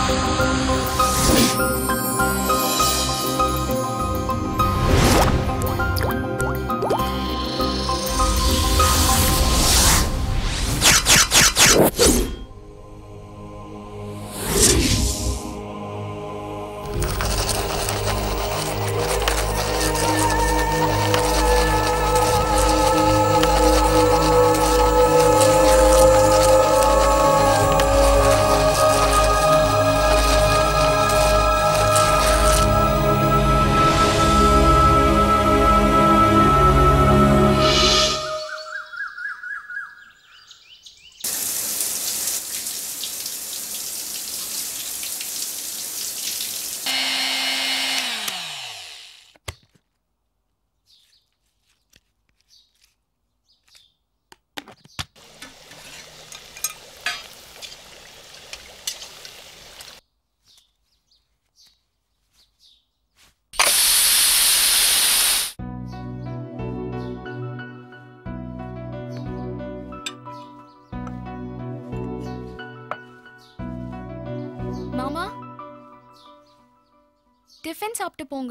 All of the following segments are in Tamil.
மாமா டிஃபன் சாப்பிட்டு போங்க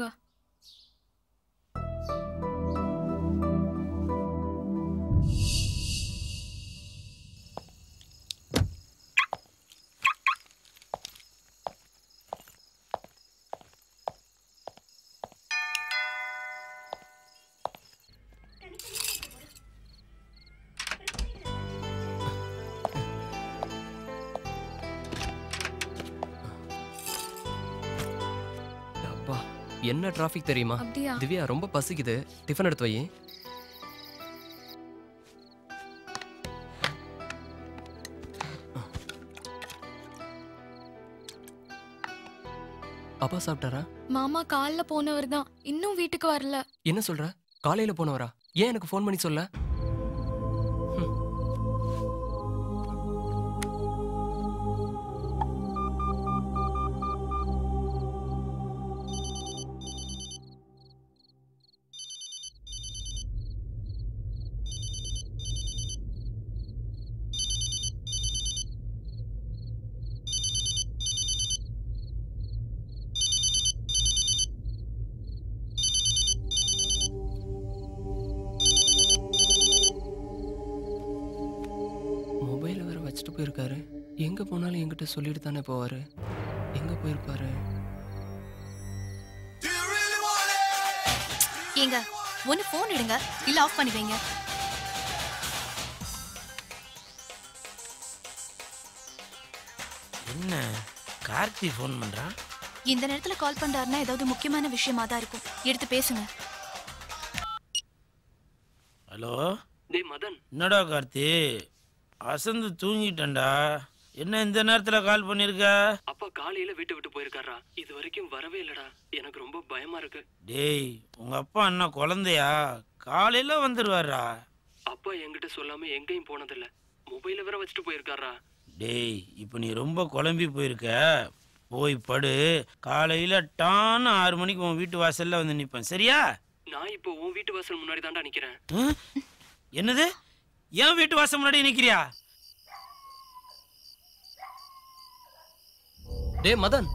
அப்பா என்ன டிராஃபிக் தெரியுமா அப்படியா திவ்யா ரொம்ப பசிக்குது டிஃபன் எடுத்து வை அப்பா சாப்பிட்டாரா மாமா காலைல போனவர் தான் இன்னும் வீட்டுக்கு வரல என்ன சொல்ற காலையில போனவரா ஏன் எனக்கு ஃபோன் பண்ணி சொல்ல ஹம். மொபைலை வேற வச்சுட்டு போயிருக்காரு எங்க போனாலும் என்கிட்ட சொல்லிட்டு தானே போவாரு எங்க போயிருப்பாரு ஏங்க ஒன்னு ஃபோன் எடுங்க இல்ல ஆஃப் பண்ணி வைங்க என்ன கார்த்தி ஃபோன் பண்றான் இந்த நேரத்துல கால் பண்றாருன்னா ஏதாவது முக்கியமான விஷயமா தான் இருக்கும் எடுத்து பேசுங்க ஹலோ டேய் மதன் என்னடா கார்த்தி அசந்து தூங்கிட்டேன்டா என்ன இந்த நேரத்துல கால் பண்ணிருக்க அப்பா காலையில வீட்டை விட்டு போயிருக்காரா இது வரைக்கும் வரவே இல்லடா எனக்கு ரொம்ப பயமா இருக்கு டேய் உங்க அப்பா என்ன குழந்தையா காலையில வந்துருவாரா அப்பா என்கிட்ட சொல்லாம எங்கேயும் போனதில்ல மொபைலை வேற வச்சுட்டு போயிருக்காரா டேய் இப்போ நீ ரொம்ப குழம்பி போயிருக்க போய் படு காலையில டான்னு ஆறு மணிக்கு உன் வீட்டு வாசல்ல வந்து நிப்பேன் சரியா நான் இப்போ உன் வீட்டு வாசல் முன்னாடி தான்டா நிக்கிறேன் ம்? என்னது என் வீட்டு வாசல் முன்னாடி நிக்கிறியா டேய் மதன்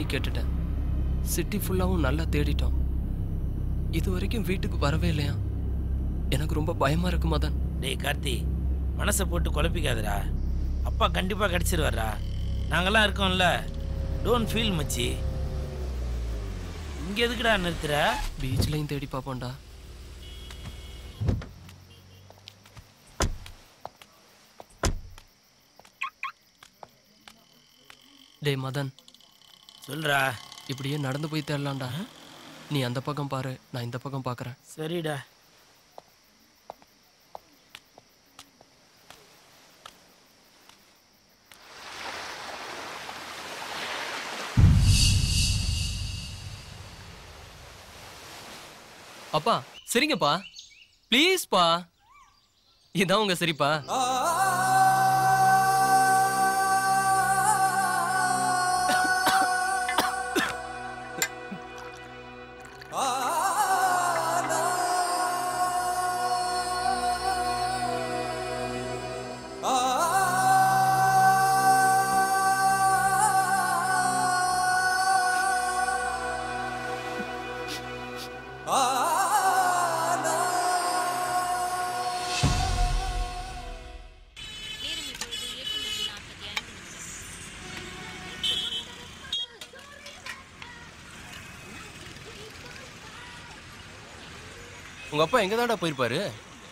கேட்டுட்டேன் சிட்டி ஃபுல்லாகவும் நல்லா தேடிட்டோம் இது வரைக்கும் வீட்டுக்கு வரவே இல்லையா எனக்கு ரொம்ப பயமா இருக்கு மதன் டேய் கார்த்தி மனசை போட்டு குழப்பிக்காதடா அப்பா கண்டிப்பாக கிடச்சிருவாரா நாங்கெல்லாம் இருக்கோம்ல டோன்ட் ஃபீல் மச்சி இங்கே எதுக்குடா நிறுத்துற பீச்லையும் தேடி பார்ப்போம்டா டேய் மதன் சொல்றா இப்படியே நடந்து போய் தேடலாம்டா நீ அந்த பக்கம் பாரு நான் இந்த பக்கம் பார்க்கறேன் சரிடா அப்பா சரிங்கப்பா ப்ளீஸ்ப்பா இதான் உங்க சரிப்பா உங்க அப்பா எங்க தான்டா போயிருப்பாரு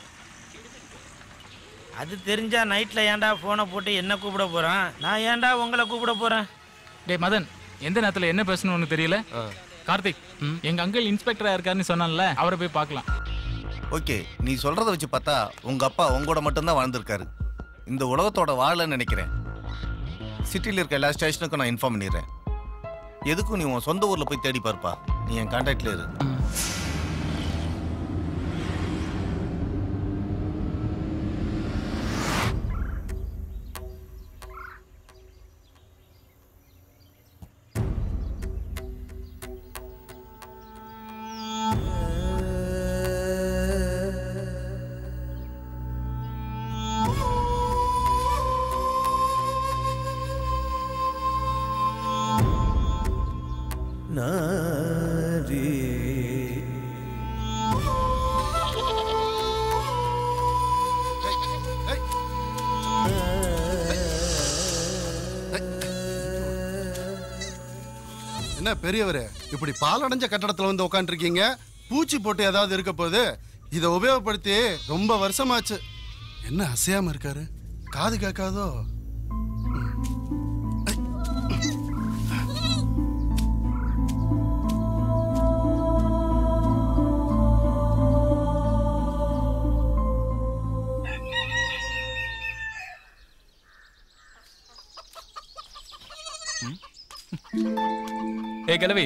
அது தெரிஞ்சா நைட்டில் ஏன்டா ஃபோனை போட்டு என்ன கூப்பிட போகிறான் நான் ஏன்டா உங்களை கூப்பிட போகிறேன் டேய் மதன் எந்த நேரத்துல என்ன பேசணும்னு உனக்கு தெரியல ஆ. கார்த்திக் எங்க அங்கிள் இன்ஸ்பெக்டரா இருக்காருன்னு சொன்னான்ல அவரை போய் பார்க்கலாம் ஓகே நீ சொல்றத வச்சு பார்த்தா உங்க அப்பா உங்களோட மட்டும்தான் வாழ்ந்திருக்காரு இந்த உலகத்தோட வாழன்னு நினைக்கிறேன் சிட்டியில் இருக்க எல்லா ஸ்டேஷனுக்கும் நான் இன்ஃபார்ம் பண்ணிடுறேன் எதுக்கும் நீ உன் சொந்த ஊர்ல போய் தேடி பார்ப்பா நீ என் கான்டாக்ட்ல இரு என்ன பெரியவரே இப்படி பாலடைஞ்ச கட்டடத்துல வந்து உட்காந்துருக்கீங்க பூச்சி போட்டு ஏதாவது இருக்க போகுது இதை உபயோகப்படுத்தி ரொம்ப வருஷமாச்சு என்ன அசையாம இருக்காரு காது கேட்காதோ ஏ கிழவி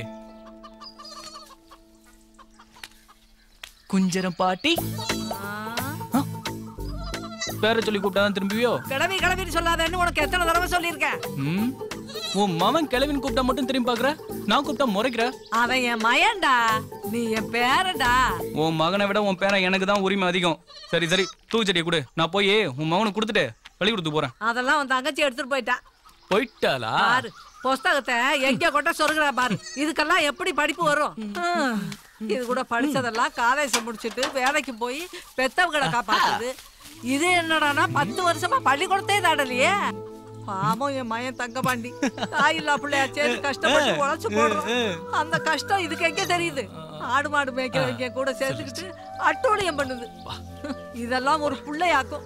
குஞ்சரம் பாட்டி ஆ? பேரை சொல்லி கூப்பிட்டாதான் திரும்பியோ கிளவி கிளவின்னு சொல்லாதேன்னு உனக்கு எத்தனை தடவை சொல்லியிருக்கேன் ம் உன் மவன் கிழவின்னு கூப்பிட்டா மட்டும் திரும்பி பாக்குற நான் கூப்பிட்டா முறைக்கிற அவன் என் மயன்டா நீ என் பேரடா உன் மகனை விட உன் பேரன் எனக்கு தான் உரிமை அதிகம் சரி சரி தூச்செடியை கொடு நான் போய் உன் மகனுக்கு கொடுத்துட்டு பள்ளி கொடுத்து போறேன் அதெல்லாம் உன் தங்கச்சி எடுத்துட்டு போயிட்டா போயிட்டாளா பாரு புஸ்தகத்தை எங்க கொட்ட சொருகிறா பாரு இதுக்கெல்லாம் எப்படி படிப்பு வரும் ஹம். இது கூட படிச்சதெல்லாம் காலேஜ் முடிச்சிட்டு வேலைக்கு போய் பெத்தவங்களை காப்பாத்துது இது என்னடான்னா பத்து வருஷமா பள்ளிக்கூடத்தே தாடலையே பாவம் என் மயன் தங்கபாண்டி தாய் இல்லா பிள்ளையா சேர்ந்து கஷ்டப்பட்டு உழைச்சு போடுறோம் அந்த கஷ்டம் இதுக்கு எங்க தெரியுது ஆடு மாடு மேய்க்கிறவங்க கூட சேர்த்துக்கிட்டு அட்டூழியம் பண்ணுது இதெல்லாம் ஒரு பிள்ளையாக்கும்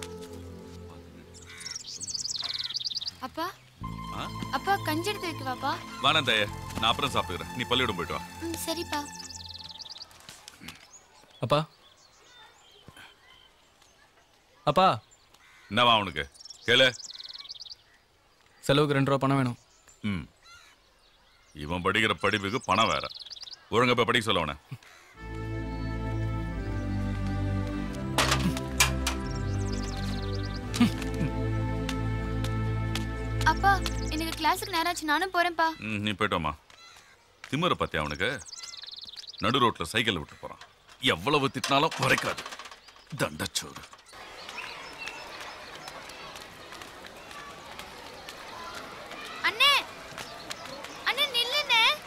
அப்பா அப்பா கஞ்சி எடுத்து வைக்கவாப்பா வேணாம் தய நான் அப்புறம் சாப்பிட்டுக்கிறேன் நீ பள்ளியிடம் போயிட்டு வா ம் சரிப்பா அப்பா அப்பா என்னவா அவனுக்கு கேளு செலவுக்கு ரெண்டு ரூபா பணம் வேணும் ம் இவன் படிக்கிற படிப்புக்கு பணம் வேற ஒழுங்கா போய் படிக்க சொல்ல அவனை அப்பா எனக்கு கிளாஸுக்கு நேரம் ஆச்சு நானும் போறேன்ப்பா ம் நீ போயிட்டோமா திமிர பத்தி அவனுக்கு நடு ரோட்ல சைக்கிள் விட்டு போறான் எவ்வளவு திட்டினாலும் குறைக்காது தண்டச்சோறு அண்ணே அண்ணே நில்லுண்ணே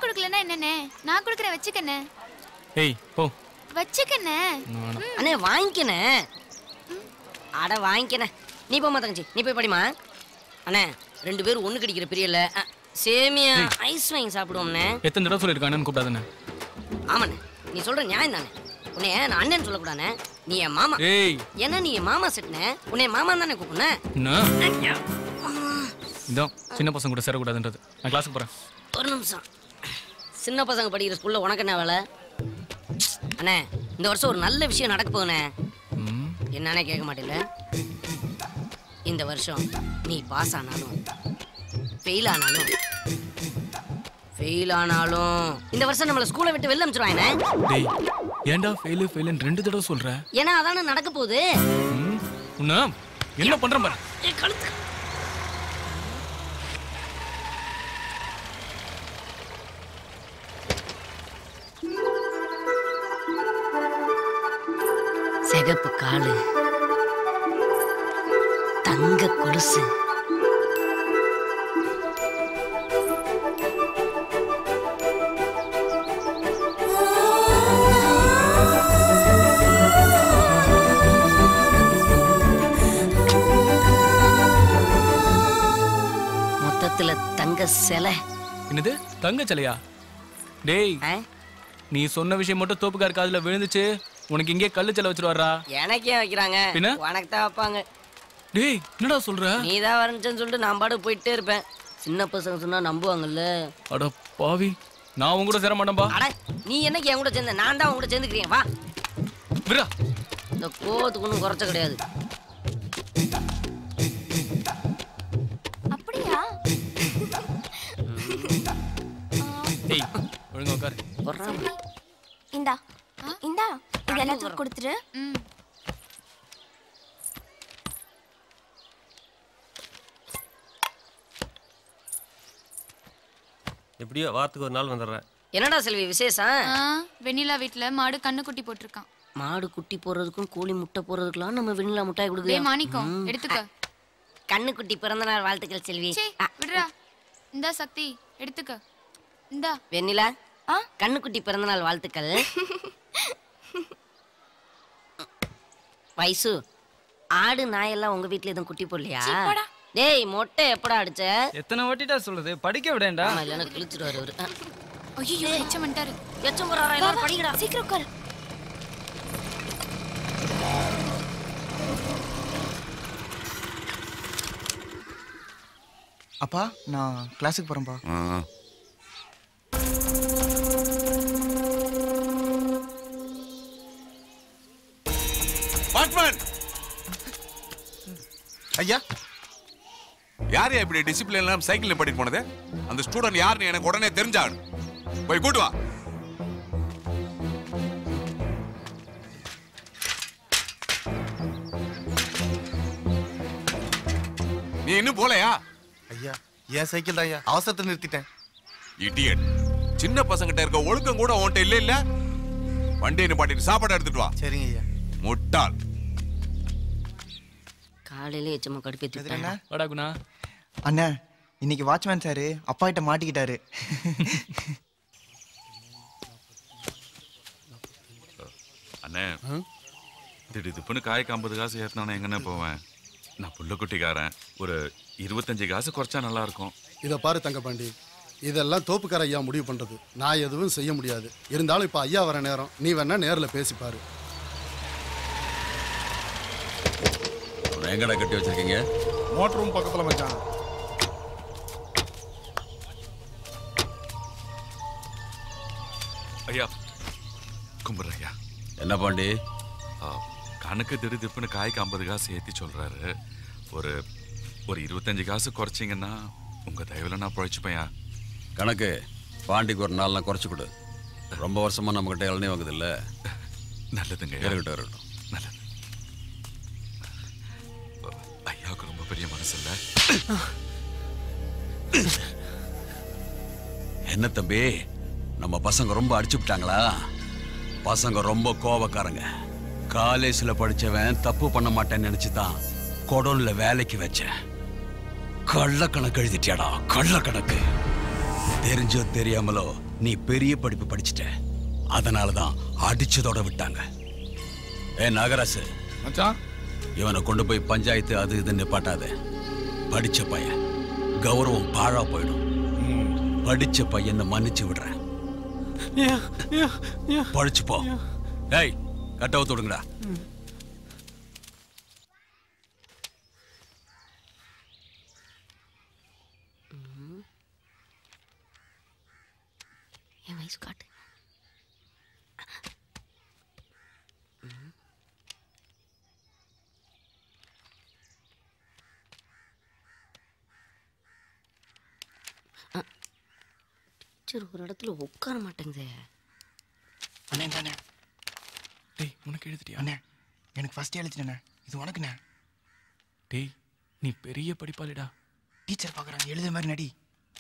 கொடுக்கலன்னா என்னண்ணே நான் கொடுக்குறேன் வச்சுக்கண்ணே ஏய் போ வச்சுக்கண்ணே அண்ணே வாங்கிக்கண்ணே அட வாங்கிக்கண்ணே நீ போம்மா தங்கச்சி நீ போய் படிமா அண்ணே ரெண்டு பேரும் ஒண்ணு கடிக்கிற பிரியல அ, சேமியா ஐஸ் வாங்கி சாப்பிடுவோம்ண்ணே எத்தனை தடவை சொல்லியிருக்கானு கூப்பிடாதானே ஆமாண்ணே நீ சொல்ற நியாயம் தானே உன்னை நான் அண்ணன் சொல்லக்கூடாண்ணே நீ என் மாமா ஏய் ஏன்னா நீ என் மாமா செட்னே உன்னை என் மாமா தானே கூப்பிடுனே என்ன இதான் சின்ன பசங்க கூட சேரக்கூடாதுன்றது நான் கிளாஸுக்கு போறேன் ஒரு நிமிஷம் சின்ன பசங்க படிக்கிற ஸ்கூல்ல உனக்கு என்ன வேலை அண்ணே இந்த வருஷம் ஒரு நல்ல விஷயம் நடக்க போகுண்ணே ம், என்னன்னே கேட்க மாட்டேல இந்த வருஷம் நீ பாஸ் ஆனாலும் ஃபெயில் ஆனாலும் ஃபெயில் ஆனாலும் இந்த வருஷம் நம்மள ஸ்கூலை விட்டு வெளில அனுப்பிச்சிருவாங்க டேய் ஏன்டா ஃபெயிலு ஃபெயிலுன்னு ரெண்டு தடவை சொல்ற ஏன்னா அதானே நடக்க போகுது ம், உன்னை என்ன பண்றேன் பாரு ஏய், கழுத்து சிகப்பு காலு தங்க கொலுசு மொத்தத்துல தங்க சிலை என்னது தங்க சிலையா டேய் ஆ? நீ சொன்ன விஷயம் மட்டும் தோப்புக்கார் காதுல விழுந்துச்சு உனக்கு இங்கே கல்லு சிலை வச்சிருவாரா எனக்கே வைக்கிறாங்க பின்ன? உனக்கு தான் வைப்பாங்க டேய் என்னடா சொல்ற நீ தான் வரணுச்சுன்னு சொல்லிட்டு நான் பாட்டு போயிட்டே இருப்பேன் சின்ன பசங்க சொன்னா நம்புவாங்கல்ல அட பாவி நான் உன் கூட சேர மாட்டேன்பா அட நீ என்னைக்கு என் கூட சேர்ந்த நான் தான் உன் கூட சேர்ந்துக்கிறேன் வா விரா இந்த கோவத்துக்கு ஒன்றும் குறைச்ச கிடையாது அப்படியா டேய் ஒழுங்கா உட்காரு பொறாம. இந்தா இந்தா இது எல்லாத்துக்கும் கொடுத்துரு ம் எப்படியோ வாரத்துக்கு ஒரு நாள் வந்துடுறேன் என்னடா செல்வி விசேஷம் ஆ, வெண்ணிலா வீட்ல மாடு கண்ணு குட்டி போட்டிருக்கான் மாடு குட்டி போடுறதுக்கும் கோழி முட்டை போடுறதுக்கெல்லாம் நம்ம வெண்ணிலா முட்டாய் டேய் கொடுக்குறோம் மாணிக்கம் எடுத்துக்க கண்ணு குட்டி பிறந்த நாள் வாழ்த்துக்கள் செல்வி சீ விடுறா இந்தா சக்தி எடுத்துக்க இந்தா வெண்ணிலா ஆ? கண்ணு குட்டி பிறந்த நாள் வாழ்த்துக்கள் வயசு ஆடு நாயெல்லாம் உங்க வீட்ல எதுவும் குட்டி போடலையா டேய் மொட்டை எப்படா அடிச்ச எத்தனை வாட்டிட்டா சொல்லுது படிக்க விடேன்டா ஆமா இல்லைன்னா கிழிச்சிருவாரு அவரு ஆ. ஐயோ எச்சம் பண்ணிட்டாரு எச்சம் போறாரா எல்லாரும் படிக்கடா சீக்கிரம் உட்காரு அப்பா நான் கிளாஸுக்கு போறேன்ப்பா வாட்மேன் ஐயா யார் இப்படி டிசிப்ளின் இல்லாம சைக்கிள் பண்ணிட்டு போனது அந்த ஸ்டூடெண்ட் யாருன்னு எனக்கு உடனே தெரிஞ்சாகணும் போய் கூட்டு வா நீ இன்னும் போலையா ஐயா என் சைக்கிள் தான் ஐயா அவசரத்தை நிறுத்திட்டேன் இடியட் சின்ன பசங்கிட்ட இருக்க ஒழுக்கம் கூட உன்கிட்ட இல்ல இல்ல வண்டியை நிப்பாட்டிட்டு சாப்பாடு எடுத்துட்டு வா சரிங்க ஐயா முட்டாள் காலையில எச்சமா கடுப்பேத்தி விட்டாங்க வாடா குணா அண்ணா இன்னைக்கு வாட்ச்மேன் சாரு அப்பா கிட்ட மாட்டிக்கிட்டாரு அண்ணே திடீர்னு காய்க்கு ஐம்பது காசு ஏற்றினா எங்கண்ணே போவேன் நான் புள்ள குட்டிக்காரன் ஒரு இருபத்தஞ்சு காசு குறைச்சா நல்லா இருக்கும் இதை பாரு தங்கப்பாண்டி இதெல்லாம் தோப்புக்கார ஐயா முடிவு பண்றது நான் எதுவும் செய்ய முடியாது இருந்தாலும் இப்ப ஐயா வர நேரம் நீ வேணா நேர்ல பேசி பாரு எங்கடா கட்டி வச்சிருக்கீங்க மோட்டர் ரூம் பக்கத்துல மச்சான் ஐயா கும்பிட்ற ஐயா என்ன பாண்டி ஆ, கணக்கு திடுதிப்புன்னு காய்க்கு ஐம்பது காசு ஏற்றி சொல்கிறாரு ஒரு ஒரு இருபத்தஞ்சு காசு குறைச்சிங்கன்னா உங்கள் தயவில் நான் பழைச்சிப்பேன்யா கணக்கு பாண்டிக்கு ஒரு நாள்லாம் குறைச்சு கொடு ரொம்ப வருஷமா நம்ம கிட்ட இளநீ வாங்குது இல்ல நல்லதுங்க இருக்கட்டும் இருக்கட்டும் நல்லது ஐயாவுக்கு ரொம்ப பெரிய மனசு இல்லை என்ன தம்பி நம்ம பசங்க ரொம்ப அடிச்சு விட்டாங்களா பசங்க ரொம்ப கோவக்காரங்க காலேஜ்ல படிச்சவன் தப்பு பண்ண மாட்டேன்னு நினைச்சு தான் கொடோன்ல வேலைக்கு வச்சேன் கள்ள கணக்கு எழுதிட்டியாடா கள்ள கணக்கு தெரிஞ்சோ தெரியாமலோ நீ பெரிய படிப்பு படிச்சிட்ட அதனால தான் அடிச்சதோட விட்டாங்க ஏ நாகராசு மச்சான் இவனை கொண்டு போய் பஞ்சாயத்து அது இதுன்னு பாட்டாத படிச்ச பையன் கௌரவம் பாழா போயிடும் படிச்ச பையனை மன்னிச்சு விடுறேன் பழிச்சு போ ஏய் கட்டவ தொடுங்கடா என் வயசு காட்டு டீச்சர் ஒரு இடத்துல உட்கார மாட்டேங்குதே அண்ணே தானே டேய் உனக்கு எழுதிட்டியா அண்ணே எனக்கு ஃபர்ஸ்ட் எழுதிட்டேண்ணே இது உனக்குண்ணே டேய் நீ பெரிய படிப்பாளிடா டீச்சர் பார்க்குறாங்க எழுதுற மாதிரி நடி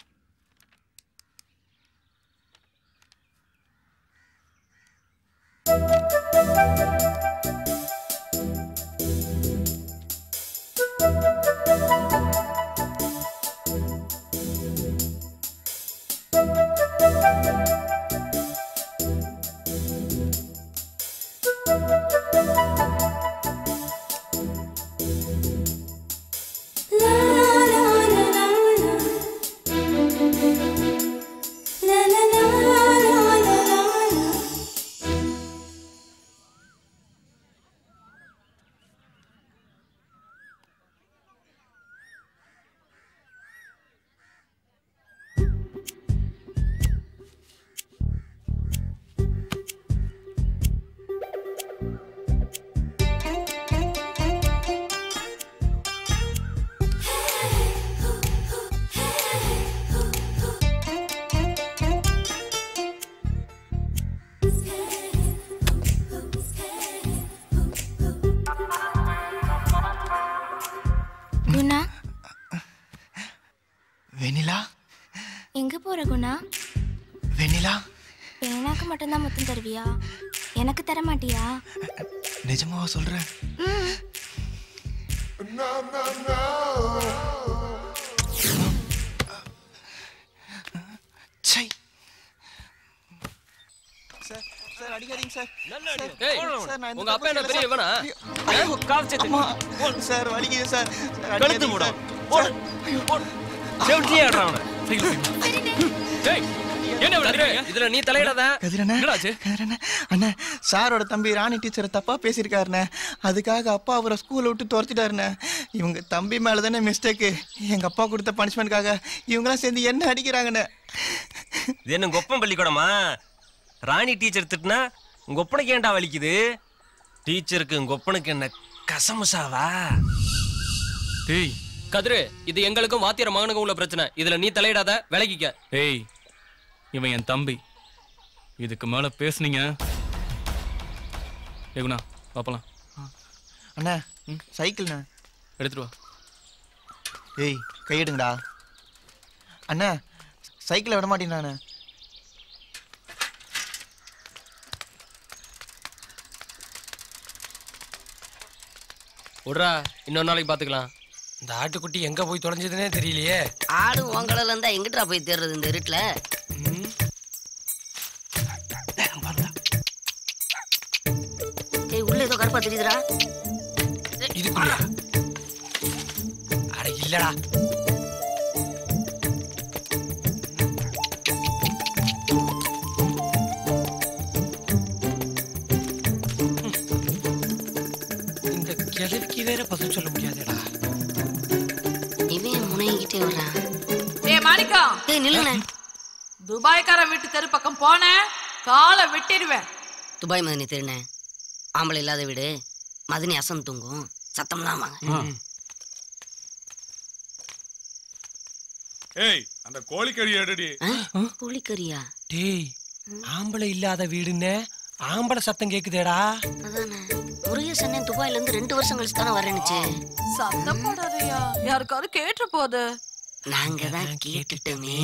குணா வெண்ணிலா எங்க போற குணா வெண்ணிலா பேனாக்கு மட்டும்தான் முத்தம் தருவியா எனக்கு தர மாட்டியா நிஜமாவா சொல்றேன் ம். சை சார் சார் அடிக்காதீங்க சார் ஏய், சார், நான் இந்த உங்க அப்பா என்ன தப்பு பெரிய செய்யல, இவனா? சார். ஐயோ, கால் சேர்த்து. அம்மா. சார் வலிக்குது சார் சார், கழுத்து அடிக்காதீங்க மூடும். சார். செவிட்டியே ஆடுறான் அவனை. டேய், என்ன விளையாடுறீங்க? இதுல நீ தலையிடாத கதிரண்ணே கதிரண்ணே அண்ணே சாரோட தம்பி ராணி டீச்சரை தப்பா பேசியிருக்காருண்ணே அதுக்காக அப்பா அவரை ஸ்கூலை விட்டு துரத்திட்டாருண்ணே இவங்க தம்பி மேல தானே மிஸ்டேக்கு எங்க அப்பா கொடுத்த பனிஷ்மெண்ட்காக இவங்கெல்லாம் சேர்ந்து என்ன அடிக்கிறாங்கண்ணே இது என்ன கொப்பம் பள்ளிக்கூடமா ராணி டீச்சர் திட்டினா உங்க ஒப்பனுக்கு ஏன்டா வலிக்குது டீச்சருக்கு உங்க ஒப்பனுக்கு என்ன கசமுசாவா டேய் கதிரு இது எங்களுக்கும் வாத்தியார் மகனுக்கும் உள்ள பிரச்சனை இதுல நீ தலையிடாத விலகிக்க ஏய் இவன் என் தம்பி இதுக்கு மேல பேசுனீங்க ஏகுணா பாப்பலாம் அண்ணா சைக்கிள்ண்ணே எடுத்துட்டு வா ஏய் கையெடுங்கடா அண்ணா சைக்கிளை விட மாட்டேங்கிறாண்ணே விட்றா இன்னொரு நாளைக்கு பாத்துக்கலாம் இந்த ஆட்டுக்குட்டி எங்க போய் தொலைஞ்சதுன்னே தெரியலையே ஆடு உங்களல இருந்தா எங்கிட்டா போய் தேடுறது இந்த இருட்டுல ஏய் உள்ள ஏதோ கருப்பா தெரியுதுடா இதுக்குள்ளயா அட இல்லடா இந்த கிழவிக்கு வேற பதில் சொல்ல முடியாதுடா இவன் முனைகிட்டே வர்றான் ஏய் மாணிக்கம் ஏய் நில்லுண்ணே துபாய்க்கார வீட்டு தெரு பக்கம் போனேன் காலை வெட்டிடுவேன் துபாய் மதினி திருண்ணே ஆம்பளை இல்லாத வீடு மதினி அசம் தூங்கும் சத்தம்லாம் வாங்க ஏய் அந்த கோழிக்கறி எடுடி கோழிக்கறியா டேய் ஆம்பளை இல்லாத வீடுன்னு ஆம்பளை சத்தம் கேக்குதேடா அதானே முருகேசன் அண்ணன் துபாயில இருந்து ரெண்டு வருஷம் கழிச்சு தானே வரேனுச்சு சத்தம் போடாதயா யாருக்காவது கேட்டு போகுது நாங்க தான் கேட்டுட்டோமே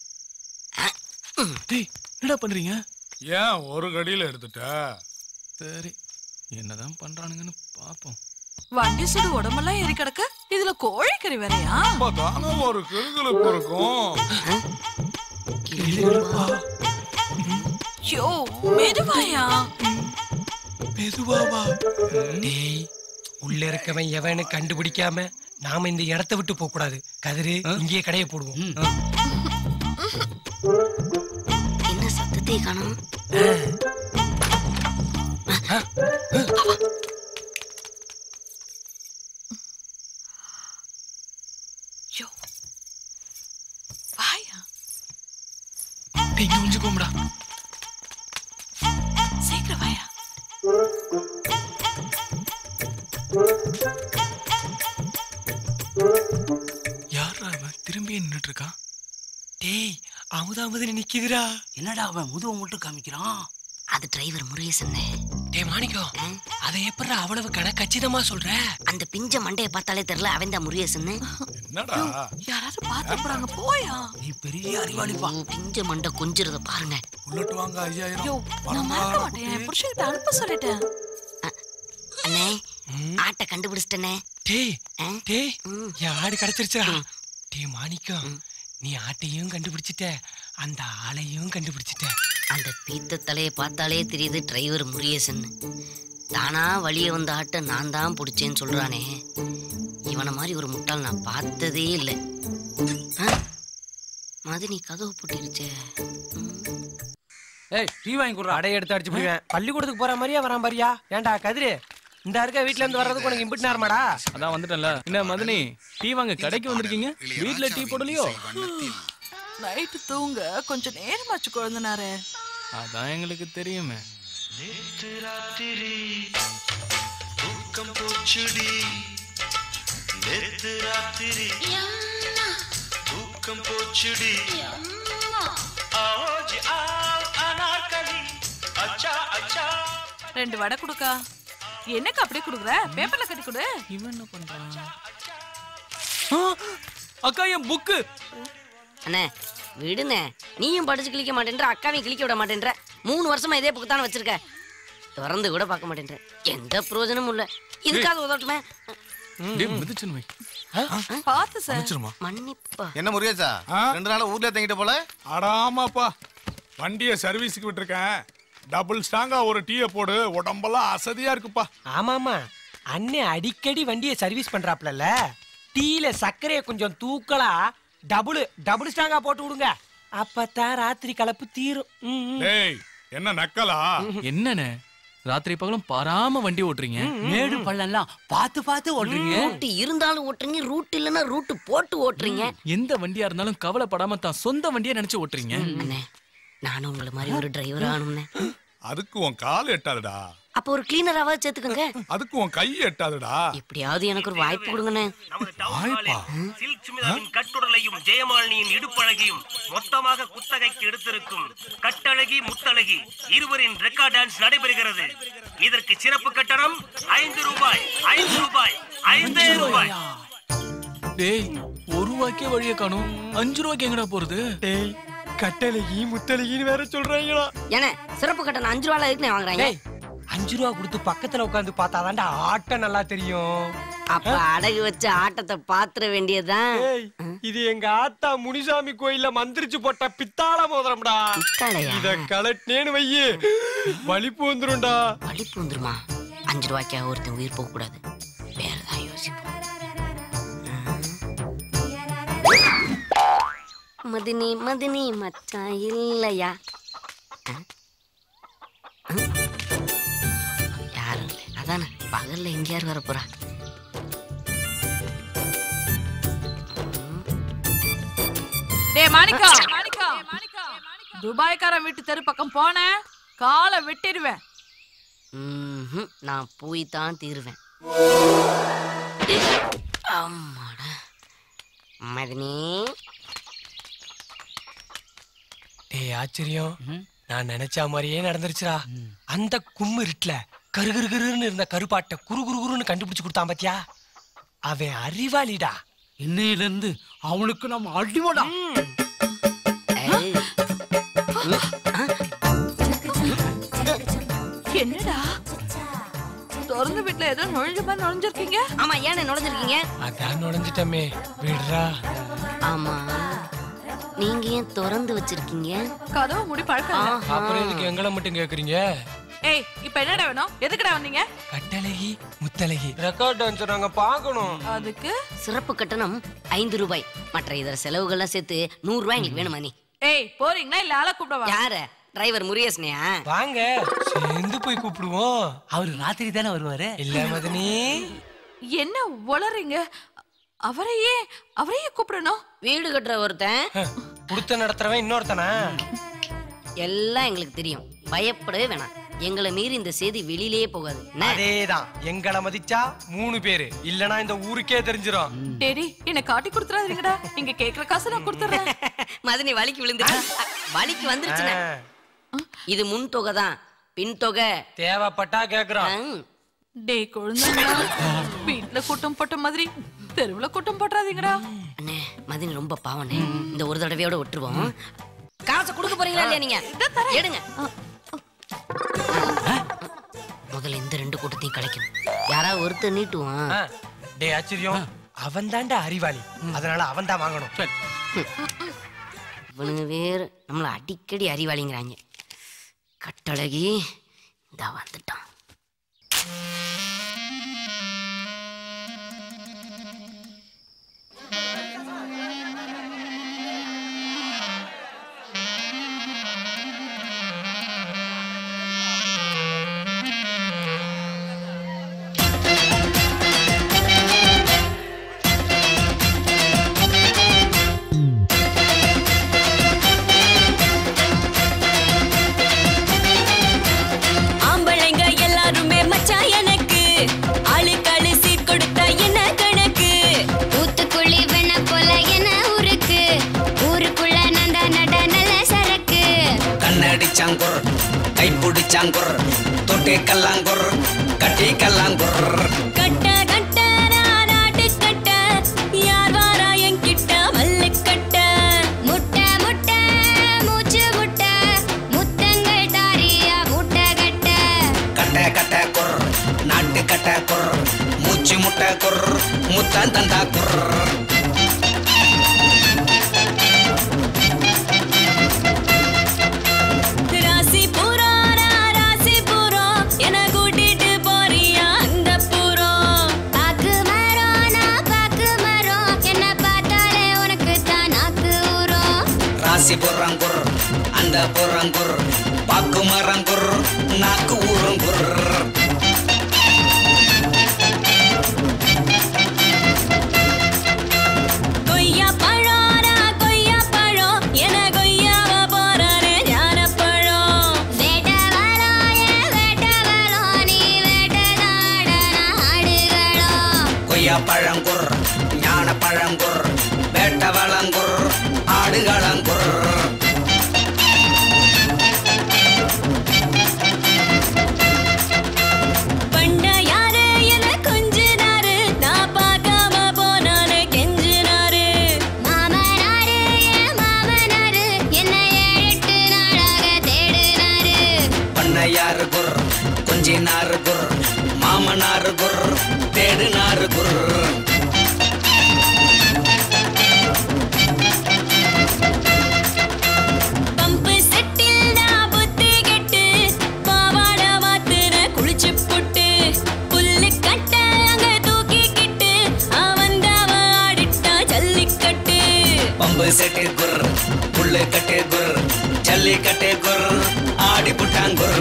டேய் என்னடா பண்றீங்க ஏன் ஒரு கடியில எடுத்துட்ட சரி என்னதான் பண்றானுங்கன்னு பாப்போம் வண்டி சுடு உடம்பெல்லாம் ஏறி கிடக்கு இதுல கோழிக்கறி வேறையா தாங்க ஒரு கிருகிழுப்பு இருக்கும் யோ மெதுவாயா மெதுவாவா டேய் உள்ள இருக்கவன் எவனு கண்டுபிடிக்காம நாம இந்த இடத்த விட்டு போக கூடாது கதிரு இங்கேயே கடையை போடுவோம் என்ன சத்தத்தை காணும் யோ வாயா டேய் கொஞ்சம் கும்பிடா சீக்கிரம் வாயா யாரா அவன் திரும்பியே நின்னுட்டு இருக்கான் டேய் அமுதாமுதுன்னு நிக்குதுடா என்னடா அவன் முதுவை மட்டும் காமிக்கிறான் அது டிரைவர் முருகேசன் டேய் மாணிக்கம் அதை எப்படி அவ்வளவு கணக்கச்சிதமா சொல்ற அந்த பிஞ்ச மண்டைய பார்த்தாலே தெரியல அவன் தான் முருகேசன் என்னடா யாராவது பார்த்து போறாங்க போயா நீ பெரிய அறிவாளிப்பா பிஞ்ச மண்டை கொஞ்சிறத பாருங்க புல்லட் வாங்க யோ ஐயாயிரம் நான் மறக்க மாட்டேன் என் புருஷன்கிட்ட அனுப்ப சொல்லிட்டேன் அண்ணே ஆட்டை கண்டுபிடிச்சிட்டனே டேய் டேய் என் ஆடு கிடைச்சிருச்சா டேய் மாணிக்கம் நீ ஆட்டையும் கண்டுபிடிச்சிட்ட அந்த ஆளையும் கண்டுபிடிச்சிட்ட அந்த பீத்த தலையை பார்த்தாலே தெரியுது டிரைவர் முருகேசன் தானா வழியே வந்த ஆட்டை நான் தான் பிடிச்சேன்னு சொல்றானே இவனை மாதிரி ஒரு முட்டாள் நான் பார்த்ததே இல்லை மதினி கதவு பூட்டிருச்சே ஏய் டீ வாங்கி கொடுறா அடைய எடுத்து அடிச்சு போடுவேன் பள்ளிக்கூடத்துக்கு போற மாதிரியா வரான் பாரியா ஏன்டா கதிரு இந்த இருக்க வீட்ல இருந்து வர்றதுக்கு உனக்கு இம்பிட்டு நேரமாடா அதான் வந்துட்டேன்ல என்ன மதனி டீ வாங்க கடைக்கு வந்திருக்கீங்க வீட்ல டீ போடலையோ நைட்டு தூங்க கொஞ்சம் நேரமாச்சு குழந்தனாரே அதான் எங்களுக்கு தெரியுமே நேத்து ராத்திரி தூக்கம் போச்சுடி நேத்து ராத்திரி தூக்கம் போச்சுடி ஆஜ் ஆவ் அனார்கலி அச்சா அச்சா ரெண்டு வடை கொடுக்கா என்னக்கு அப்படியே கொடுக்குற பேப்பர்ல கட்டி கொடு இவன் என்ன பண்றான் அக்கா என் புக்கு அண்ணே விடுண்ணே நீயும் படிச்சு கிழிக்க மாட்டேன்ற அக்காவையும் கிழிக்க விட மாட்டேன்ற மூணு வருஷமா இதே புக்கு தானே வச்சிருக்க திறந்து கூட பார்க்க மாட்டேன்ற எந்த பிரயோஜனமும் இல்ல இதுக்காக உதவட்டுமே டேய் மிதிச்சுன்னு வை பார்த்து மன்னிச்சிருமா. மன்னிப்பா என்ன முருகேசா ரெண்டு நாளா ஊர்ல தங்கிட்ட போல அடாமாப்பா வண்டியை சர்வீஸுக்கு விட்டுருக்கேன் டபுள் ஸ்ட்ராங்கா ஒரு டீயை போடு உடம்பெல்லாம் அசதியா இருக்குப்பா ஆமாமா அண்ணே அடிக்கடி வண்டியை சர்வீஸ் பண்றாப்லல டீல சர்க்கரையை கொஞ்சம் தூக்கலா டபுள் டபுள் ஸ்ட்ராங்கா போட்டு விடுங்க அப்பதான் ராத்திரி கலப்பு தீரும் ம், ம். டேய் என்ன நக்கலா என்னண்ணே ராத்திரி பகலும் பாராம வண்டி ஓட்டுறீங்க மேடு பள்ளம்லாம் பார்த்து பார்த்து ஓட்டுறீங்க ரூட் இருந்தாலும் ஓட்டுறீங்க ரூட் இல்லைன்னா ரூட் போட்டு ஓட்டுறீங்க எந்த வண்டியா இருந்தாலும் கவலைப்படாம தான் சொந்த வண்டியா நினைச்சு ஓட்டுறீங்க அண்ணே நானும் உங்களை மாதிரி ஒரு டிரைவர் ஆகணும்னே அதுக்கு உன் கால் எட்டாதுடா அப்போ ஒரு கிளீனராவது சேர்த்துக்கோங்க அதுக்கு உன் கை எட்டாதுடா எப்படியாவது எனக்கு ஒரு வாய்ப்பு கொடுங்கண்ணே வாய்ப்பா சில்க் சுமிதாவின் கட்டுடலையும் ஜெயமாலினியின் இடுப்பழகியும் மொத்தமாக குத்தகைக்கு எடுத்திருக்கும் கட்டழகி முத்தழகி இருவரின் ரெக்கார்ட் டான்ஸ் நடைபெறுகிறது இதற்கு சிறப்பு கட்டணம் ஐந்து ரூபாய் ஐந்து ரூபாய் ஐந்தே ரூபாய் டேய் ஒரு ரூபாய்க்கே வழிய காணும் அஞ்சு ரூபாய்க்கு எங்கடா போறது டேய் கட்டழகி முத்தழகின்னு வேற சொல்றாங்களா ஏன்னா சிறப்பு கட்டணம் அஞ்சு ரூபாய் எதுக்கு வாங்குறாங்க டேய் அஞ்சு ரூபா கொடுத்து பக்கத்துல உட்காந்து பார்த்தாதான்டா ஆட்டம் நல்லா தெரியும் அப்ப அடகு வச்ச ஆட்டத்தை பாத்துற வேண்டியதுதான் இது எங்க ஆத்தா முனிசாமி கோயில்ல மந்திரிச்சு போட்ட பித்தாள மோதிரம்டா பித்தாளையா? இத கலட்டினேன்னு வையி வலிப்பு வந்துரும்டா வலிப்பு வந்துருமா அஞ்சு ரூபாய்க்காக ஒருத்தன் உயிர் போக கூடாது வேற ஏதாவது யோசிப்போம் மதினி மதினி மச்சான் இல்லையா ஆ? ஆ? யாரும் இல்லை அதானே பகல்ல எங்க யார் வர போறா டேய் மாணிக்கா மாணிக்கா துபாய்க்காரன் வீட்டு தெரு பக்கம் போன காலை வெட்டிடுவேன் ம்ஹும். நான் போய் தான் தீருவேன் அம்மாடா மதினி டேய் ஆச்சரியம் நான் நினைச்ச மாதிரியே நடந்துருச்சுடா அந்த கும்மு இருட்டுல கரு கரு கருன்னு இருந்த கருப்பாட்டை குரு குரு குருன்னு கண்டுபிடிச்சு கொடுத்தான் பாத்தியா அவன் அறிவாளிடா இன்னையில இருந்து அவனுக்கு நம்ம அடிமடா என்னடா திறந்த வீட்டுல ஏதோ நுழைஞ்ச மாதிரி நுழைஞ்சிருக்கீங்க ஆமா ஏன் நுழைஞ்சிருக்கீங்க அதான் நுழைஞ்சிட்டமே விடுறா ஆமா நீங்க ஏன் திறந்து வச்சிருக்கீங்க கதவு மூடி பழக்கம் இல்ல. அப்புறம் எதுக்கு எங்களை மட்டும் கேக்குறீங்க ஏய் இப்ப என்னடா வேணும் எதுக்குடா வந்தீங்க கட்டழகி முத்தழகி ரெக்கார்ட் டான்ஸ் நாங்க பார்க்கணும் அதுக்கு சிறப்பு கட்டணம் ஐந்து ரூபாய் மற்ற இதர செலவுகள்லாம் சேர்த்து நூறு ரூபாய் எங்களுக்கு வேணுமா நீ ஏய் போறீங்களா இல்ல ஆளை கூப்பிடவா யார டிரைவர் முருகேசனையா வாங்க சேர்ந்து போய் கூப்பிடுவோம் அவரு ராத்திரி தானே வருவாரு இல்ல மதனி என்ன உளறீங்க அவரையே அவரையே கூப்பிடணும் வீடு கட்டுற ஒருத்தன் கொடுத்த நடத்துறவன் இன்னொருத்தனா எல்லாம் எங்களுக்கு தெரியும் பயப்படவே வேணாம் எங்களை மீறி இந்த செய்தி வெளியிலேயே போகாது என்ன? அதேதான் எங்களை மதிச்சா மூணு பேரு இல்லனா இந்த ஊருக்கே தெரிஞ்சிரும் டேடி என்ன காட்டி கொடுத்துறாதீங்கடா நீங்க கேக்குற காசு நான் கொடுத்துறேன் மதனி வலிக்கு விழுந்துட்டா வலிக்கு வந்துருச்சுண்ணே இது முன் தொகை தான் பின் தொகை தேவைப்பட்டா கேக்குறோம் டேய் குழந்தைங்களா வீட்ல கூட்டம் போட்ட மாதிரி தெருவுல கூட்டம் போட்டுறாதீங்கடா அண்ணே மதினி ரொம்ப பாவண்ணே இந்த ஒரு தடவையோட விட்டுருவோம் காசை கொடுக்க போறீங்களா இல்லையா நீங்க எடுங்க முதல்ல இந்த ரெண்டு கூட்டத்தையும் கிடைக்கும் யாராவது ஒருத்தர் நீட்டுவான் டே ஆச்சரியம் அவன் தாண்டா அறிவாளி அதனால அவன் தான் வாங்கணும் இவனுங்க வேற நம்மள அடிக்கடி அறிவாளிங்கிறாங்க கட்டழகி இந்த வந்துட்டான் ஆம்பளைங்க எல்லாருமே மச்சான் எனக்கு ஆளுக்காளு சீர் கொடுத்தா என்ன கணக்கு ஊத்துக்குழி வெண்ண போல என்ன ஊருக்கு ஊருக்குள்ள நந்த நட நல்ல சரக்கு கண்ணடிச்சாங்குர் கைப்பிடிச்சாங்குர் தொட்டி கல்லாங்குர் கட்டி கல்லாங்குர் கட்ட கட்ட நாடு கட்ட யார் வாரா என்கிட்ட மல்லு கட்ட முட்டை முட்டை மூச்சு முட்டை முத்தங்கள் தாரியா முட்டை கட்ட கட்ட கட்ட குர் நாட்டு கட்ட குர் மூச்சு முட்டை குர் முத்தான் தந்தா குர் ராசி பூரா ராசி பூரா என கூட்டிட்டு போறியா அந்த பூரம் பாக்கு மரம் நான் பாக்கு மரம் என்ன பார்த்தாலே உனக்கு தான் நாக்கு ஊறும் ராசி புறங்குர் அந்த புறங்குர் பாக்கு மரங்குர் நாக்கு ஊருங்குர் கொய்யா பழம் கொய்யா பழம் என கொய்யாவ போறானே ஞான பழம் வேட்ட வரோம் ஏன் வேட்ட வரோம் நீ வேட்டதாட ஆடுகளோ கொய்யா பழங்குர் ஞான பழங்குர் வேட்ட வளங்குர் ஆடுகளங்குர் பண்ட யாரு என கொஞ்சினாரு நான் பார்க்காம போனானே கெஞ்சினாரு மாமனாரு ஏன் மாமனாரு என்ன ஏழெட்டு நாளாக தேடினாரு பண்ணையாரு குர் கொஞ்சினாரு குர் மாமனாரு குர் தேடுனாரு குர் பம்பு செட்டில் நான் புத்தி கெட்டு பாவாட மாத்துன குளிச்சு புட்டு புல்லு கட்ட அங்க தூக்கிக்கிட்டு அவன் தாவ ஆடிட்டா ஜல்லிக்கட்டு பம்பு செட்டு குர் புல்லு கட்டு குர் ஜல்லிக்கட்டு குர் ஆடி புட்டாங்குர்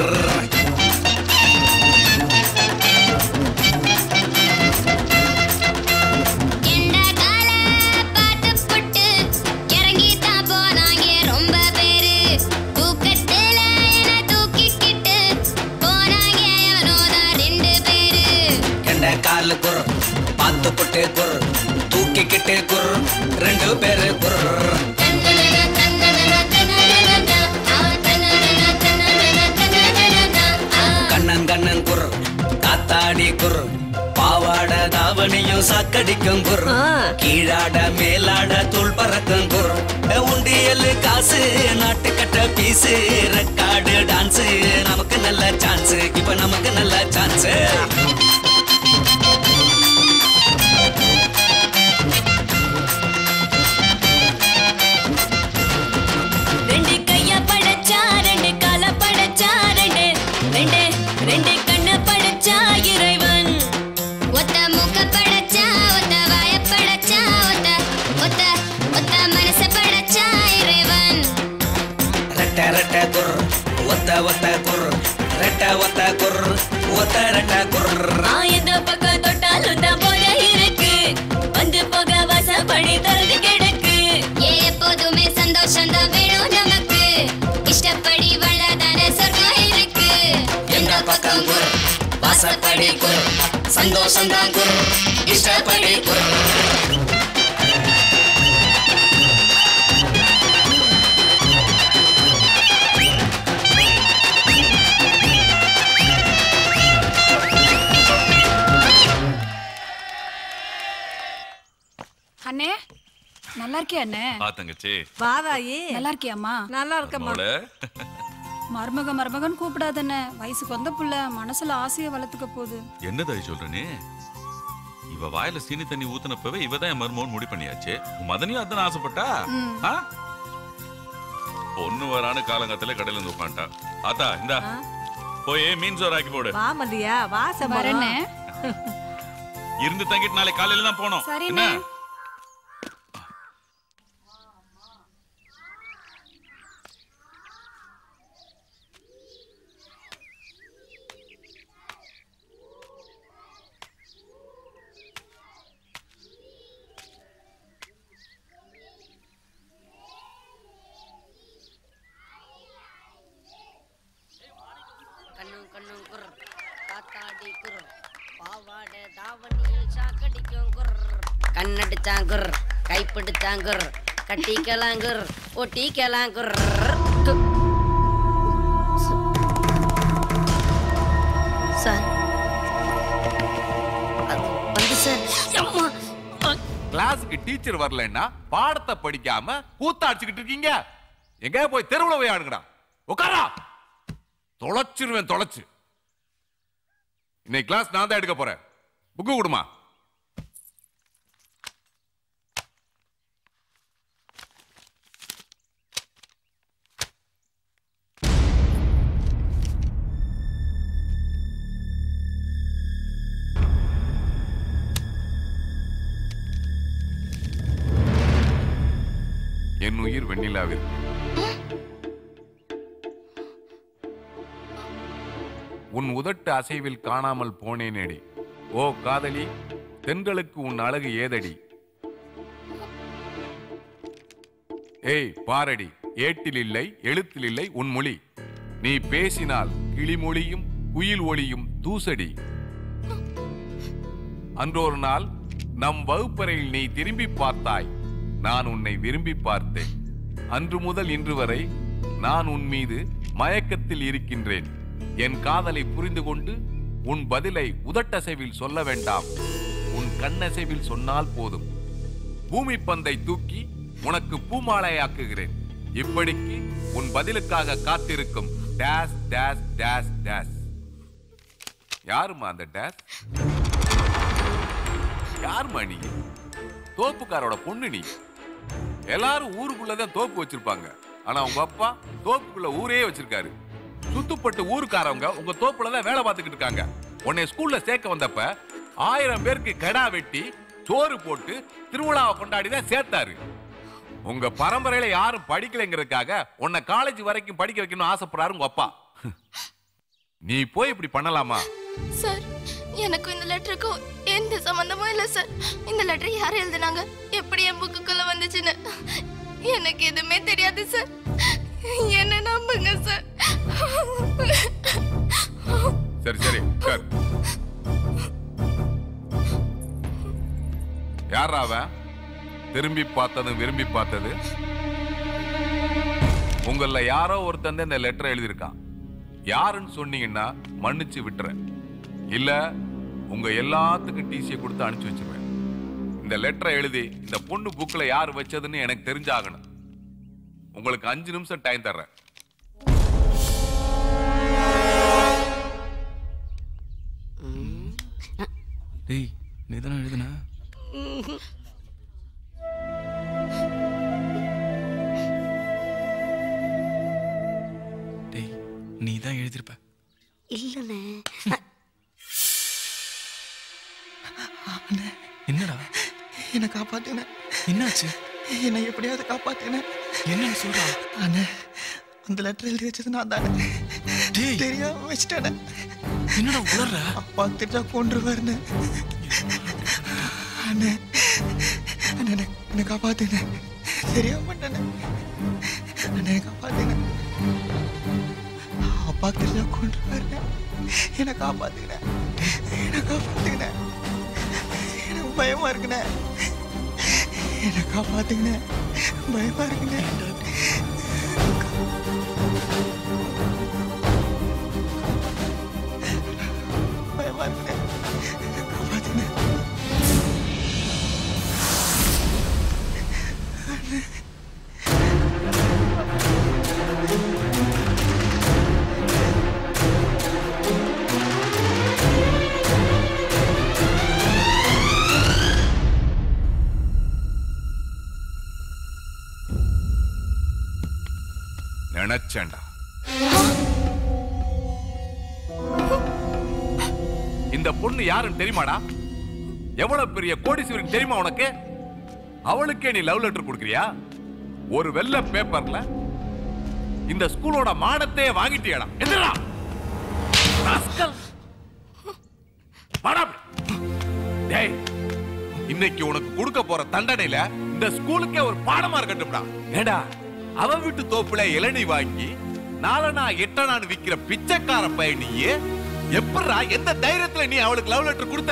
எந்த கால பார்த்து புட்டு இறங்கி தான் போனாங்க ரொம்ப பேரு தூக்கத்துல என்ன தூக்கிக்கிட்டு போனாங்க எவனோதான் ரெண்டு பேரு கெண்ட காலு குர் பார்த்து புட்டு குர் தூக்கிக்கிட்டு குர் ரெண்டு பேரு குர் கண்ணன் கண்ணன் குர் காத்தாடி குர் பாவாட தாவணியும் சாக்கடிக்கும் குர் கீழாட மேலாட தூள் பறக்கும் குர் உண்டியல் காசு நாட்டுக்கட்ட பீஸு ரெக்கார்டு டான்ஸ் நமக்கு நல்ல சான்ஸ் இப்ப நமக்கு நல்ல சான்ஸ் ஒத்த குர் ரெட்ட ஒத்த குர் ஒத்த ரெட்ட குர் நான் எந்த பக்கம் தொட்டாலும் தான் போல இருக்கு வந்து போக வாசப்படி திறந்து கிடக்கு ஏ எப்போதுமே சந்தோஷம் தான் வேணும் நமக்கு இஷ்டப்படி வளதான சொர்க்கம் இருக்கு எந்த பக்கம் குர் வாசப்படி குர் சந்தோஷம் தான் குர் இஷ்டப்படி குர் அண்ணே நல்லா இருக்கியா அண்ணே ஆ தங்கச்சி வாதாயி நல்லா இருக்கியாம்மா நல்லா இருக்கம்மா மோளே மருமக மருமகன் கூப்பிடாதண்ணே வயசுக்கு வந்த புள்ள மனசுல ஆசையை வளர்த்துக்க போகுது என்னதாய் சொல்ற நீ இவ வாயில சீனி தண்ணி ஊத்துனப்பவே இவ தான் என் மருமகன் முடிவு பண்ணியாச்சு உன் மதனியும் அதான் ஆசைப்பட்டா ம். ஆ? பொண்ணு வரான்னு காலங்கத்துல கடையில இருந்து உட்காந்துட்டா ஆத்தா இந்தா போய் மீன் சோறு ஆக்கி போடு வா மல்லியா வா வரேண்ணே. இருந்து தங்கிட்டு நாளைக்கு காலையில தான் போனோம் சரிண்ணே. என்ன கண்ணும் கண்ணும் குர் காத்தாடி குர் பாவாடை தாவணியில் சாக்கடிக்கும் குர் கண்ணடிச்சான் குர் கைப்பிடிச்சான் குர் கட்டிக்கலாம் குர் ஒட்டிக்கலாம் குர் கு- சார் அது வந்து சார் அம்மா கிளாஸுக்கு டீச்சர் வரலன்னா பாடத்தை படிக்காம கூத்தாடிச்சுக்கிட்டு இருக்கீங்க எங்க போய் தெருவுல போய் ஆடுங்கடா உட்காரா தொலைச்சிருவேன் தொலைச்சு இன்னைக்கு கிளாஸ் நான் தான் எடுக்க போறேன் புக்கு கொடுமா என் உயிர் வெண்ணிலாவில் உன் உதட்டு அசைவில் காணாமல் போனேனேடி ஓ காதலி தென்றலுக்கு உன் அழகு ஏதடி ஏய் பாரடி ஏட்டில் இல்லை எழுத்தில் இல்லை உன் மொழி நீ பேசினால் கிளிமொழியும் குயில் ஒளியும் தூசடி அன்றொரு நாள் நம் வகுப்பறையில் நீ திரும்பி பார்த்தாய் நான் உன்னை விரும்பி பார்த்தேன் அன்று முதல் இன்று வரை நான் உன் மீது மயக்கத்தில் இருக்கின்றேன் என் காதலை புரிந்து கொண்டு உன் பதிலை உதட்டசைவில் சொல்ல வேண்டாம் உன் கண்ணசைவில் சொன்னால் போதும் பூமி பந்தை தூக்கி உனக்கு பூமாலையாக்குகிறேன் இப்படிக்கு உன் பதிலுக்காக காத்திருக்கும் டேஸ் டேஸ் டேஸ் டேஸ் யாருமா அந்த டேஸ் யாருமா நீ தோப்புக்காரோட பொண்ணு நீ எல்லாரும் ஊருக்குள்ளதான் தோப்பு வச்சிருப்பாங்க ஆனா உங்க அப்பா தோப்புக்குள்ள ஊரே வச்சிருக்காரு சுத்துப்பட்டு ஊருக்காரவங்க உங்க தோப்புல தான் வேலை பார்த்துக்கிட்டு இருக்காங்க உன்னை ஸ்கூல்ல சேர்க்க வந்தப்ப ஆயிரம் பேருக்கு கடா வெட்டி சோறு போட்டு திருவிழாவை கொண்டாடி தான் சேர்த்தாரு உங்க பரம்பரையில யாரும் படிக்கலைங்கிறதுக்காக உன்னை காலேஜ் வரைக்கும் படிக்க வைக்கணும்னு ஆசைப்படுறாரு உங்க அப்பா நீ போய் இப்படி பண்ணலாமா சார் எனக்கும் இந்த லெட்டருக்கும் எந்த சம்பந்தமும் இல்லை சார் இந்த லெட்டர் யார் எழுதுனாங்க எப்படி என் புக்குக்குள்ள வந்துச்சுன்னு எனக்கு எதுவுமே தெரியாது சார் என்ன நம்புங்க சார் சரி சரி சார் யாரா அவன் திரும்பி பார்த்ததும் விரும்பி பார்த்தது உங்கள யாரோ ஒருத்தன் தான் இந்த லெட்டர் எழுதியிருக்கான் யாருன்னு சொன்னீங்கன்னா மன்னிச்சு விட்டுறேன் இல்ல உங்க எல்லாத்துக்கும் டிசியை கொடுத்து அனுப்பிச்சு வச்சிருவேன் இந்த லெட்டரை எழுதி இந்த பொண்ணு புக்ல யார் வச்சதுன்னு எனக்கு தெரிஞ்சாகணும் உங்களுக்கு அஞ்சு நிமிஷம் டைம் தர்றேன் டேய் நீ தானே எழுதுன டேய் நீ தான் எழுதிருப்ப இல்லைண்ணே என்னடா என்னை காப்பாத்துன என்னாச்சு என்னை எப்படியாவது காப்பாத்துன என்னன்னு சொல்றா அண்ணே அந்த லெட்டர் எழுதி வச்சது நான் தானே தெரியாம வச்சுட்டானே என்னடா உளர்ற அப்பா தெரிஞ்சா கொன்றுவாருன்னு அண்ணே அண்ணே என்னை- என்னை காப்பாத்துங்க தெரியாம பண்ணேனே அண்ணே என்னை காப்பாத்துங்க அப்பா தெரிஞ்சா கொன்றுவாருண்ணே என்னை காப்பாத்துங்கண்ணே என்னை காப்பாத்துங்கண்ணே எனக்கு பயமா இருக்குண்ணே என்னை காப்பாத்துங்கண்ணே பயமா இருக்குண்ணே பயமா இருக்குண்ணே காப்பாத்துங்கண்ணே நினைச்சேன்டா இந்த பொண்ணு யாருன்னு தெரியுமாடா எவ்வளவு பெரிய கோடீஸ்வரன் தெரியுமா உனக்கு அவளுக்கே நீ லவ் லெட்டர் கொடுக்குறியா ஒரு வெள்ளை பேப்பர்ல இந்த ஸ்கூலோட மானத்தையே வாங்கிட்டியாடா எந்திரா ராஸ்கல். வாடா அப்படி. டேய் இன்னைக்கு உனக்கு கொடுக்க போற தண்டனையில இந்த ஸ்கூலுக்கே ஒரு பாடமா இருக்கட்டும்டா ஏடா அவ வீட்டு தோப்புல இளநீ வாங்கி நாலனா எட்டனான்னு விக்கிற பிச்சைக்கார பையன் நீயே எப்படிடா எந்த தைரியத்துல நீ அவளுக்கு லவ் லெட்டர் கொடுத்த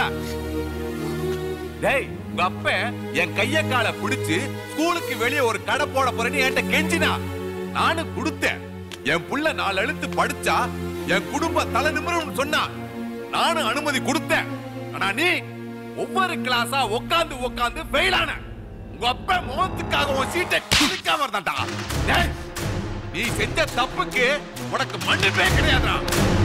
டேய் உங்க அப்ப என் கைய காலை பிடிச்சு ஸ்கூலுக்கு வெளியே ஒரு கடை போட போறேன்னு என்கிட்ட கெஞ்சினா நானும் கொடுத்தேன் என் புள்ள நாலு எழுத்து படிச்சா என் குடும்ப தலை நிமிரம்னு சொன்னா நானும் அனுமதி கொடுத்தேன் ஆனா நீ ஒவ்வொரு கிளாஸா உட்கார்ந்து உட்கார்ந்து ஃபெயில் ஆன உங்க அப்பா முகத்துக்காக உன் சீட்டை குடிக்காம இருந்தான்டா டேய், நீ செஞ்ச தப்புக்கு உனக்கு மன்னிப்பே கிடையாதுடா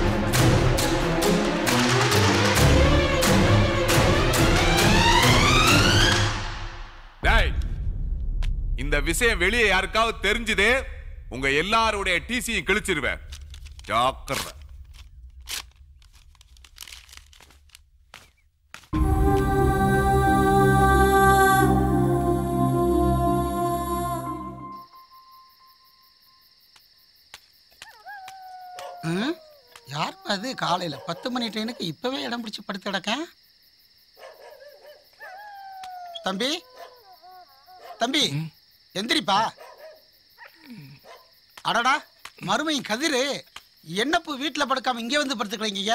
டேய் இந்த விஷயம் வெளியே யாருக்காவது தெரிஞ்சது உங்க எல்லாருடைய டிசியும் கிழிச்சிருவேன் ஜாக்கிரதை ம்? யார் அது காலையில பத்து மணி ட்ரெயினுக்கு இப்பவே இடம் பிடிச்சு படுத்து கிடக்கேன் தம்பி தம்பி எந்திரிப்பா அடடா மருமையும் கதிரு என்னப்பு வீட்டுல படுக்காம இங்கே வந்து படுத்துக்கிறீங்க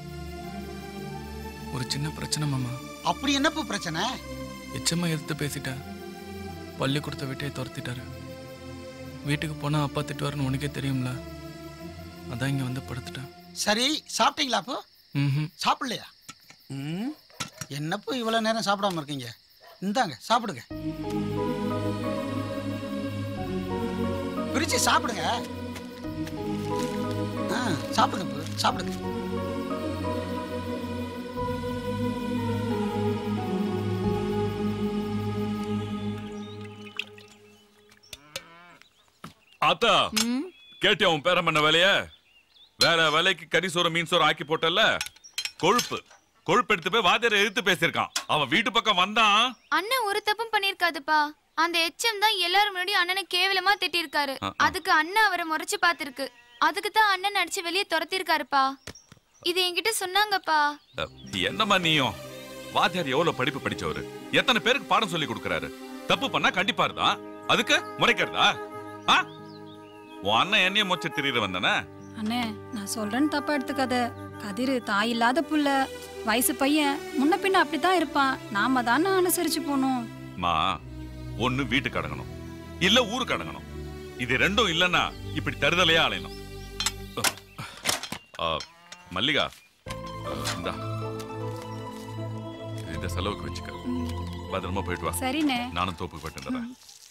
ஒரு சின்ன பிரச்சனை மாமா அப்படி என்னப்பு பிரச்சனை எச்சம்மா எதிர்த்து பேசிட்டேன் பள்ளிக்கூடத்தை விட்டே துரத்திட்டாரு வீட்டுக்கு போனா அப்பா திட்டுவாருன்னு உனக்கே தெரியும்ல அதான் இங்க வந்து படுத்துட்டேன் சரி சாப்பிட்டீங்களா அப்போ ம்ஹும். சாப்பிடலையா ம் என்னப்போ இவ்வளோ நேரம் சாப்பிடாம இருக்கீங்க இந்தாங்க சாப்பிடுங்க பிரிச்சு சாப்பிடுங்க ஆ சாப்பிடுங்க பு, சாப்பிடுங்க ஆத்தா கேட்டியா உன் பேரம் பண்ண வேலைய வேற வேலைக்கு கறி சோறு மீன் சோறு ஆக்கி போட்டல கொழுப்பு கொழுப்பு எடுத்து போய் வாத்தியாரை எதிர்த்து பேசியிருக்கான் அவன் வீட்டு பக்கம் வந்தான் அண்ணன் ஒரு தப்பும் பண்ணிருக்காதுப்பா அந்த எச்எம் தான் எல்லாரும் முன்னாடி அண்ணனை கேவலமா திட்டிருக்காரு ஆ, ஆ. அதுக்கு அண்ணன் அவரை முறைச்சு பார்த்திருக்கு அதுக்கு தான் அண்ணன் அடிச்சு வெளியே துரத்திருக்காருப்பா இது என்கிட்ட சொன்னாங்கப்பா அஹ், என்னம்மா நீயும் வாத்தியார் எவ்வளவு படிப்பு படிச்சவரு எத்தனை பேருக்கு பாடம் சொல்லி கொடுக்கறாரு தப்பு பண்ணா கண்டிப்பா இருந்தான் அதுக்கு முறைக்கிறதா ஆ? உன் அண்ணன் என்னைய மொச்ச திரியிற வந்தானே அண்ணே நான் சொல்றேன்னு தப்பா எடுத்துக்காத கதிரு தாய் இல்லாத புள்ள வயசு பையன் முன்ன பின்ன அப்படித்தான் இருப்பான் நாம தானே அனுசரிச்சு போகணும் மா ஒண்ணு வீட்டுக்கு அடங்கணும் இல்ல ஊருக்கு அடங்கணும் இது ரெண்டும் இல்லைன்னா இப்படி தருதலையா அலையணும் அஹ், மல்லிகா அஹ், இந்தா இந்த செலவுக்கு வச்சுக்க பத்திரமா போயிட்டு வா சரிண்ணே. நானும் தோப்புக்கு போயிட்டு வந்துடுறேன்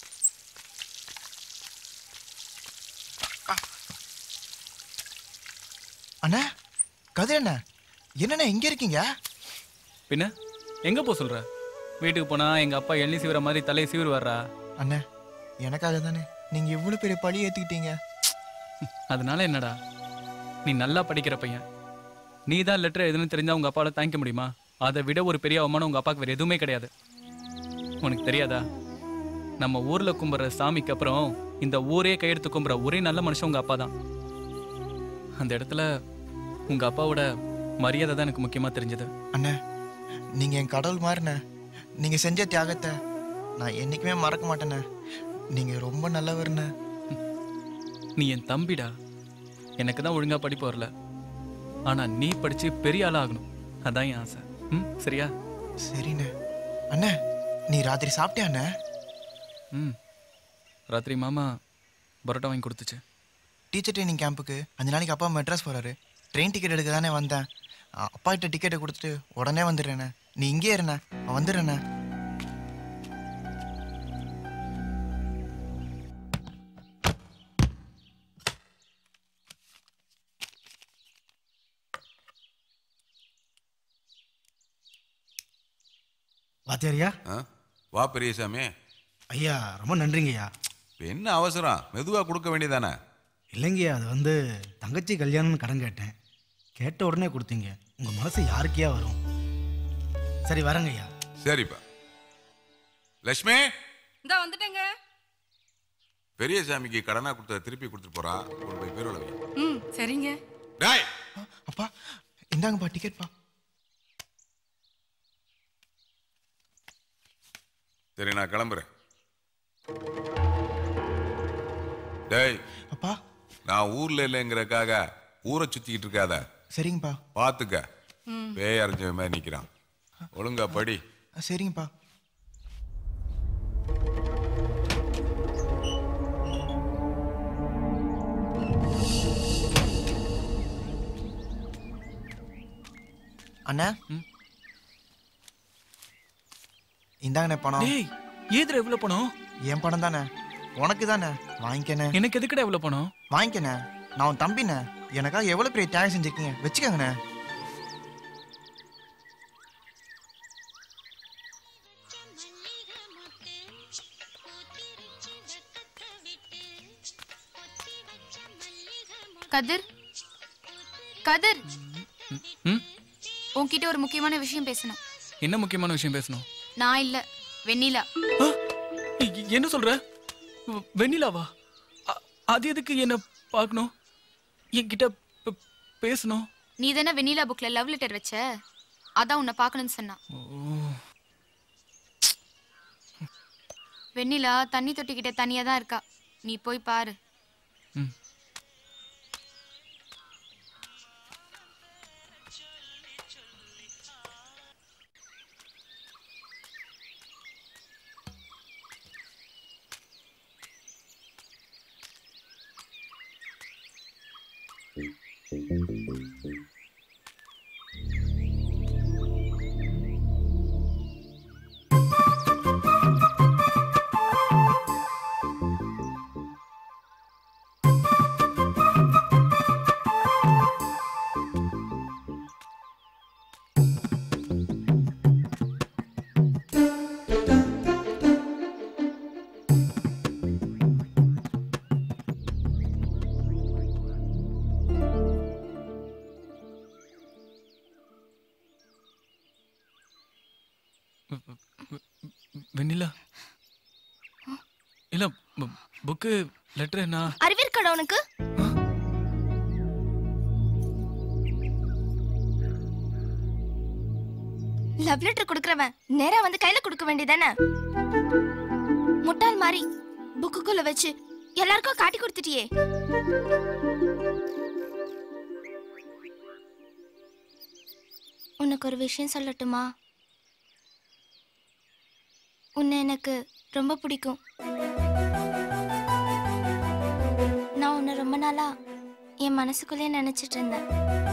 அண்ணா கதிர் அண்ணா என்னண்ணா இங்க இருக்கீங்க பின்ன எங்க போ சொல்ற வீட்டுக்கு போனா எங்க அப்பா எண்ணி சீவுற மாதிரி தலையை சீவுரு வர்றா அண்ணா எனக்காக தானே நீங்க இவ்வளவு பெரிய பழி ஏத்துக்கிட்டீங்க அதனால என்னடா நீ நல்லா படிக்கிற பையன் நீ தான் லெட்டர் எதுன்னு தெரிஞ்சா உங்க அப்பாவால தாங்கிக்க முடியுமா அதை விட ஒரு பெரிய அவமானம் உங்க அப்பாவுக்கு வேற எதுவுமே கிடையாது உனக்கு தெரியாதா நம்ம ஊர்ல கும்பிடுற சாமிக்கு அப்புறம் இந்த ஊரே கையெடுத்து கும்பிடுற ஒரே நல்ல மனுஷன் உங்க அப்பா தான் அந்த இடத்துல உங்க அப்பாவோட மரியாதை தான் எனக்கு முக்கியமா தெரிஞ்சது அண்ணே நீங்கள் என் கடவுள் மாதிரிண்ணே நீங்கள் செஞ்ச தியாகத்தை நான் என்றைக்குமே மறக்க மாட்டேண்ணே நீங்கள் ரொம்ப நல்லவர்ண்ணே நீ என் தம்பிடா எனக்கு தான் ஒழுங்கா படிப்பு வரல ஆனா நீ படிச்சு பெரிய ஆளா ஆகணும் அதான் என் ஆசை ம் சரியா சரிண்ணே அண்ணே நீ ராத்திரி சாப்பிட்டியா அண்ணே ம் ராத்திரி மாமா பரோட்டா வாங்கி கொடுத்துச்சு டீச்சர் ட்ரைனிங் கேம்புக்கு அஞ்சு நாளைக்கு அப்பா மெட்ராஸ் போகிறாரு ட்ரெயின் டிக்கெட் எடுக்க தானே வந்தேன் அ- அப்பா கிட்ட டிக்கெட்டை கொடுத்துட்டு உடனே வந்துடுறேண்ணே நீ இங்கே இருண்ணே நான் வந்துடுறேண்ணே வாத்தியாரியா ஆ? வா பெரியசாமி ஐயா ரொம்ப நன்றிங்கய்யா இப்ப என்ன அவசரம் மெதுவா கொடுக்க வேண்டியதானே இல்லைங்கய்யா அது வந்து தங்கச்சி கல்யாணம்னு கடன் கேட்டேன் கேட்ட உடனே கொடுத்தீங்க உங்கள் மனசு யாருக்கையா வரும் சரி வரேங்கய்யா சரிப்பா லட்சுமி இந்த வந்துட்டேங்க பெரியசாமிக்கு கடனா கொடுத்த திருப்பி கொடுத்துட்டு போறா கொண்டு போய் பேரோல வை ம் சரிங்க டேய் அப்பா இந்தாங்கப்பா டிக்கெட்ப்பா சரி நான் கிளம்புறேன் டேய் அப்பா நான் ஊர்ல இல்லைங்கிறக்காக ஊரை சுத்திக்கிட்டு இருக்காத சரிங்கப்பா பாத்துக்க ம். பேய் அரைஞ்ச மாதிரி நிக்கிறான் ஒழுங்கா படி சரிங்கப்பா அண்ணா இந்தாங்கண்ணே பணம் டேய் ஏதுல எவ்வளவு பணம் என் பணம் தானே உனக்கு தானே வாங்கிக்கண்ணே எனக்கு எதுக்குடா எவ்வளவு பணம் வாங்கிக்கண்ணே நான் உன் தம்பிண்ணே எனக்காக எவ்வளோ பெரிய தியாகம் செஞ்சிருக்கீங்க வச்சுக்கோங்கண்ணே கதிர் கதிர் ம் உன்கிட்ட ஒரு முக்கியமான விஷயம் பேசணும் என்ன முக்கியமான விஷயம் பேசணும் நான் இல்ல வெண்ணிலா எ- என்ன சொல்ற வெ- வெண்ணிலாவா அ- அது எதுக்கு என்ன பார்க்கணும் என்கிட்ட பே- பேசணும் நீ தானே வெண்ணிலா புக்ல லவ் லெட்டர் வச்ச அதான் உன்னை பார்க்கணும்னு சொன்னான் வெண்ணிலா தண்ணி தொட்டிக்கிட்ட தனியா தான் இருக்கா நீ போய் பாரு வெண்ணிலா இல்ல புக்கு லெட்டர் நான் அறிவிருக்கடா உனக்கு லவ் லெட்டர் கொடுக்கறவன் நேரா வந்து கையில கொடுக்க வேண்டியதானே முட்டாள் மாதிரி புக்குக்குள்ள வச்சு எல்லாருக்கும் காட்டி கொடுத்துட்டியே உனக்கு ஒரு விஷயம் சொல்லட்டுமா உன்னை எனக்கு ரொம்ப பிடிக்கும் நான் உன்னை ரொம்ப நாளா என் மனசுக்குள்ளே நினைச்சிட்டு இருந்தேன்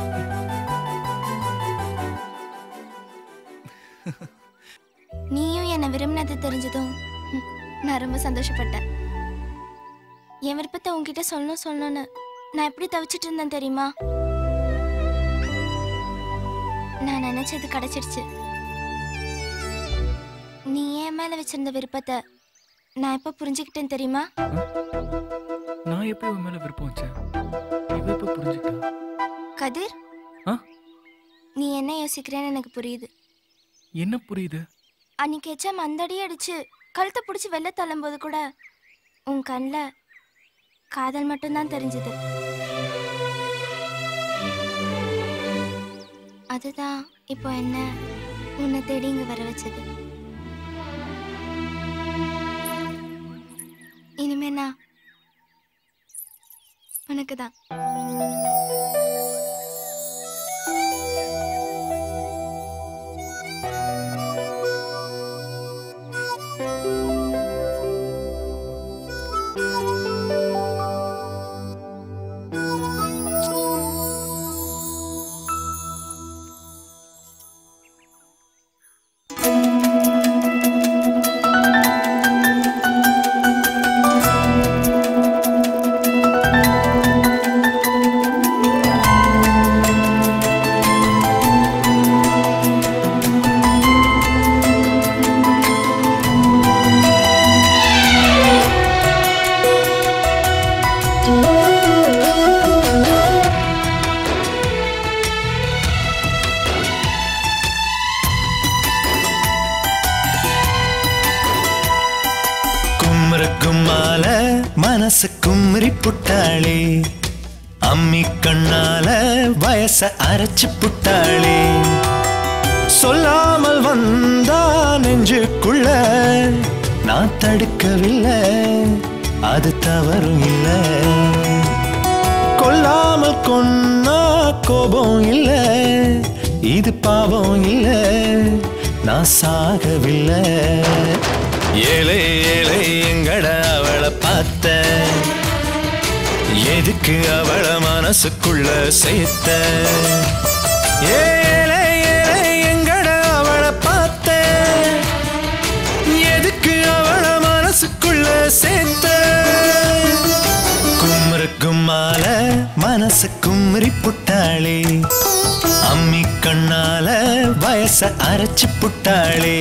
நீயும் என்னை விரும்பினது தெரிஞ்சதும் ம், நான் ரொம்ப சந்தோஷப்பட்டேன் என் விருப்பத்தை உன்கிட்ட சொல்லணும் சொல்லணும்னு நான் எப்படி தவிச்சிட்டு இருந்தேன் தெரியுமா நான் நினைச்சது கிடைச்சிடுச்சு நீ என் மேல வச்சிருந்த விருப்பத்தை நான் எப்ப புரிஞ்சுக்கிட்டேன் தெரியுமா நான் எப்போ உன் மேல விருப்பம் வச்சேன் இவ எப்போ புரிஞ்சுக்கிட்டா கதிர் ஆ? நீ என்ன யோசிக்கிறேன்னு எனக்கு புரியுது என்ன புரியுது அன்னைக்கு எச்சா மந்தடி அடிச்சு கழுத்தை பிடிச்சி வெளில தள்ளும்போது கூட உன் கண்ணில் காதல் மட்டும்தான் தெரிஞ்சது அதுதான் இப்போ என்ன உன்னை தேடி இங்க வர வச்சது இனிமே நான் உனக்கு தான் கும்ர கும்மால மனசு கும்ரி புட்டாளே அம்மி கண்ணால வயச அரைச்சு புட்டாளே சொல்லாமல் வந்தா நெஞ்சுக்குள்ள நான் தடுக்கவில்லை அது தவறும் இல்லை கொல்லாமல் கொன்னா கோபம் இல்லை இது பாவம் இல்லை நான் சாகவில்லை ஏழை ஏழை எங்கட அவளை பார்த்த எதுக்கு அவள மனசுக்குள்ள சேர்த்த ஏழை ஏழை எங்கட அவளை பார்த்த எதுக்கு அவள மனசுக்குள்ள சேர்த்த கும்ரு கும்மால மனசு கும்ரி புட்டாளே அம்மி கண்ணால வயச அரைச்சு புட்டாளே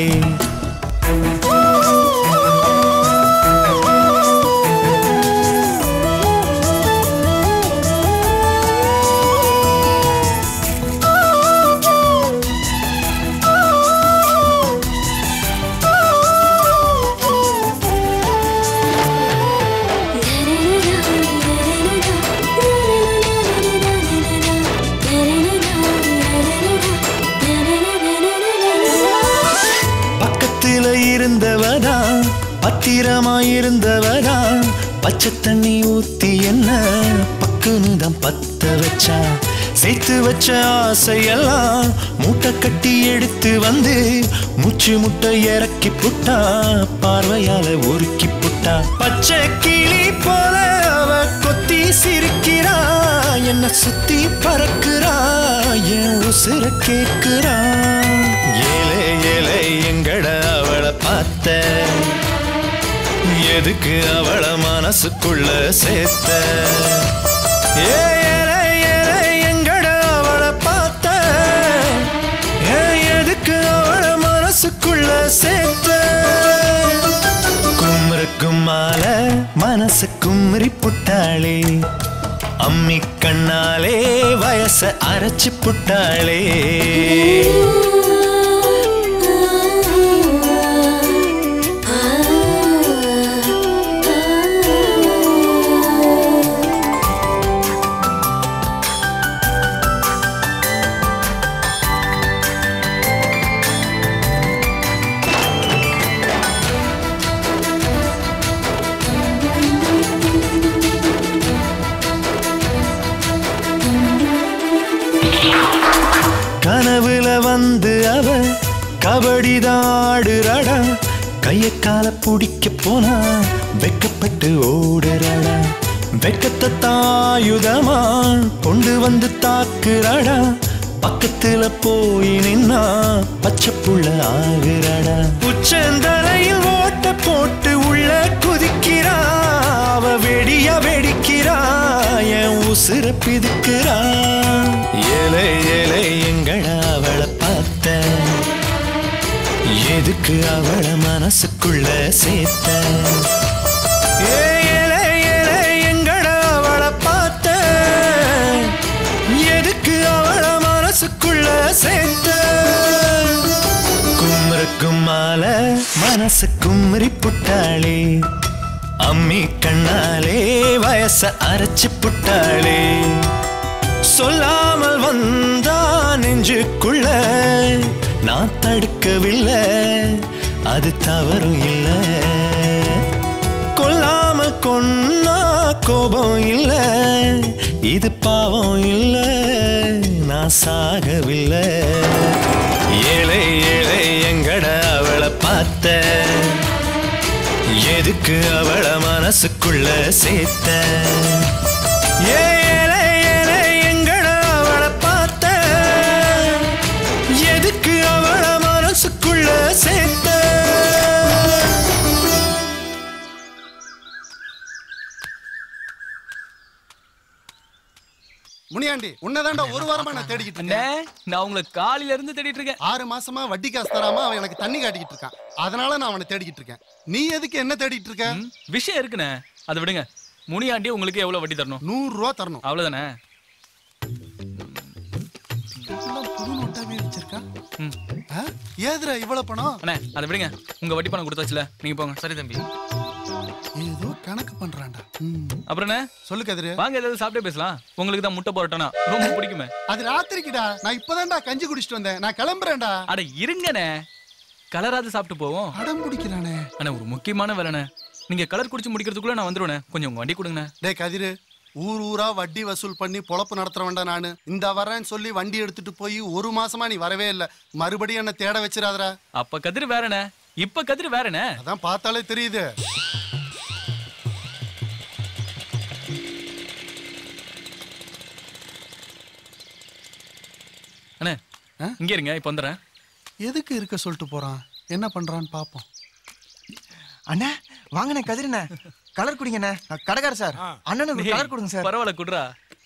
பக்கத்துல இருந்தவதா பத்திரமா இருந்தவதா பச்சை தண்ணி ஊத்தி என்ன பக்குன்னு தான் பத்த வச்சா சேர்த்து வச்ச ஆசையெல்லாம் மூட்டை கட்டி எடுத்து வந்து மூச்சு முட்டை இறக்கி புட்டா பார்வையால உருக்கி புட்டா பச்சை கிளி போல அவ கொத்தி சிரிக்கிறா என்ன சுத்தி பறக்குறா என் உசுர கேக்குறா ஏலே ஏலே எங்கட அவளை பார்த்த எதுக்கு அவள மனசுக்குள்ள சேர்த்த ஏ ஏலே ஏலே எங்கட அவளை பார்த்த ஏ, எதுக்கு அவள மனசுக்குள்ள சேர்த்த கும்ரு கும்மால மனசு கும்ரி புட்டாளே அம்மி கண்ணாலே வயச அரைச்சு புட்டாளே கனவுல வந்து அவ கபடி ஆடுறாடா கைய கால பிடிக்க போனா வெக்கப்பட்டு ஓடுறாடா வெக்கத்தை தாயுதமா கொண்டு வந்து தாக்குறாடா பக்கத்துல போய் நின்னா பச்சை புள்ள ஆகுறாடா உச்சந்தலையில் ஓட்ட போட்டு உள்ள குதிக்கிறா அவ வெடிய வெடிக்கிறா என் உசுர பிதுக்கிறா ஏழை ஏழை எங்கட அவளை பார்த்த எதுக்கு அவள மனசுக்குள்ள சேர்த்த ஏ, ஏழை, ஏழை, எங்கட அவளை பார்த்த எதுக்கு அவள மனசுக்குள்ள சேர்த்த கும்ரு கும்மால மனசு கும்ரி புட்டாளே அம்மி கண்ணாலே வயச அரைச்சு புட்டாளே சொல்லாமல் வந்தா நெஞ்சு நெஞ்சுக்குள்ள நான் தடுக்கவில்லை அது தவறும் இல்லை கொல்லாம கொன்னா கோபம் இல்லை இது பாவம் இல்லை நான் சாகவில்லை ஏழை ஏழை எங்கட அவளை பார்த்த எதுக்கு அவளை மனசுக்குள்ள சேர்த்த ஏழை ஏழை எங்கட அவளை பார்த்த எதுக்கு அவளை மனசுக்குள்ள சேர்த்த முனியாண்டி உன்னதாண்டா ஒரு வாரமா நான் தேடிக்கிட்டு இருக்கேன் நான் உங்களை காலையில இருந்து தேடிட்டு இருக்கேன் ஆறு மாசமா வட்டி காசு தராம அவன் எனக்கு தண்ணி காட்டிக்கிட்டு இருக்கான் அதனால நான் அவனை தேடிக்கிட்டு இருக்கேன் நீ எதுக்கு என்ன தேடிட்டு இருக்க விஷயம் இருக்குண்ணே அதை விடுங்க முனியாண்டி உங்களுக்கு எவ்வளவு வட்டி தரணும் நூறு ரூபா தரணும் அவ்வளவுதானே புது நோட்டாவே வச்சிருக்கா ஆ? ஏதுடா இவ்வளவு பணம் அண்ணே அதை விடுங்க உங்க வட்டி பணம் கொடுத்தாச்சுல நீங்க போங்க சரி தம்பி ஏதோ கணக்கு பண்றான்டா அப்புறம் என்ன சொல்லு கதிரு வாங்க ஏதாவது சாப்பிட்டே பேசலாம் உங்களுக்கு தான் முட்டை போராட்டம்னா ரொம்ப பிடிக்குமே அது ராத்திரிக்குடா நான் இப்பதான்டா கஞ்சி குடிச்சிட்டு வந்தேன் நான் கிளம்புறேன்டா அட இருங்கண்ணே கலராது சாப்பிட்டு போவோம் அடம் பிடிக்கிறானே அண்ணே ஒரு முக்கியமான வேலைண்ணே நீங்க கலர் குடிச்சு முடிக்கிறதுக்குள்ள நான் வந்துருவேண்ணே கொஞ்சம் உங்க வண்டி கொடுங்கண்ணே டேய் கதிரு ஊர் ஊரா வட்டி வசூல் பண்ணி பொழப்பு நடத்துறவன்டா நானு இந்த வரேன்னு சொல்லி வண்டி எடுத்துட்டு போய் ஒரு மாசமா நீ வரவே இல்ல மறுபடியும் என்ன தேட வச்சிடாதடா அப்ப கதிர் வேறண்ணே இப்ப கதிர் வேறண்ணே அதான் பார்த்தாலே தெரியுது அண்ணே இங்க இருங்க இப்ப வந்துடுறேன் எதுக்கு இருக்க சொல்லிட்டு போறான் என்ன பண்றான்னு பாப்போம் அண்ணா வாங்கண்ணே கதிரண்ணே கலர் குடிங்கண்ணே கடைக்கார சார் அண்ணனுக்கு டேய், கலர் கொடுங்க சார் பரவாயில்ல குடுறா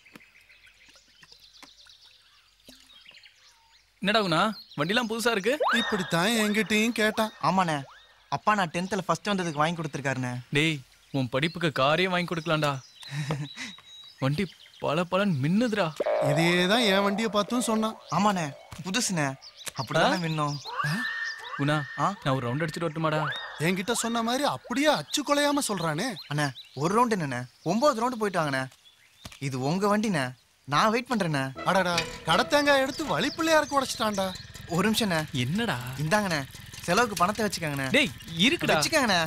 என்னடா குணா வண்டிலாம் புதுசா இருக்கு இப்படித்தான் என்கிட்டயும் கேட்டான் ஆமாண்ணே அப்பா நான் டென்த்தில் ஃபர்ஸ்ட் வந்ததுக்கு வாங்கி கொடுத்துருக்காருண்ணே டேய் உன் படிப்புக்கு காரே வாங்கி கொடுக்கலாம்டா வண்டி பல பலன் மின்னுதுடா இதே தான் என் வண்டியை பார்த்தும் சொன்னான் ஆமாண்ணே புதுசுண்ணே அப்படிதானே மின்னும் குணா நான் ஒரு ரவுண்ட் அடிச்சுட்டு வரட்டுமாடா என்கிட்ட சொன்ன மாதிரி அப்படியே அச்சு கொலையாம சொல்றானே அண்ணே ஒரு ரவுண்டு என்னண்ணே ஒன்பது ரவுண்டு போயிட்டு வாங்கண்ணே இது உங்க வண்டிண்ணே நான் வெயிட் பண்றேண்ணே அடடா கடத்தேங்காய் எடுத்து வழி பிள்ளையாருக்கு உடைச்சிட்டான்டா ஒரு நிமிஷம்ண்ணே என்னடா இந்தாங்கண்ணே செலவுக்கு பணத்தை வச்சுக்கோங்கண்ணே டேய் இருக்குடா வச்சுக்கோங்கண்ணே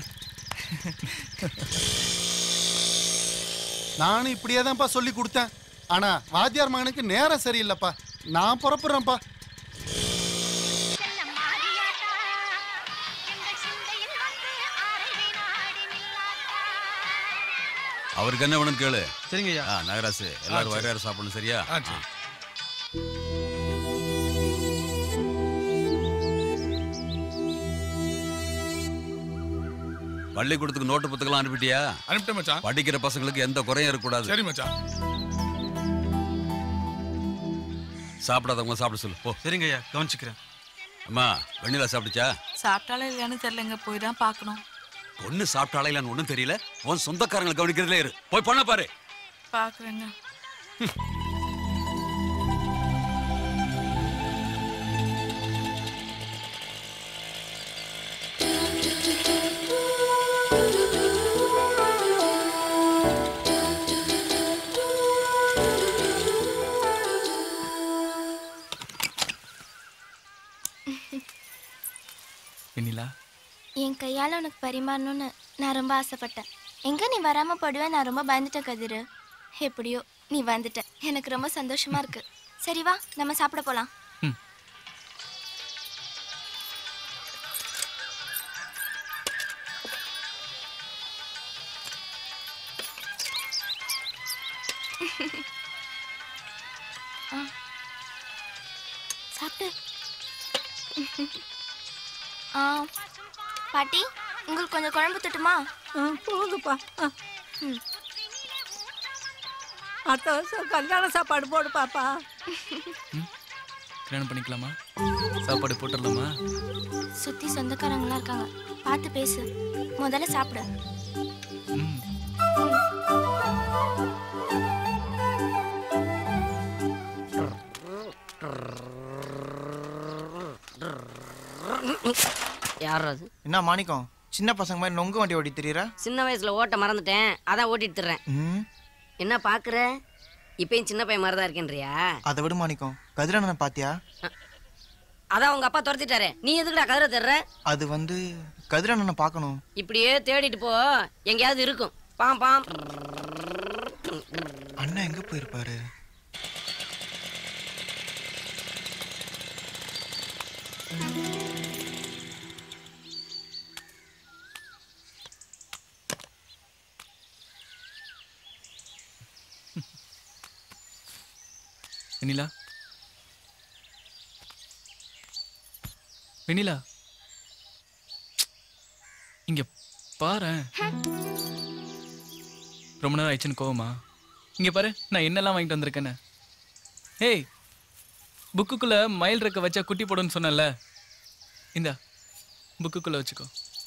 நானும் இப்படியே தான்ப்பா சொல்லி கொடுத்தேன் ஆனா வாத்தியார் மகனுக்கு நேரம் சரியில்லைப்பா நான் புறப்படுறேன்ப்பா அவருக்கு என்ன வேணும்னு கேளு சரிங்க ஐயா ஆ நகராசு எல்லாரும் சரி. வயிறாறு சாப்பிடணும் சரியா ஆ, சரி. பள்ளிக்கூடத்துக்கு நோட்டு புத்தகம் அனுப்பிட்டியா அனுப்பிட்டேன் மச்சான் படிக்கிற பசங்களுக்கு எந்த குறையும் இருக்கக்கூடாது சரி மச்சான் சாப்பிடாதவங்க சாப்பிட சொல்லு போ சரிங்க ஐயா கவனிச்சுக்கிறேன் அம்மா வெண்ணிலா சாப்பிடுச்சா சாப்பிட்டாலும் இல்லையான்னு தெரியலங்க போய் தான் பார்க்கணும் பொண்ணு சாப்பிட்டாலே இல்லைன்னு ஒன்றும் தெரியல உன் சொந்தக்காரங்களை கவனிக்கிறதுல இரு போய் பண்ண பாரு பார்க்குறேங்க வெண்ணிலா என் கையால் உனக்கு பரிமாறணும்னு நான் ரொம்ப ஆசைப்பட்டேன் எங்க நீ வராம போடுவேன் நான் ரொம்ப பயந்துட்டேன் கதிரு எப்படியோ நீ வந்துட்ட எனக்கு ரொம்ப சந்தோஷமா இருக்கு சரி வா நம்ம சாப்பிட போலாம் ஆ. சாப்பிடு ஆ பாட்டி உங்களுக்கு கொஞ்சம் குழம்பு தட்டுமா போதுப்பா ம் அடுத்த வருஷம் கல்யாண சாப்பாடு போடு பாப்பா கல்யாணம் பண்ணிக்கலாமா சாப்பாடு போட்டுடலாமா சுத்தி சொந்தக்காரங்களாம் இருக்காங்க பார்த்து பேசு முதல்ல சாப்பிடு யார் அது என்ன மாணிக்கம் சின்ன பசங்க மாதிரி நொங்கு வண்டி ஓடி தெரியுற சின்ன வயசுல ஓட்ட மறந்துட்டேன் அதான் ஓட்டிட்டு தர்றேன் ம் என்ன பாக்குற இப்பயும் சின்ன பையன் மாதிரி தான் இருக்கேன்றியா அதை விட மாணிக்கம் கதிரண்ணனை பாத்தியா அதான் உங்க அப்பா துரத்திட்டாரே நீ எதுக்குடா கதிரை தேடுற அது வந்து கதிரண்ணனை பார்க்கணும் இப்படியே தேடிட்டு போ எங்கேயாவது இருக்கும் பாம் பாம் அண்ணன் எங்க போயிருப்பாரு வெண்ணிலா வெண்ணிலா இங்க பாரேன் ரொம்ப நேரம் ஆயிடுச்சுன்னு கோவமா இங்க பாரு நான் என்னெல்லாம் வாங்கிட்டு வந்திருக்கேன்னு ஏய் புக்குக்குள்ள மயில் ரெக்க வச்சா குட்டி போடுன்னு சொன்னல இந்த புக்குக்குள்ள வச்சுக்கோ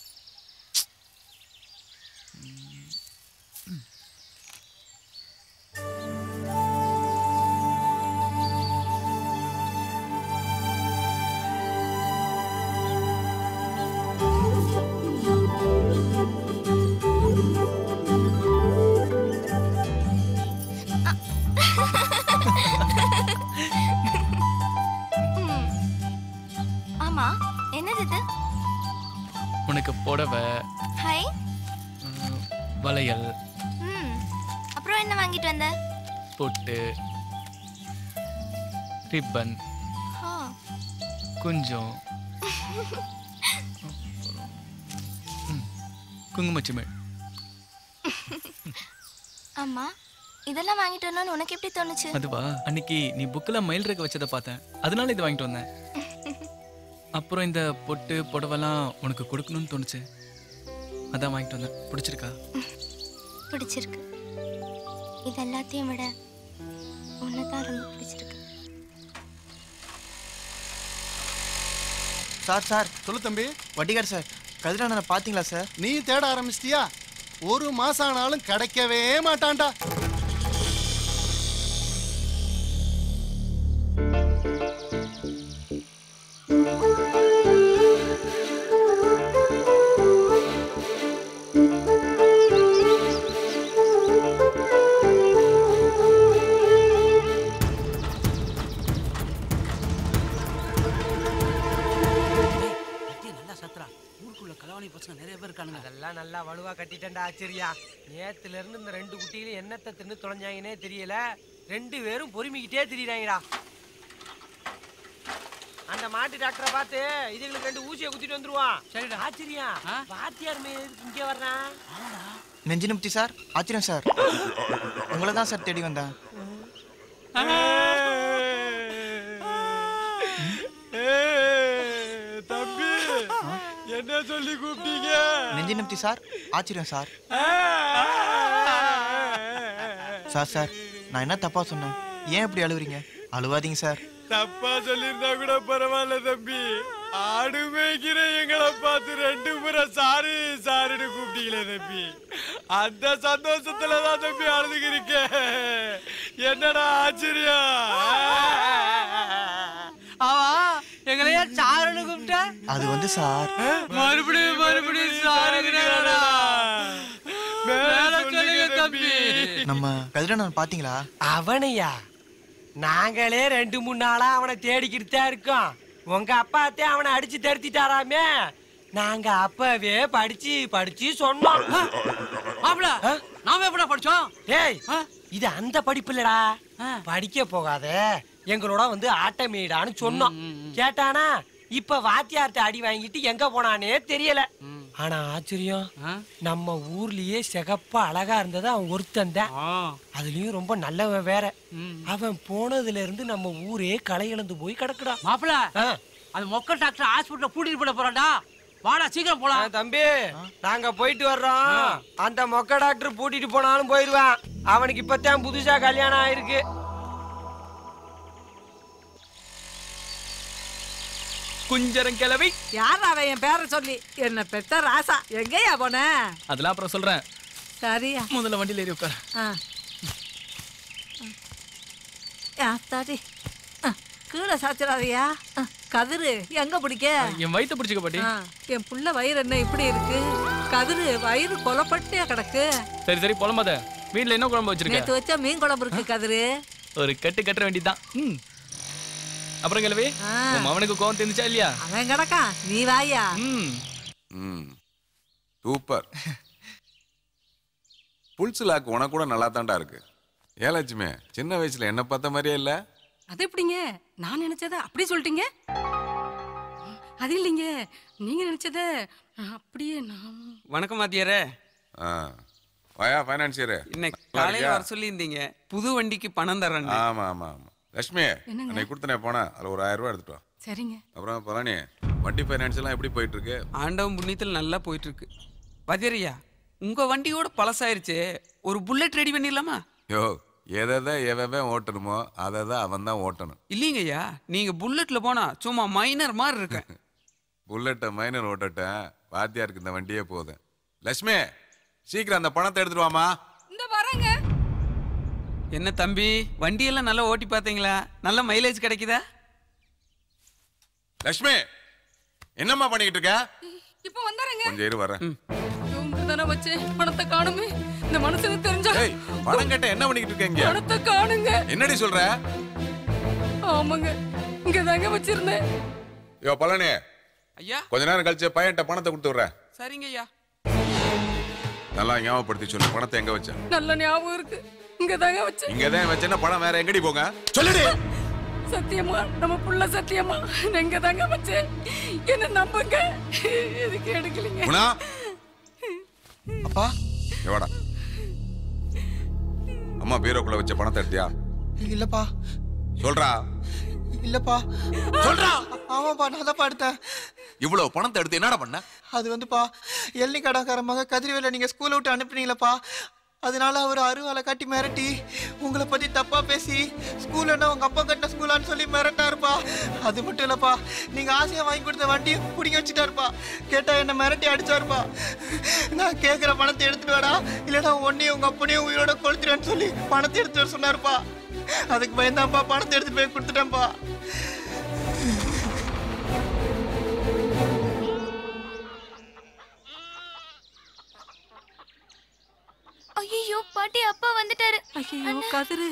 ம். ஆமா என்னது இது உனக்கு புடவை ஹாய் ம், வளையல் ம் அப்புறம் என்ன வாங்கிட்டு வந்த பொட்டு ரிப்பன் ஆ. குஞ்சம் குங்குமச்சிமிழ் ஆமா இதெல்லாம் வாங்கிட்டு வரணும்னு உனக்கு எப்படி தோணுச்சு அதுவா அன்னைக்கு நீ புக்கில் மயில் ரெக்க வச்சதை பார்த்தேன் அதனால இது வாங்கிட்டு வந்தேன் அப்புறம் இந்த பொட்டு புடவெல்லாம் உனக்கு கொடுக்கணும்னு தோணுச்சு அதான் வாங்கிட்டு வந்தேன் பிடிச்சிருக்கா பிடிச்சிருக்கு இது எல்லாத்தையும் விட உன்னை தான் ரொம்ப பிடிச்சிருக்கு சார் சார் சொல்லு தம்பி வட்டிகார் சார் கதிரண்ணனை பாத்தீங்களா சார் நீ தேட ஆரம்பிச்சிட்டியா ஒரு மாசம் ஆனாலும் கிடைக்கவே மாட்டான்டா கட்டிய நல்லா சத்துறா ஊருக்குள்ள கலவாணி பசங்க நிறைய பேர் இருக்கானுங்க அதெல்லாம் நல்லா வலுவா கட்டிட்டேன்டா ஆச்சரியா நேத்துல இருந்து இந்த ரெண்டு குட்டியில என்னத்தை தின்னு தொலைஞ்சாங்கன்னே தெரியல ரெண்டு பேரும் பொறுமிக்கிட்டே திரியிறாங்கடா அந்த மாட்டு டாக்டரை பார்த்து இதுங்களுக்கு ரெண்டு ஊசியை குத்திட்டு வந்துருவான் சரிடா ஆச்சரியா வாத்தியார் மே எதுக்கு இங்கே வர்றான் நெஞ்சு நிமித்தி சார் ஆச்சரியம் சார் உங்களை தான் சார் தேடி வந்தேன் தம்பி என்ன சொல்லி கூப்பிட்டீங்க நெஞ்சு நிமித்தி சார் ஆச்சரியம் சார் சார் சார் நான் என்ன தப்பா சொன்னேன் ஏன் இப்படி அழுவுறீங்க அழுவாதீங்க சார் தப்பா சொல்லியிருந்தா கூட பரவாயில்ல தம்பி ஆடு மேய்க்கிற எங்களை பார்த்து ரெண்டு முறை சாரு சாருன்னு கூப்பிட்டீங்களே தம்பி அந்த சந்தோஷத்துல தான் தம்பி அழுதுகிறீங்க என்னடா ஆச்சரியம் ஆவா எங்களையா சாருன்னு கூப்பிட்ட அது வந்து சார் மறுபடியும் மறுபடியும் சாருங்கிறாடா மேல சொல்லுங்க தம்பி நம்ம கதிரண்ணன் பாத்தீங்களா அவனையா நாங்களே ரெண்டு மூணு நாளா அவனை தேடிக்கிட்டு தான் இருக்கோம் உங்க அப்பாத்தே அவனை அடிச்சு தடுத்திட்டாராமே நாங்க அப்பவே படிச்சு படிச்சு சொன்னோம் மாப்பிள நாம எப்படா படிச்சோம் டேய் இது அந்த படிப்பு இல்லடா படிக்க போகாத எங்களோட வந்து ஆட்டமேடான்னு சொன்னோம் கேட்டானா இப்ப வாத்தியார்ட்ட அடி வாங்கிட்டு எங்க போனானே தெரியல ஆனா ஆச்சரியம் நம்ம ஊர்லயே சிகப்பா அழகா இருந்தது அவன் ஒருத்தன் தான் அதுலயும் ரொம்ப நல்லவன் வேற அவன் போனதுல இருந்து நம்ம ஊரே களை இழந்து போய் கிடக்குடா மாப்பிள அந்த மொக்க டாக்டர் ஹாஸ்பிட்டல்ல கூட்டிட்டு போட போறான்டா வாடா சீக்கிரம் போலாம் தம்பி நாங்க போயிட்டு வர்றோம் அந்த மொக்க டாக்டர் பூட்டிட்டு போனாலும் போயிருவான் அவனுக்கு இப்பதான் புதுசா கல்யாணம் ஆயிருக்கு குஞ்சரம் கிளவி யார் அவன் என் பேரை சொல்லி என்ன பெத்த ராசா எங்கேயா போன அதெல்லாம் அப்புறம் சொல்றேன் சரியா முதல்ல வண்டியில் ஏறி உட்கார ஆ யாத்தாடி ஆ, கீழே சாச்சிடாதயா ஆ, கதிரு எங்க பிடிக்க என் வயித்தை பிடிச்சிக்க பாட்டி ஆ, என் புள்ள வயிறு என்ன இப்படி இருக்கு கதிரு வயிறு கொலப்பட்டே கிடக்கு சரி சரி புலம்பாத வீட்ல என்ன குழம்பு வச்சிருக்க நேத்து வச்ச மீன் குழம்பு இருக்கு கதிரு ஒரு கட்டு கட்டுற வேண்டியதுதான் ம். அப்புறம் கிளவி ஆ. உன் மவனுக்கு கோவம் தெரிஞ்சுச்சா இல்லையா அவன் கிடக்கா நீ வாயா ம் ம் சூப்பர் புல்ஸ் லாக்கு உனக்கு கூட நல்லா தாண்டா இருக்கு ஏலட்சுமி சின்ன வயசுல என்ன பார்த்த மாதிரியே இல்ல அது எப்படிங்க நான் நினைச்சத அப்படியே சொல்லிட்டீங்க அது இல்லைங்க நீங்க நினைச்சத அப்படியே நான் வணக்கம் வாத்தியாரே ஆ. வாயா ஃபைனான்சியரு இன்னைக்கு நல்லா காலையில இருக்கியா? வர சொல்லியிருந்தீங்க புது வண்டிக்கு பணம் தரேன் ஆமா ஆமா ஆமா லட்சுமி என்னங்க? அன்னைக்கு கொடுத்தனே போனேன் அதுல ஒரு ஆயிரம் ரூபாய் எடுத்துட்டு வா சரிங்க அப்புறம் பழனி வண்டி ஃபைனான்ஸ் எல்லாம் எப்படி போயிட்டு இருக்கு ஆண்டவன் புண்ணியத்தில் நல்லா போயிட்டு இருக்கு வாத்தியாரையா உங்க வண்டியோட பழசாயிருச்சே ஒரு புல்லட் ரெடி பண்ணிடலாமா யோ எதை எவன் ஓட்டணுமோ அதை தான் அவன் தான் ஓட்டணும் இல்லைங்கய்யா நீங்க புல்லட்ல போனா சும்மா மைனர் மாதிரி இருக்கேன் புல்லட்டை மைனர் ஓட்டட்டேன் வாத்தியாருக்கு இந்த வண்டியே போதும் லட்சுமி சீக்கிரம் அந்த பணத்தை எடுத்துட்டு வாமா இந்த வரேங்க என்ன தம்பி வண்டியெல்லாம் நல்லா ஓட்டி பார்த்தீங்களா நல்ல மைலேஜ் கிடைக்குதா லட்சுமி என்னம்மா பண்ணிக்கிட்டு இருக்க இப்போ வந்துறேங்க கொஞ்சம் இரு வரேன் உங்க தானே வச்சு பணத்தை காணுமே இந்த மனுஷனுக்கு தெரிஞ்சா ஏய் பணம் கேட்ட என்ன பண்ணிக்கிட்டு இருக்க இங்க பணத்தை காணுங்க என்னடி சொல்ற ஆமாங்க இங்க தாங்க வச்சிருந்தேன் யோ பழனி ஐயா கொஞ்ச நேரம் கழிச்சு பையன்ட்ட பணத்தை கொடுத்து விடுறேன் சரிங்க ஐயா நல்லா ஞாபகப்படுத்தி சொல்லு பணத்தை எங்க வச்ச நல்ல ஞாபகம் இருக்கு இங்க தாங்க வச்சேன் இங்க தான் வச்சேன்னா பணம் வேற எங்கடி போங்க சொல்லுடி சத்தியமா நம்ம புள்ள சத்தியமா நான் இங்க தாங்க வச்சேன் என்ன நம்புங்க எதுக்கு எடுக்கலீங்க குணா அப்பா எவாடா அம்மா பீரோக்குள்ள வச்ச பணத்தை எடுத்தியா இல்லப்பா சொல்றா இல்லப்பா சொல்றா ஆமாப்பா நான் தான் எடுத்தேன் இவ்வளவு பணத்தை எடுத்து என்னடா பண்ண அது வந்துப்பா எள்ளி கடாக்கார மக கதிர்வேல நீங்க ஸ்கூலை விட்டு அனுப்புனீங்களப்பா அதனால அவர் அருவால காட்டி மிரட்டி உங்களை பத்தி தப்பா பேசி ஸ்கூல் என்ன உங்க அப்பா கட்டின ஸ்கூலான்னு சொல்லி மிரட்டாருப்பா அது மட்டும் இல்லப்பா நீங்க ஆசையா வாங்கி கொடுத்த வண்டியை பிடிங்க வச்சுட்டாருப்பா கேட்டா என்ன மிரட்டி அடிச்சாருப்பா நான் கேட்குற பணத்தை எடுத்துட்டு வாடா இல்லைன்னா உன்னையும் உங்க அப்பனையும் உயிரோட கொளுத்துறேன்னு சொல்லி பணத்தை எடுத்துட்டு வர சொன்னாருப்பா அதுக்கு பயந்தாப்பா பணத்தை எடுத்து போய் கொடுத்துட்டேன்ப்பா ஐயோ பாட்டி அப்பா வந்துட்டாரு ஐயோ கதிரு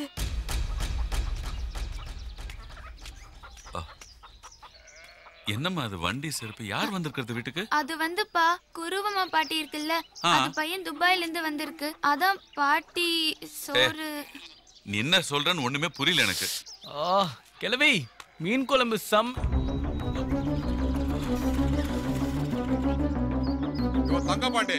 என்னம்மா அது வண்டி செருப்பு யார் வந்திருக்கிறது வீட்டுக்கு அது வந்துப்பா குருவம்மா பாட்டி இருக்குல்ல ஆ. அது பையன் துபாயில இருந்து வந்திருக்கு அதான் பாட்டி சோறு நீ என்ன சொல்றன்னு ஒண்ணுமே புரியல எனக்கு ஆ கிளவி மீன் குழம்பு சம் தங்க பாண்டி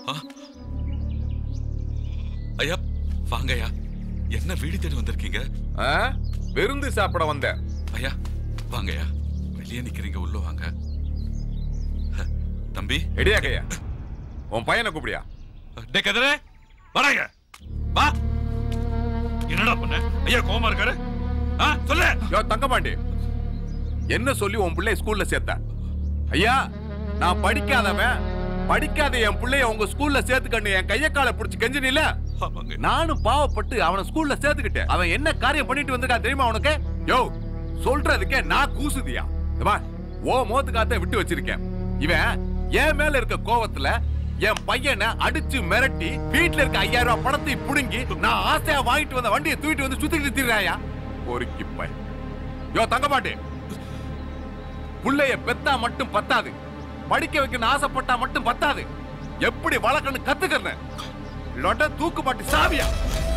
ஐயா வாங்கய்யா என்ன வீடு தேடி வந்திருக்கீங்க விருந்து சாப்பிட வந்தேன் ஐயா வாங்கய்யா வெளியே நிக்கிறீங்க உள்ள வாங்க ஹ, தம்பி எடியா கையா உன் பையனை கூப்பிடியா டே கதிரே வராங்க வா என்னடா பண்ண ஐயா கோமா இருக்காரு ஆ சொல்லு யோ தங்கபாண்டி என்ன சொல்லி உன் பிள்ளை ஸ்கூல்ல சேர்த்த ஐயா நான் படிக்காதவன் படிக்காத என் பிள்ளைய உங்க ஸ்கூல்ல சேர்த்துக்கன்னு என் கைய காலை பிடிச்சு கெஞ்சினில நானும் பாவப்பட்டு அவனை ஸ்கூல்ல சேர்த்துக்கிட்டேன் அவன் என்ன காரியம் பண்ணிட்டு வந்திருக்கான் தெரியுமா உனக்கு யோ சொல்றதுக்கே நான் கூசுதியா இந்த பார், ஓ மோத்துக்காத்த விட்டு வச்சிருக்கேன் இவன் என் மேல இருக்க கோவத்துல என் பையனை அடிச்சு மிரட்டி வீட்டுல இருக்க ஐயாயிரம் ரூபாய் பணத்தை புடுங்கி நான் ஆசையா வாங்கிட்டு வந்த வண்டியை தூக்கிட்டு வந்து சுத்திக்கிட்டு திரியாயா பொறுக்கி பையன் யோ தங்கமாட்டி புள்ளைய பெத்தா மட்டும் பத்தாது படிக்க வைக்கணும்னு ஆசைப்பட்டா மட்டும் பத்தாது எப்படி வளர்க்கணும் கத்துக்கிறேன் லொட்ட தூக்கு மாட்டி சாவியா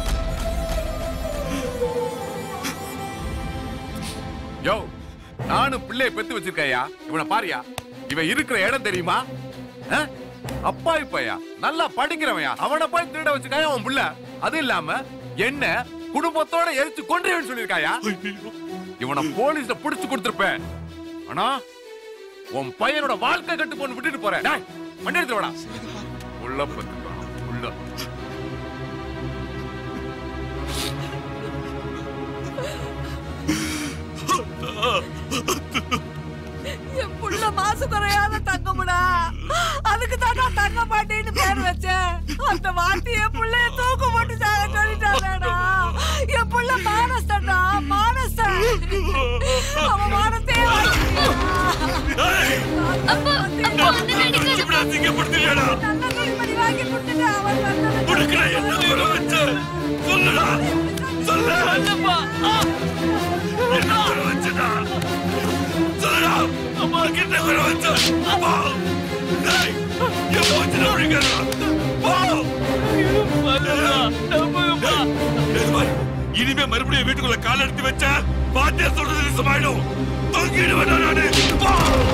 யோ நானும் பிள்ளைய பெத்து வச்சிருக்கையா இவனை பாரியா இவன் இருக்கிற இடம் தெரியுமா ஆ? அப்பாவி பையா நல்லா படிக்கிறவயா அவனை போய் திருட வச்சிருக்காயா உன் புள்ள அது இல்லாம என்ன குடும்பத்தோட எரிச்சு கொன்றேன்னு சொல்லிருக்காயா இவனை போலீஸ்ல புடிச்சு கொடுத்திருப்பேன் ஆனா உன் பையனோட வாழ்க்கை கட்டு போன்னு விட்டுட்டு போறேன் டேய், வண்டி எடுத்து வாடா உள்ள பத்துக்கா உள்ள என் புள்ள மாசு குறையாத தங்கமுடா அதுக்கு தான் நான் தங்க மாட்டேன்னு பேர் வச்சேன் அந்த வாட்டி என் புள்ளைய தூக்கு போட்டு சாக சொல்லிட்டாடா என் புள்ள மானஸ்தடா மானஸ்தன் அவன் மானத்தையே அப்பா அப்பா வந்து நடிக்காத நல்ல துணிமணி வாங்கி கொடுத்துட்டு அவன் வந்தவன் என்ன வர வச்ச சொல்லுடா சொல்லு என்ன குறை வச்சுடா சொல்லுடா அம்மா கிட்ட குறை வச்சு அப்பா டேய் எப்ப வச்சு நம்பிக்கிறா போ இனிமே மறுபடியும் வீட்டுக்குள்ள கால் எடுத்து வச்ச பாத்தியா சொல்றது நிசமாயிடும் தொங்கிடுவேன் நானு போ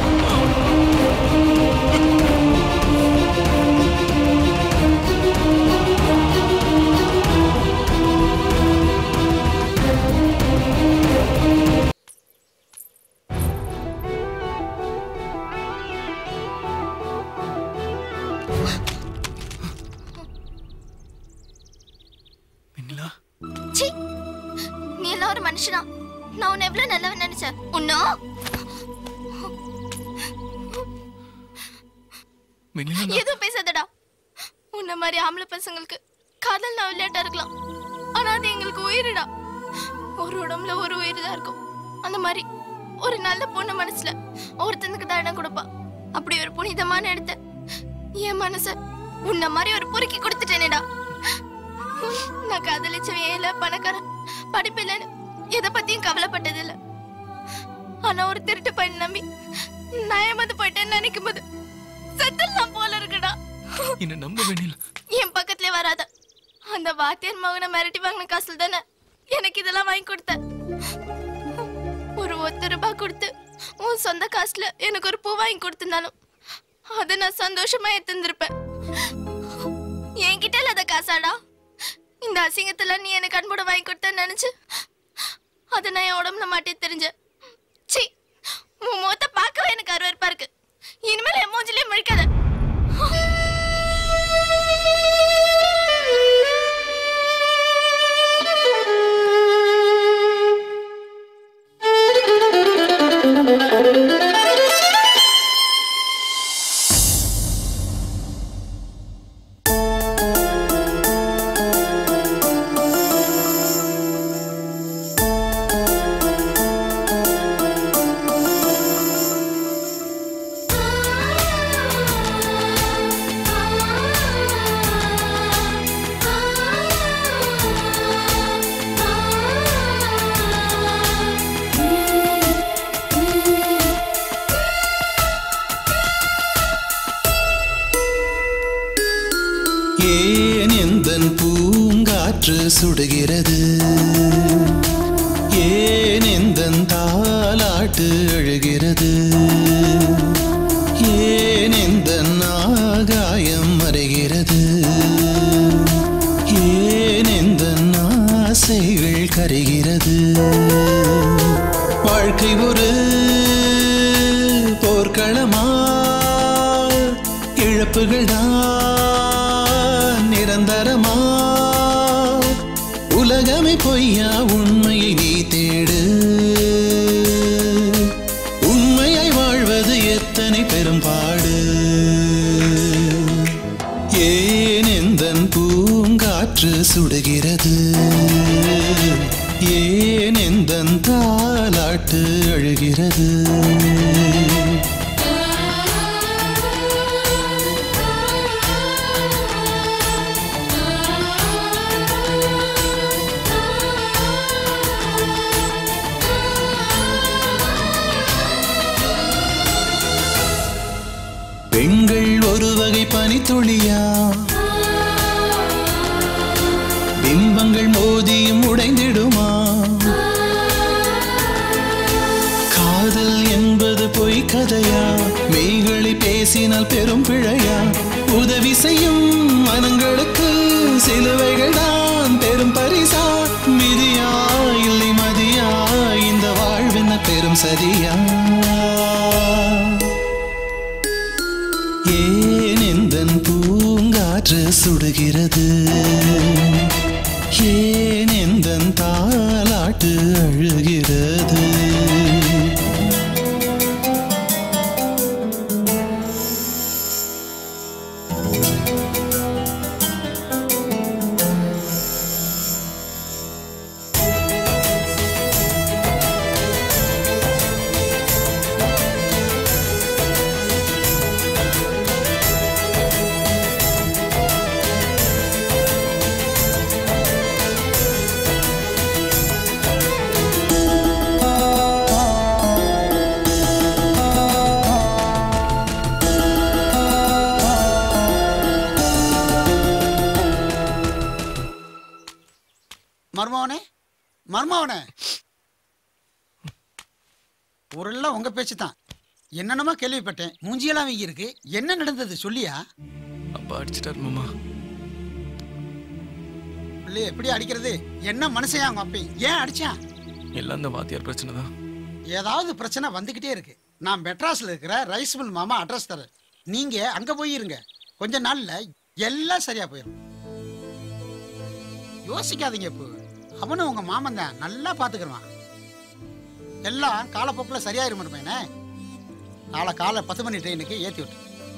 சீ நீ எல்லாம் ஒரு மனுஷனா நான் உன்னை எவ்வளவு நல்லவன் நினைச்சேன் உன்னோ எதுவும் பேசாதடா உன்ன மாதிரி ஆம்பளை பசங்களுக்கு காதல் நான் விளையாட்டா இருக்கலாம் ஆனா அது எங்களுக்கு உயிரிடா ஒரு உடம்புல ஒரு உயிர் தான் இருக்கும் அந்த மாதிரி ஒரு நல்ல பொண்ணு மனசுல ஒருத்தனுக்கு தான் இடம் கொடுப்பா அப்படி ஒரு புனிதமான இடத்த என் மனச உன்ன மாதிரி ஒரு பொறுக்கி கொடுத்துட்டேனேடா நான் காதலிச்சவன் ஏல பணக்காரன் படிப்பு இல்லைன்னு எதை பத்தியும் கவலைப்பட்டது இல்ல ஆனா ஒரு திருட்டு பையன் நம்பி நான் ஏமாந்து போயிட்டேன்னு நினைக்கும் போது செத்துலாம் போல இருக்குடா என்ன நம்ப வேண்டிய என் பக்கத்துல வராத அந்த வாத்தியார் மகனை மிரட்டி வாங்கின காசுல தானே எனக்கு இதெல்லாம் வாங்கி கொடுத்த ஒரு ஒத்த ரூபாய் கொடுத்து உன் சொந்த காசுல எனக்கு ஒரு பூ வாங்கி கொடுத்திருந்தாலும் அதை நான் சந்தோஷமா எடுத்திருந்திருப்பேன் என்கிட்ட இல்லாத காசாடா இந்த அசிங்கத்துல நீ எனக்கு அன்போட வாங்கி கொடுத்த நினைச்சு அதை நான் என் உடம்புல மாட்டி தெரிஞ்சேன் சி உன் முகத்தை பார்க்கவே எனக்கு அருவருப்பா இருக்கு இனிமேல் என் மூஞ்சிலே முழிக்காத ஏன் எந்தன் பூங்காற்று சுடுகிறது ஏன் எந்தன் தாலாட்டு அழுகிறது ஏன் எந்தன் ஆகாயம் மறைகிறது ஏன் எந்தன் ஆசைகள் கரைகிறது வாழ்க்கை ஒரு போர்க்களமா இழப்புகள் தான் நிரந்தரமா உலகமே பொய்யா உண்மையை நீ தேடு உண்மையாய் வாழ்வது எத்தனை பெரும்பாடு ஏன் எந்தன் பூங்காற்று சுடுகிறது ஏன் எந்தன் தாலாட்டு அழுகிறது பெண்கள் ஒரு வகை பனித்துளியா பிம்பங்கள் மோதியும் உடைந்திடுமா காதல் என்பது பொய் கதையா மெய்களை பேசினால் பெரும் பிழையா உதவி செய்யும் மனங்களுக்கு சிலுவைகள் தான் பெரும் பரிசா மிதியா இல்லை மதியா இந்த வாழ்வென்ன பெரும் சதியா ஏன் எந்தன் பூங்காற்று சுடுகிறது ஏன் எந்தன் தாலாட்டு அழுகிறது மர்மாவனே ஊரெல்லாம் உங்க பேச்சு தான் என்னென்னமோ கேள்விப்பட்டேன் மூஞ்சியெல்லாம் வீங்கி இருக்கு என்ன நடந்தது சொல்லியா அப்பா அடிச்சிட்டாரு மாமா பிள்ளைய எப்படி அடிக்கிறது என்ன மனுஷன் அவங்க அப்பி ஏன் அடிச்சான் எல்லாம் இந்த வாத்தியார் பிரச்சனை தான் ஏதாவது பிரச்சனை வந்துகிட்டே இருக்கு நான் மெட்ராஸ்ல இருக்கிற ரைஸ் மில் மாமா அட்ரஸ் தரேன் நீங்க அங்க போய் இருங்க கொஞ்ச நாள்ல எல்லாம் சரியா போயிடும் யோசிக்காதீங்க இப்போ அவனும் உங்க மாமன் தான் நல்லா பாத்துக்கிறான் எல்லாம் காலப்போக்கில் சரியாயிரும் பையனே நாளை காலை பத்து மணி ட்ரெயினுக்கு ஏற்றி விட்டு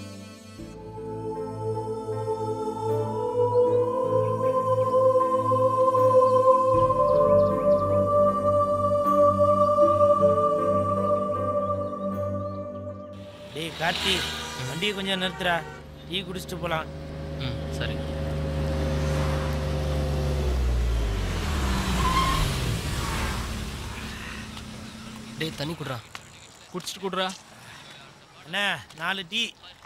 டேய் கார்த்தி வண்டியை கொஞ்சம் நிறுத்துறா டீ குடிச்சிட்டு போலாம் ம் சரி டேய் தண்ணி குடுறா குடிச்சிட்டு குடுறா அண்ணா நாலு டீ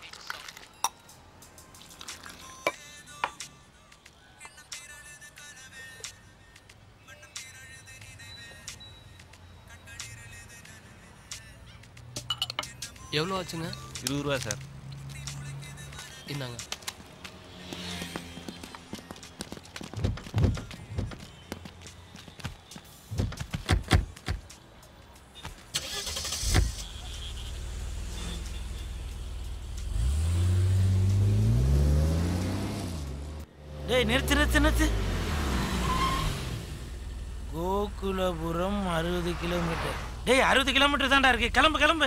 எவ்வளோ ஆச்சுங்க இருபது ரூபா சார் இந்தாங்க டேய் நிறுத்து நிறுத்து நிறுத்து கோகுலபுரம் அறுபது கிலோமீட்டர் டேய் அறுபது கிலோமீட்டர் தான்டா இருக்கு கிளம்பு கிளம்பு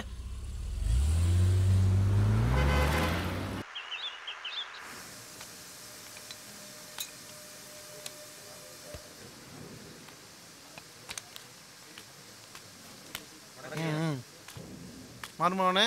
மருமவனே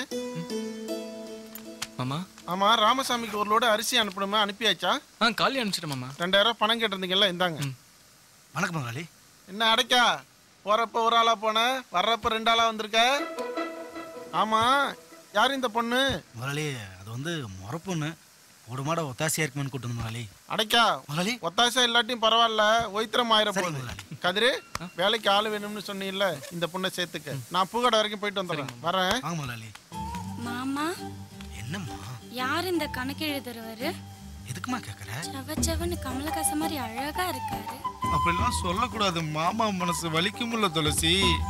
மாமா ஆமா ராமசாமிக்கு ஒரு லோடு அரிசி அனுப்பணுமே அனுப்பியாச்சா ஆ காலி அனுப்பிச்சிட்டேன் மாமா ரெண்டாயிரம் பணம் கேட்டிருந்தீங்கல்ல இந்தாங்க வணக்கம் முதலாளி என்ன அடைக்கா போறப்ப ஒரு ஆளா போன வர்றப்ப ரெண்டு ஆளா வந்திருக்க ஆமா யார் இந்த பொண்ணு முதலாளி அது வந்து முறப்பொண்ணு ஒரு மாட ஒத்தாசையா இருக்குமென்னு கூட்டு வந்து முதலாளி அடைக்கா முதலாளி ஒத்தாசை இல்லாட்டியும் பரவாயில்ல ஒய்த்திரம் ஆயிர போகுது கதிரு வேலைக்கு ஆளு வேணும்னு சொன்னீங்கல்ல இந்த பொண்ணை சேர்த்துக்க நான் பூக்கடை வரைக்கும் போயிட்டு வந்துடுறேன் வரேன் வாங்க முதலாளி மாமா என்னம்மா யார் இந்த கணக்கு எழுதுறவரு எதுக்குமா கேக்குற செவ செவன்னு கமலஹாசன் மாதிரி அழகா இருக்காரு அப்படிலாம் சொல்லக்கூடாது மாமா மனசு வலிக்கும்ல துளசி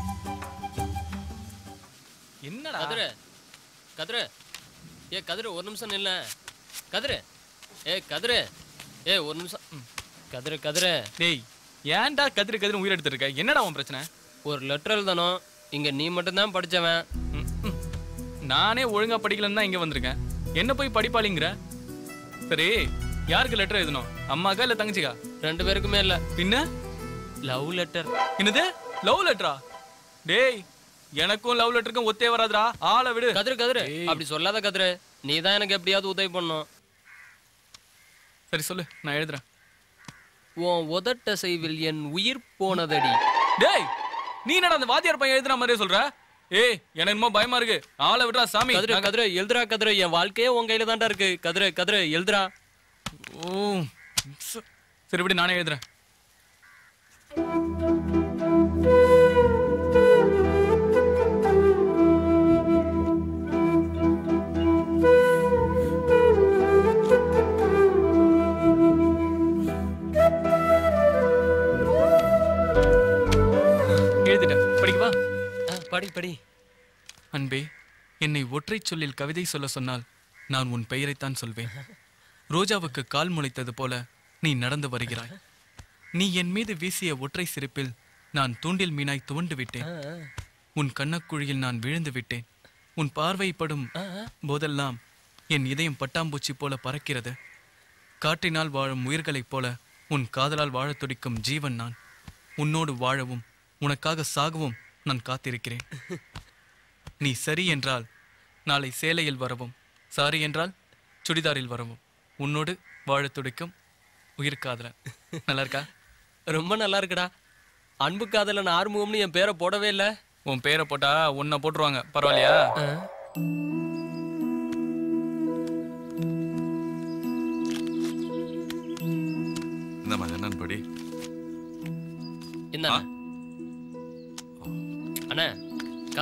என்னடா கதிரு கதிரு ஏ கதிரு ஒரு நிமிஷம் நில்ல கதிரு ஏ கதிரு ஏ ஒரு நிமிஷம் ம். கதிரு கதிரு டேய் ஏன்டா கதிரு கதிரு உயிர் எடுத்துருக்க என்னடா உன் பிரச்சனை ஒரு லெட்டர் எழுதணும் இங்க நீ மட்டும்தான் படிச்சவன் நானே ஒழுங்கா படிக்கலன்னு தான் இங்க வந்திருக்கேன் என்ன போய் படிப்பாளிங்கிற சரி யாருக்கு லெட்டர் எழுதணும் அம்மாக்கா இல்ல தங்கச்சிக்கா ரெண்டு பேருக்குமே இல்ல பின்ன லவ் லெட்டர் என்னது லவ் லெட்டரா டேய் எனக்கும் லவ் லெட்டருக்கும் ஒத்தே வராதுடா ஆளை விடு கதிரு கதிரு அப்படி சொல்லாத கதிரு நீ தான் எனக்கு எப்படியாவது உதவி பண்ணணும் சரி சொல்லு நான் எழுதுறேன் உன் உதட்ட செய்வில் என் உயிர் போனதடி டேய் நீ என்னடா அந்த வாத்தியார் பையன் எழுதுற மாதிரியே சொல்ற ஏய் எனக்கு என்னமோ பயமா இருக்கு ஆளை விடுறா சாமி கதிரு கதிரு எழுதுறா கதிரு என் வாழ்க்கையே உன் கையில தான்டா இருக்கு கதிரு கதிரு எழுதுறா ஓ ச- சரி விடு நானே எழுதுறேன் எழுதிட்டேன் படிக்கவா படி படி அன்பே என்னை ஒற்றைச் சொல்லில் கவிதை சொல்ல சொன்னால் நான் உன் பெயரைத்தான் சொல்வேன் ரோஜாவுக்கு கால் முளைத்தது போல நீ நடந்து வருகிறாய் நீ என் மீது வீசிய ஒற்றை சிரிப்பில் நான் தூண்டில் மீனாய் துவண்டு விட்டேன் உன் கண்ணக்குழியில் நான் விழுந்து விட்டேன் உன் பார்வைப்படும் போதெல்லாம் என் இதயம் பட்டாம்பூச்சி போல பறக்கிறது காற்றினால் வாழும் உயிர்களைப் போல உன் காதலால் வாழத் துடிக்கும் ஜீவன் நான் உன்னோடு வாழவும் உனக்காக சாகவும் நான் காத்திருக்கிறேன் நீ சரி என்றால் நாளை சேலையில் வரவும் சாரி என்றால் சுடிதாரில் வரவும் உன்னோடு வாழத் துடிக்கும் உயிர் காதலன் நல்லா இருக்கா ரொம்ப நல்லா இருக்குடா அன்பு காதலன் ஆறுமுகம்னு என் பேரை போடவே இல்ல உன் பேரை போட்டா உன்னை போட்டுருவாங்க பரவாயில்லையா இந்த மாதிரி என்னன்னு படி என்ன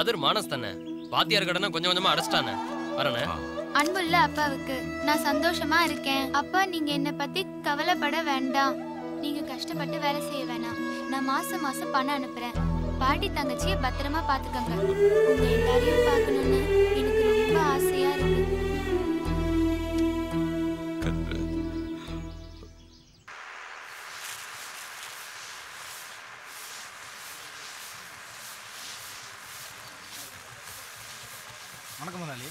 கதிர் மானஸ் தானே வாத்தியார் கடனை கொஞ்சம் கொஞ்சமா அடைச்சிட்டானே வரண்ணே அன்புள்ள அப்பாவுக்கு நான் சந்தோஷமா இருக்கேன் அப்பா நீங்க என்ன பத்தி கவலைப்பட வேண்டாம் நீங்க கஷ்டப்பட்டு வேலை செய்ய வேணாம் நான் மாசம் மாசம் பணம் அனுப்புறேன் பாட்டி தங்கச்சியை பத்திரமா பாத்துக்கங்க உங்க எல்லாரையும் பார்க்கணும்னு எனக்கு ரொம்ப ஆசையா இருக்கு வணக்கம் முதலாளி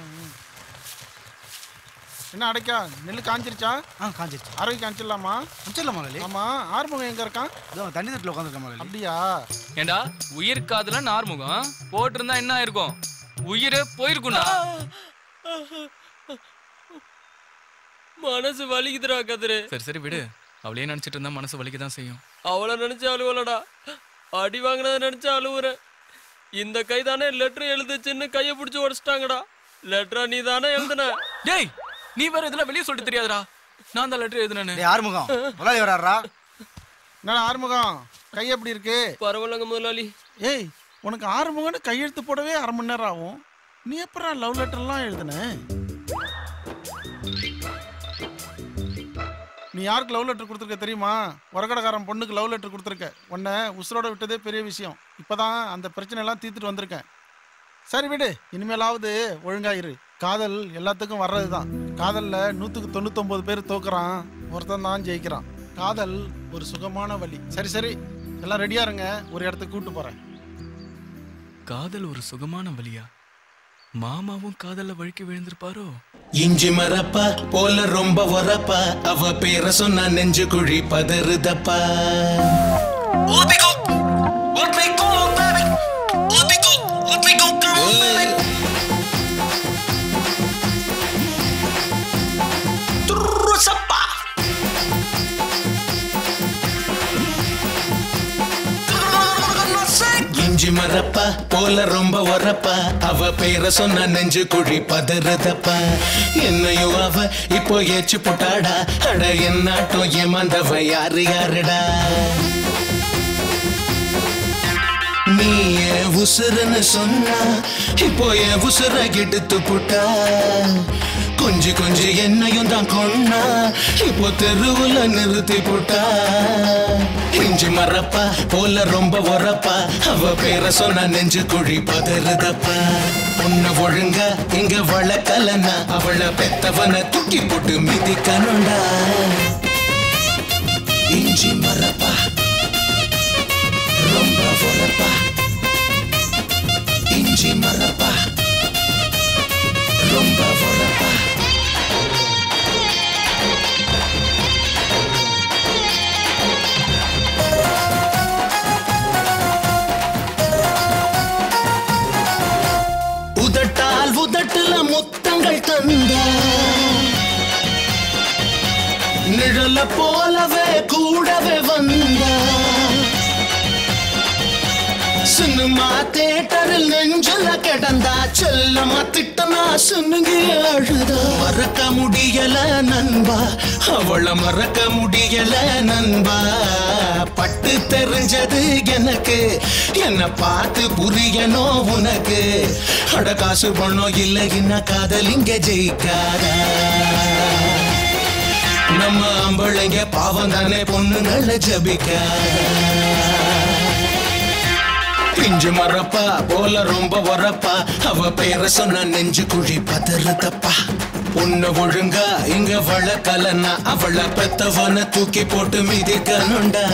என்ன அடைக்கா நெல்லு காஞ்சிருச்சா ஆ காஞ்சிருச்சு அரைக்கு காஞ்சிடலாமா முடிச்சிடலாம் முதலாளி ஆமா ஆறுமுகம் எங்க இருக்கான் இதோ தண்ணி தட்டில் உட்காந்துருக்கேன் முதலாளி அப்படியா ஏண்டா உயிர் காதுல நார்முகம் போட்டிருந்தா என்ன ஆயிருக்கும் உயிரே போயிருக்கும்டா மனசு வலிக்குதுடா கதிரு சரி சரி விடு அவளையே நினைச்சிட்டு இருந்தா மனசு வலிக்க தான் செய்யும் அவளை நினைச்சு அழுவலடா அடி வாங்கினதை நினைச்சு அழுவுறேன் இந்த கை தானே லெட்டர் எழுதுச்சுன்னு கையை பிடிச்சி உடச்சிட்டாங்கடா லெட்டரா நீ தானே எழுதுன டேய் நீ வேற இதெல்லாம் வெளியே சொல்லிட்டு தெரியாதுடா நான் தான் லெட்டர் எழுதுனேன்னு டேய் ஆறுமுகம் முதலாளி வராரா என்ன ஆறுமுகம் கை எப்படி இருக்கு பரவாயில்லங்க முதலாளி ஏய் உனக்கு ஆறுமுகம்னு கையெழுத்து போடவே அரை மணி நேரம் ஆகும் நீ எப்பறம் லவ் லெட்டர்லாம் எழுதுன நீ யாருக்கு லவ் லெட்டர் கொடுத்துருக்க தெரியுமா உரகடக்காரன் பொண்ணுக்கு லவ் லெட்டர் கொடுத்துருக்க உன்னை உசுரோட விட்டதே பெரிய விஷயம் இப்போதான் அந்த பிரச்சனை எல்லாம் தீர்த்துட்டு வந்திருக்கேன் சரி விடு இனிமேலாவது ஒழுங்காயிரு காதல் எல்லாத்துக்கும் வர்றது தான் காதலில் நூற்றுக்கு தொண்ணூத்தொம்பது பேர் தோக்குறான் ஒருத்தன் தான் ஜெயிக்கிறான் காதல் ஒரு சுகமான வழி சரி சரி எல்லாம் ரெடியா இருங்க ஒரு இடத்துக்கு கூட்டு போறேன் காதல் ஒரு சுகமான வழியா மாமாவும் காதல்ல வழுக்கி விழுந்திருப்பாரோ இஞ்சி மரப்பா போல ரொம்ப உரப்பா அவ பேர சொன்னா நெஞ்சு குழி பதறுதப்பா இஞ்சி மரப்பா போல ரொம்ப உரப்பா அவ பேர சொன்ன நெஞ்சு குழி பதறுதப்பா என்னையும் அவ இப்போ ஏச்சு போட்டாடா அட என்னாட்டம் ஏமாந்தவ யாரு யாருடா நீ என் உசுருன்னு சொன்னா இப்போ என் உசுர கெடுத்து புட்டா கொஞ்சி கொஞ்சி என்னையும் தான் கொண்டா இப்போ தெருவுல நிறுத்தி புட்டா இஞ்சி மறப்பா போல ரொம்ப உரப்பா அவ பேர சொன்ன நெஞ்சு குழி பதறுதப்பா உன்னை ஒழுங்கா இங்க வளர்க்கலன்னா அவளை பெத்தவனை தூக்கி போட்டு மிதிக்கணும்டா இஞ்சி மறப்பா ரொம்ப உரப்பா இஞ்சி மறப்பா ரொம்ப உரப்பா உதட்டால் உதட்டுல முத்தங்கள் தந்த நிழல போலவே கூடவே வந்தா சினிமா தேட்டரில் நெஞ்சில கிடந்தா செல்லமா திட்டனா சுனுங்கி அழுதா மறக்க முடியல நண்பா அவள மறக்க முடியல நண்பா பட்டு தெரிஞ்சது எனக்கு என்ன பார்த்து புரியணும் உனக்கு அட காசு பணம் இல்லைன்னா காதல் இங்க ஜெயிக்காதா நம்ம அம்பளைங்க பாவம் தானே பொண்ணுங்களை ஜபிக்காதா பிஞ்சு மறப்பா போல ரொம்ப உரப்பா அவ பேர சொன்ன நெஞ்சு குழி பதறுதப்பா உன்னை ஒழுங்கா இங்க வளர்க்கலன்னா அவளை பெத்தவன தூக்கி போட்டு மிதிக்கணுண்டா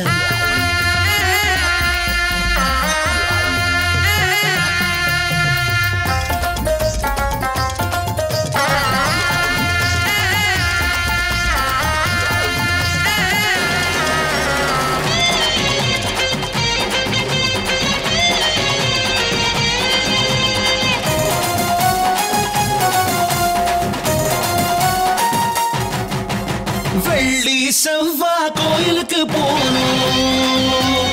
வெள்ளி செவ்வா கோயிலுக்கு போனோம்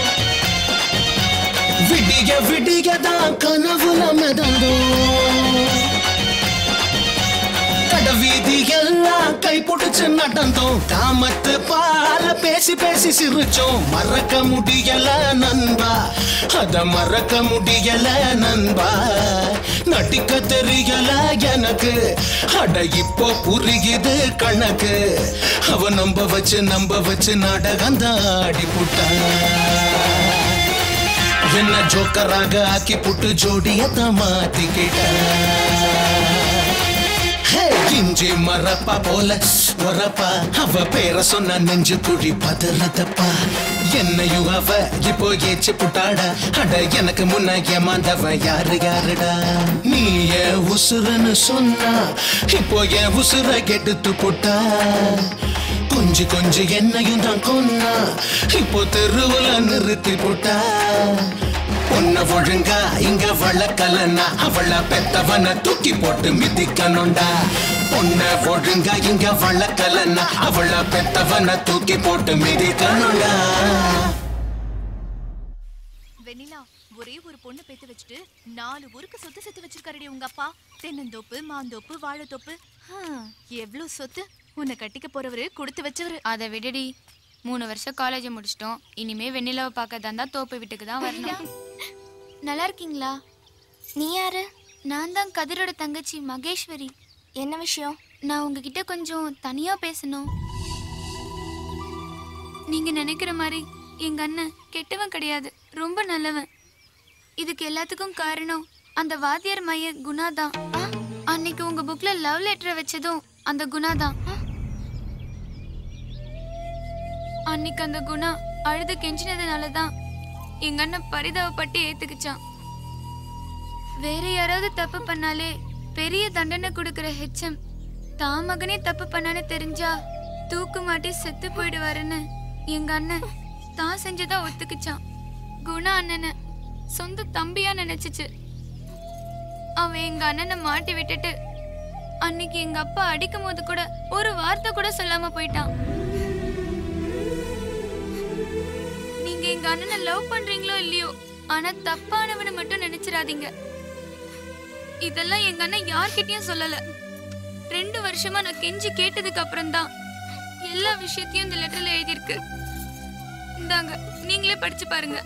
விடிய விடிய தான் கனவுல மிதந்தோம் கடவீதி எல்லாம் கை பிடிச்சு நடந்தோம் காமத்து பால பேசி பேசி சிரிச்சோம் மறக்க முடியல நண்பா அத மறக்க முடியல நண்பா நடிக்க தெரியல எனக்கு அட இப்போ புரியுது கணக்கு அவ நம்ப வச்சு நம்ப வச்சு நாடகம் தான் ஆடி என்ன ஜோக்கராக ஆக்கி புட்டு ஜோடியத்தான் மாத்திக்கிட்ட ஹே, இஞ்சி மரப்பா போல உரப்பா அவ பேர சொன்ன நெஞ்சு குழி பதறதப்பா என்னையும் அவ இப்போ ஏச்சு புட்டாடா அட எனக்கு முன்ன ஏமாந்தவ யாரு யாருடா நீ என் உசுரன்னு சொன்னா இப்போ என் உசுர கெடுத்து புட்டா கொஞ்சி கொஞ்சி என்னையும் தான் கொன்னா இப்போ தெருவுல நிறுத்தி புட்டா பொண்ண ஒழுங்கா இங்க வளர்க்கலன்னா அவள பெத்தவன தூக்கி போட்டு மிதிக்கணும்டா பொண்ண ஒழுங்கா இங்க வளர்க்கலன்னா அவள பெத்தவன தூக்கி போட்டு மிதிக்கணும்டா வெண்ணிலா ஒரே ஒரு பொண்ணு பெத்து வச்சுட்டு நாலு ஊருக்கு சொத்து சேர்த்து வச்சிருக்காருடி உங்க அப்பா தென்னந்தோப்பு மாந்தோப்பு வாழைத்தோப்பு ஹம், எவ்வளவு சொத்து உன்னை கட்டிக்க போறவரு கொடுத்து வச்சவரு அதை விடுடி மூணு வருஷம் காலேஜ் முடிச்சிட்டோம் இனிமே வெண்ணிலாவை பார்க்க தான் தோப்பு வீட்டுக்கு தான் வரணும் நல்லா இருக்கீங்களா நீ யாரு நான் தான் கதிரோட தங்கச்சி மகேஸ்வரி என்ன விஷயம் நான் உங்ககிட்ட கொஞ்சம் தனியா பேசணும் நீங்க நினைக்கிற மாதிரி எங்க அண்ணன் கெட்டவன் கிடையாது ரொம்ப நல்லவன் இதுக்கு எல்லாத்துக்கும் காரணம் அந்த வாத்தியார் மைய குணா தான் அன்னைக்கு உங்க புக்ல லவ் லெட்டர் வச்சதும் அந்த குணா தான் அன்னைக்கு அந்த குணா அழுது கெஞ்சினதுனால தான் எங்க அண்ணன் பரிதாபப்பட்டு ஏத்துக்கிச்சான் வேற யாராவது தப்பு பண்ணாலே பெரிய தண்டனை கொடுக்கிற ஹெச்எம் தான் மகனே தப்பு பண்ணான்னு தெரிஞ்சா தூக்கு மாட்டி செத்து போயிடுவாருன்னு எங்க அண்ணன் தான் செஞ்சதா ஒத்துக்குச்சான் குணா அண்ணனை சொந்த தம்பியா நினைச்சுச்சு அவன் எங்க அண்ணனை மாட்டி விட்டுட்டு அன்னைக்கு எங்க அப்பா அடிக்கும் போது கூட ஒரு வார்த்தை கூட சொல்லாம போயிட்டான் நீங்க எங்க அண்ணனை லவ் பண்றீங்களோ இல்லையோ ஆனா தப்பானவனை மட்டும் நினைச்சிடாதீங்க இதெல்லாம் எங்க அண்ணன் யார்கிட்டயும் சொல்லல ரெண்டு வருஷமா நான் கெஞ்சி கேட்டதுக்கு அப்புறம் தான் எல்லா விஷயத்தையும் இந்த லெட்டர்ல எழுதியிருக்கு இந்தாங்க நீங்களே படிச்சு பாருங்க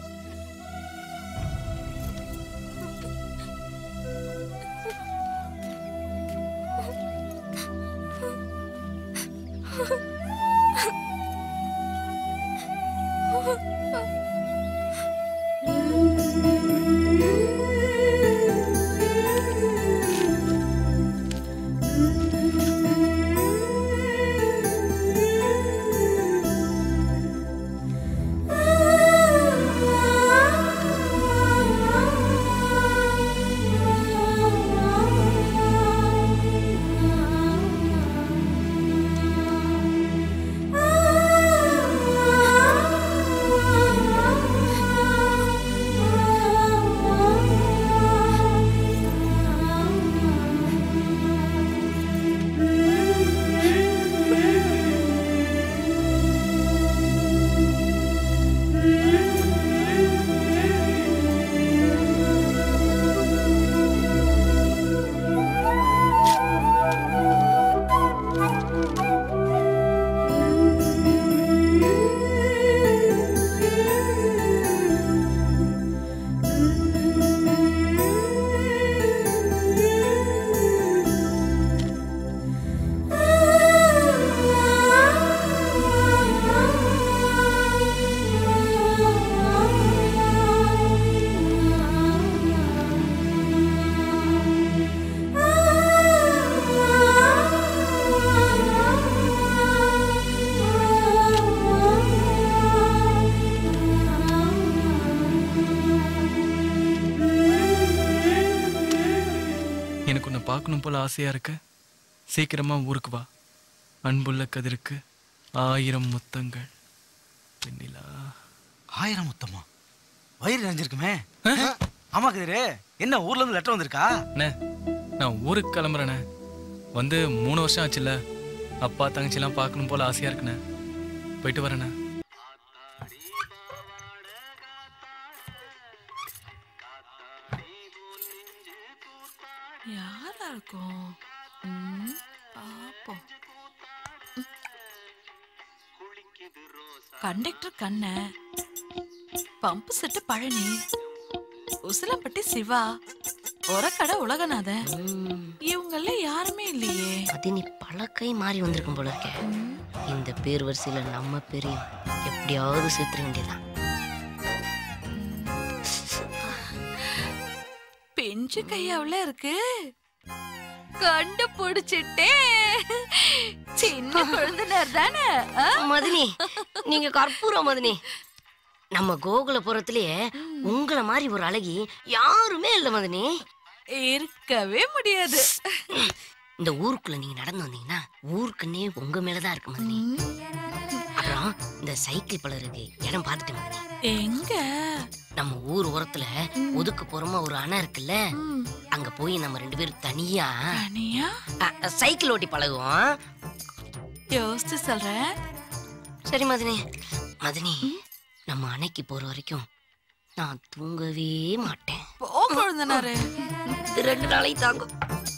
எனக்கு உன்னை பார்க்கணும் போல ஆசையா இருக்கு சீக்கிரமா ஊருக்கு வா அன்புள்ள கதிருக்கு ஆயிரம் முத்தங்கள் வெண்ணிலா ஆயிரம் முத்தமா வயிறு நிறைஞ்சிருக்குமே ஆமா கதிரு என்ன ஊர்ல இருந்து லெட்டர் வந்திருக்கா அண்ணே நான் ஊருக்கு கிளம்புறேண்ணே வந்து மூணு வருஷம் ஆச்சுல்ல அப்பா தங்கச்சிலாம் பார்க்கணும் போல ஆசையா இருக்குண்ணே போயிட்டு வரேண்ணே யாரா இருக்கும் ம், பாப்போம் கண்டக்டர் கண்ண பம்பு செட்டு பழனி உசிலம்பட்டி சிவா ஒரக்கடை உலகநாதன் இவங்கள யாருமே இல்லையே அது நீ பழக்கை மாறி வந்திருக்கும் போல இருக்க இந்த பேர் வரிசையில நம்ம பேரையும் எப்படியாவது சேர்த்துற வேண்டியதான் பெஞ்சு கையாவுல இருக்கு கண்டுபிடிச்சிட்டே சின்ன குழந்தைனர் தானே ஆ? மதினி நீங்க கற்பூரம் மதினி நம்ம கோகுலபுரத்திலேயே உங்களை மாதிரி ஒரு அழகி யாருமே இல்ல மதினி இருக்கவே முடியாது இந்த ஊருக்குள்ள நீங்க நடந்து வந்தீங்கன்னா ஊருக்குன்னே உங்க மேலதான் இருக்கு மதினி அப்புறம் இந்த சைக்கிள் பலருக்கு இடம் பார்த்துட்டு மதினி எங்க நம்ம ஊர் ஓரத்துல ஒதுக்கு போறோமா ஒரு அணை இருக்குல்ல அங்க போய் நம்ம ரெண்டு பேரும் தனியா தனியா சைக்கிள் ஓட்டி பழகுவோம் யோசிச்சு சொல்றேன் சரி மதினி மதினி நம்ம அணைக்கு போற வரைக்கும் நான் தூங்கவே மாட்டேன் போ குழந்தனாரு இது ரெண்டு நாளைக்கு தாங்கும்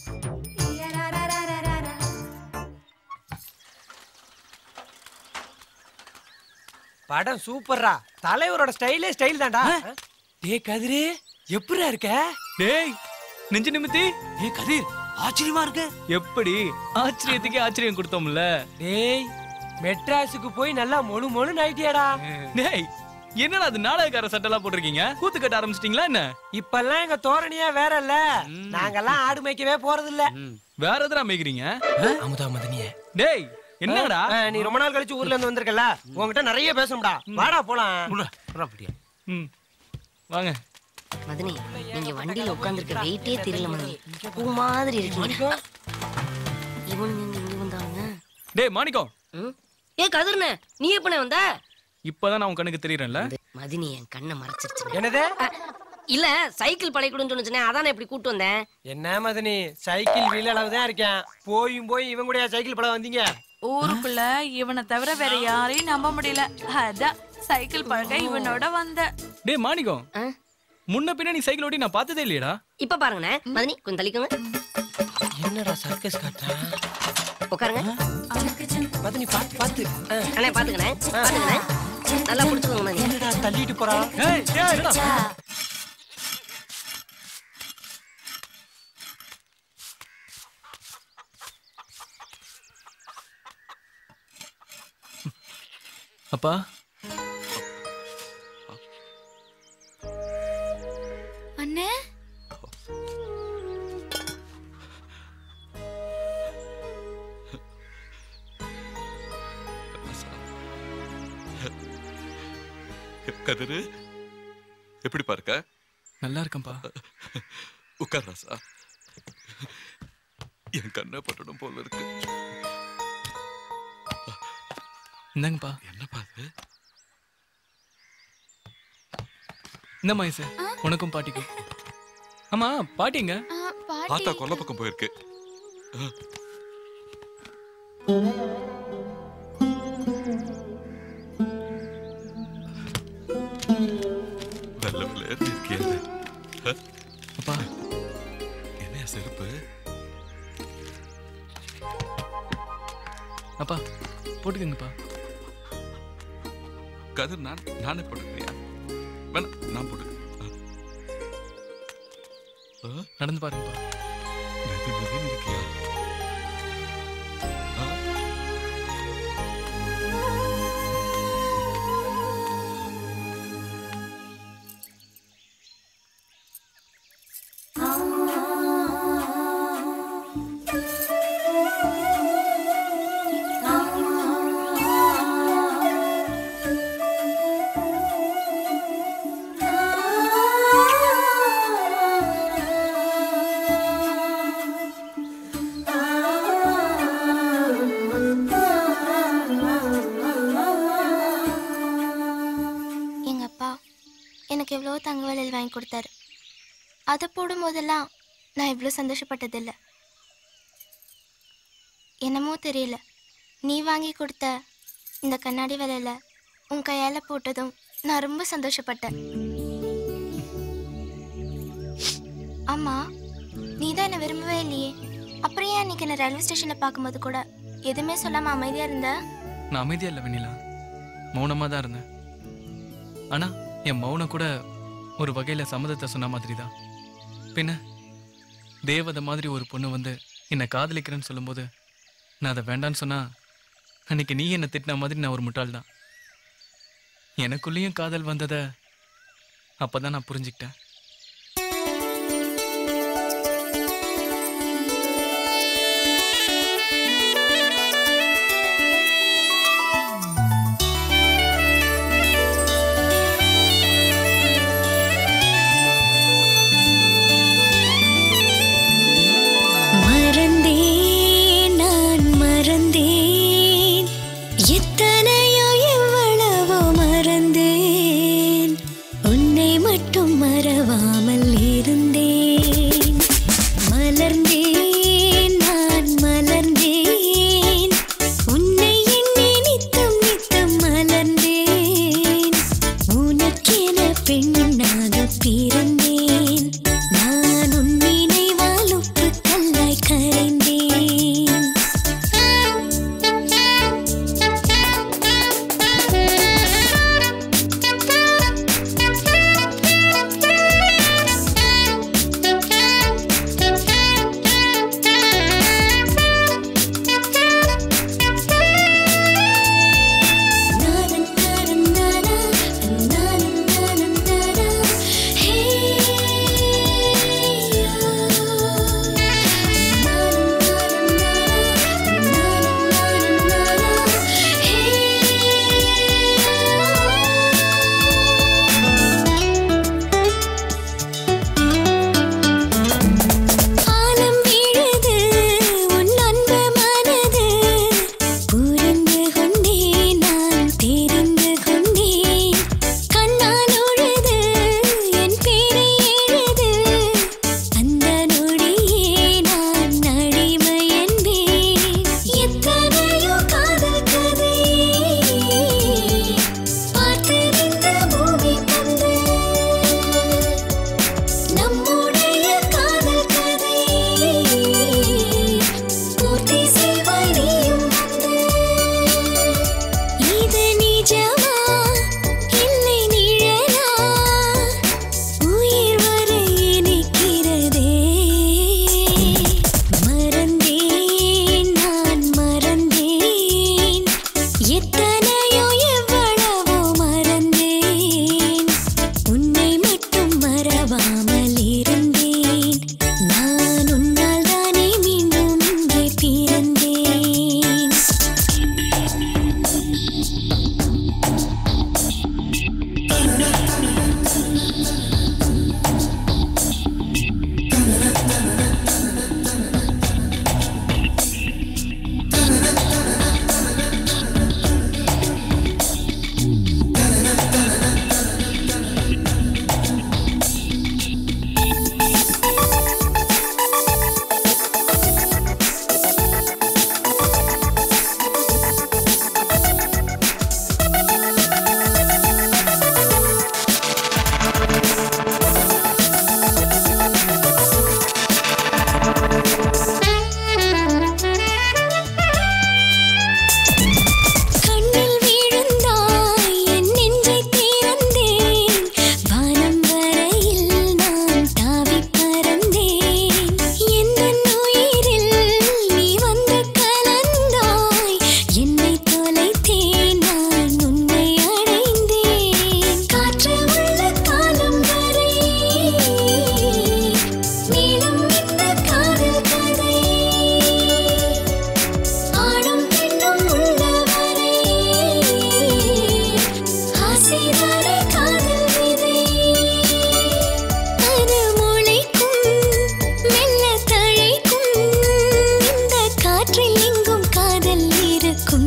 படம் சூப்பர்ரா தலைவரோட ஸ்டைலே ஸ்டைல் தான்டா டேய் கதிரு எப்படிடா இருக்க டேய் நெஞ்சு நிமித்தி ஏ கதிர் ஆச்சரியமா இருக்கு எப்படி ஆச்சரியத்துக்கே ஆச்சரியம் கொடுத்தோம்ல டேய் மெட்ராஸுக்கு போய் நல்லா மொழு மொழு நைட்டியாடா டேய் என்னடா அது நாடகக்கார சட்டெல்லாம் போட்டிருக்கீங்க கூத்து கட்ட ஆரம்பிச்சிட்டீங்களா என்ன இப்பெல்லாம் எங்க தோரணியா வேற இல்ல நாங்கெல்லாம் ஆடு மேய்க்கவே போறது இல்ல வேற எதுனா மேய்க்கிறீங்க அமுதா மதனிய டேய் என்னடா நீ ரொம்ப நாள் கழிச்சு ஊர்ல இருந்து வந்திருக்கல உன்கிட்ட நிறைய பேசணும்டா வாடா போலாம் ம் வாங்க மதினி நீங்க வண்டியில உட்கார்ந்திருக்க வெயிட்டே தெரியல மதினி பூ மாதிரி இருக்கீங்க இவனுங்க இங்க இங்க வந்தாங்க டேய் மாணிக்கம் ஏ கதிர்னே நீ எப்பனே வந்த இப்பதான் நான் உன் கண்ணுக்கு தெரியறேன்ல மதினி என் கண்ணை மறைச்சிருச்சு என்னது இல்ல சைக்கிள் பழைக்கூடன்னு சொன்னுச்சுனே அதான் இப்படி கூட்டு வந்தேன் என்ன மதனி சைக்கிள் வீல் அளவு தான் இருக்கேன் போயும் போய் இவன் கூட சைக்கிள் பழம் வந்தீங்க ஊருக்குள்ள இவனை தவிர வேற யாரையும் நம்ப முடியல அதான் சைக்கிள் பழக இவனோட வந்த டேய் மாணிக்கம் முன்ன பின்ன நீ சைக்கிள் ஓட்டி நான் பார்த்ததே இல்லையடா இப்ப பாருங்கண்ணே மதினி கொஞ்சம் தள்ளிக்கோங்க என்னடா சர்க்கஸ் காட்டுறா உட்காருங்க மதனி பாத்து பாத்து அண்ணே பாத்துக்கண்ணே பாத்துக்கண்ணே நல்லா புடிச்சுக்கோங்க மதினி என்னடா தள்ளிட்டு போறா அப்பா அண்ணே கதிரு எப்படி பாருக்க நல்லா இருக்கேன்பா உட்கார் ராசா என் கண்ணை பட்டணும் போல இருக்கு இந்தாங்கப்பா என்னப்பா அது இந்த மயசு உனக்கும் பாட்டிக்கும் ஆமா பாட்டிங்க ஆத்தா கொல்ல பக்கம் போயிருக்கு ஆ. நல்ல விளையாட்டு இருக்கியா அப்பா என்ன செருப்பு அப்பா போட்டுக்கங்கப்பா கதிர் நான் நானே போட்டுக்கிறியா வேணாம் நான் போட்டுக்கிறேன் ஆ. ஆ? நடந்து பாருங்கப்பா மெது மெதுன்னு இருக்கியா ஆ? எங்க அப்பா எனக்கு எவ்வளோ தங்க வளையல் வாங்கி கொடுத்தாரு அதை போடும் போதெல்லாம் நான் இவ்வளோ சந்தோஷப்பட்டதில்லை என்னமோ தெரியல நீ வாங்கி கொடுத்த இந்த கண்ணாடி வளையல உன் கையால போட்டதும் நான் ரொம்ப சந்தோஷப்பட்டேன் ஆமா நீ தான் என்னை விரும்பவே இல்லையே அப்புறம் ஏன் அன்னைக்கு என்ன ரயில்வே ஸ்டேஷன்ல பார்க்கும்போது கூட எதுவுமே சொல்லாம அமைதியா இருந்த நான் அமைதியா இல்லை வெண்ணிலா மௌனமாக தான் இருந்தேன் ஆனா என் மௌனம் கூட ஒரு வகையில் சம்மதத்தை சொன்ன மாதிரி தான் பின்ன தேவதை மாதிரி ஒரு பொண்ணு வந்து என்னை காதலிக்கிறேன்னு சொல்லும்போது நான் அதை வேண்டான்னு சொன்னா அன்னைக்கு நீ என்னை திட்டின மாதிரி நான் ஒரு முட்டாள் தான் எனக்குள்ளேயும் காதல் வந்ததை அப்பதான் நான் புரிஞ்சுக்கிட்டேன் மறந்தேன் நான் மறந்தேன் எத்தனையோ எவ்வளவோ மறந்தேன் உன்னை மட்டும் மறவாமல் இருந்தேன் மலர்ந்தேன் நான் மலர்ந்தேன் உன்னை எண்ணி நித்தம் நித்தம் மலர்ந்தேன் உனக்கென பெண்ணாக பிறந்தேன் நான் உன் நினைவால் உப்பு கல்லாய் கரைந்தேன் ஆலம் விழுது உன் அன்பு மனது புரிந்து கொண்டேன் நான் தெரிந்து கொண்டேன் கண்ணால் உழுது என் பேரை எழுது அந்த நொடியே நான் அடிமை என்பேன் எத்தனையோ காதல் கதை பார்த்திருந்த பூமி தந்து நம்முடைய காதல் கதை பூர்த்தி செய்வாய் நீயும் வந்து இது நிஜமா இல்லை நிழலா உயிர் வரை இனிக்கிறதே மறந்தேன் நான் மறந்தேன் எத்தனையோ எவ்வளவோ மறந்தேன் உன்னை மட்டும் மறவாமல் இருந்தேன் நான் உன்னால் தானே மீண்டும் இங்கே பிறந்தேன் கண்ணில் விழுந்தாய் என் நெஞ்சை திறந்தேன் வானம் வரையில் நான் தாவிப் பறந்தேன் எந்தன் உயிரில் நீ வந்து கலந்தாய் என்னை தொலைத்தேன் நான் உன்னை அடைந்தேன் காற்று உள்ள காலம் வரை நீளும் இந்த காதல் கதை ஆணும் பெண்ணும் உள்ளவரை ஆசைதானே காதல் விதை அது முளைக்கும் மெல்ல தழைக்கும் இந்த காற்றில் எங்கும் காதல் இருக்கும்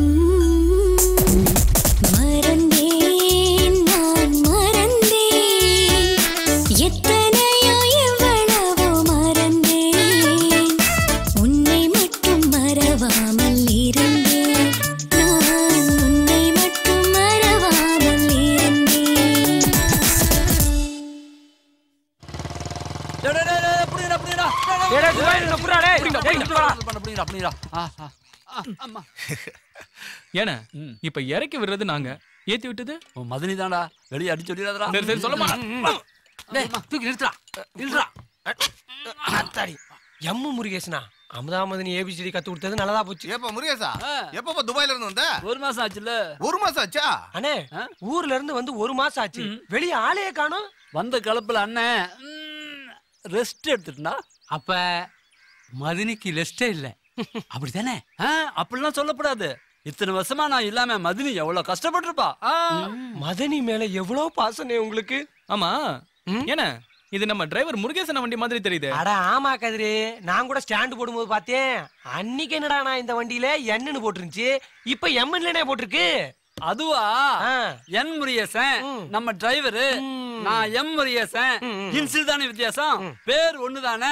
மறந்தேன் நான் மறந்தேன் எத்தனையோ எவ்வளவோ மறந்தேன் உன்னை மட்டும் மறவாமல் இருந்தேன் நான் உன்னை மட்டும் மறவாமல் இருந்தேன் ஏன்னா இப்ப இறக்கி விடுறது நாங்க ஏத்தி விட்டது மதனி தான்டா வெளியே அடிச்சு சொல்லிடாதடா சரி சரி சொல்ல மாட்டேன் டேய், தூக்கி நிறுத்துடா நிறுத்துடா அத்தாடி எம்மு முருகேசனா அமுதாமதனி ஏபிசிடி கத்து கொடுத்தது நல்லதா போச்சு ஏப்பா முருகேசா எப்பப்பா துபாயில இருந்து வந்த ஒரு மாசம் ஆச்சுல்ல ஒரு மாசம் ஆச்சா அண்ணே ஊர்ல இருந்து வந்து ஒரு மாசம் ஆச்சு வெளிய ஆளையே காணோம் வந்த கலப்புல அண்ணன் ரெஸ்ட் எடுத்துட்டா அப்ப மதினிக்கு ரெஸ்டே இல்ல அப்படித்தானே அப்படிலாம் சொல்லக்கூடாது இத்தனை வருஷமா நான் இல்லாம மதினி எவ்வளவு கஷ்டப்பட்டிருப்பா ஆ. மதனி மேல எவ்வளவு பாசனே உங்களுக்கு ஆமா என்ன இது நம்ம டிரைவர் முருகேசன் வண்டி மாதிரி தெரியுது அட ஆமா கதிரு நான் கூட ஸ்டாண்ட் போடும்போது பார்த்தேன் அன்னைக்கு என்னடா நான் இந்த வண்டியில என்னன்னு போட்டிருந்துச்சு இப்ப எம்என்லனே போட்டிருக்கு அதுவா என் முருகேசன் நம்ம டிரைவர் நான் எம் முருகேசன் இன்சில் தானே வித்தியாசம் பேர் ஒண்ணுதானே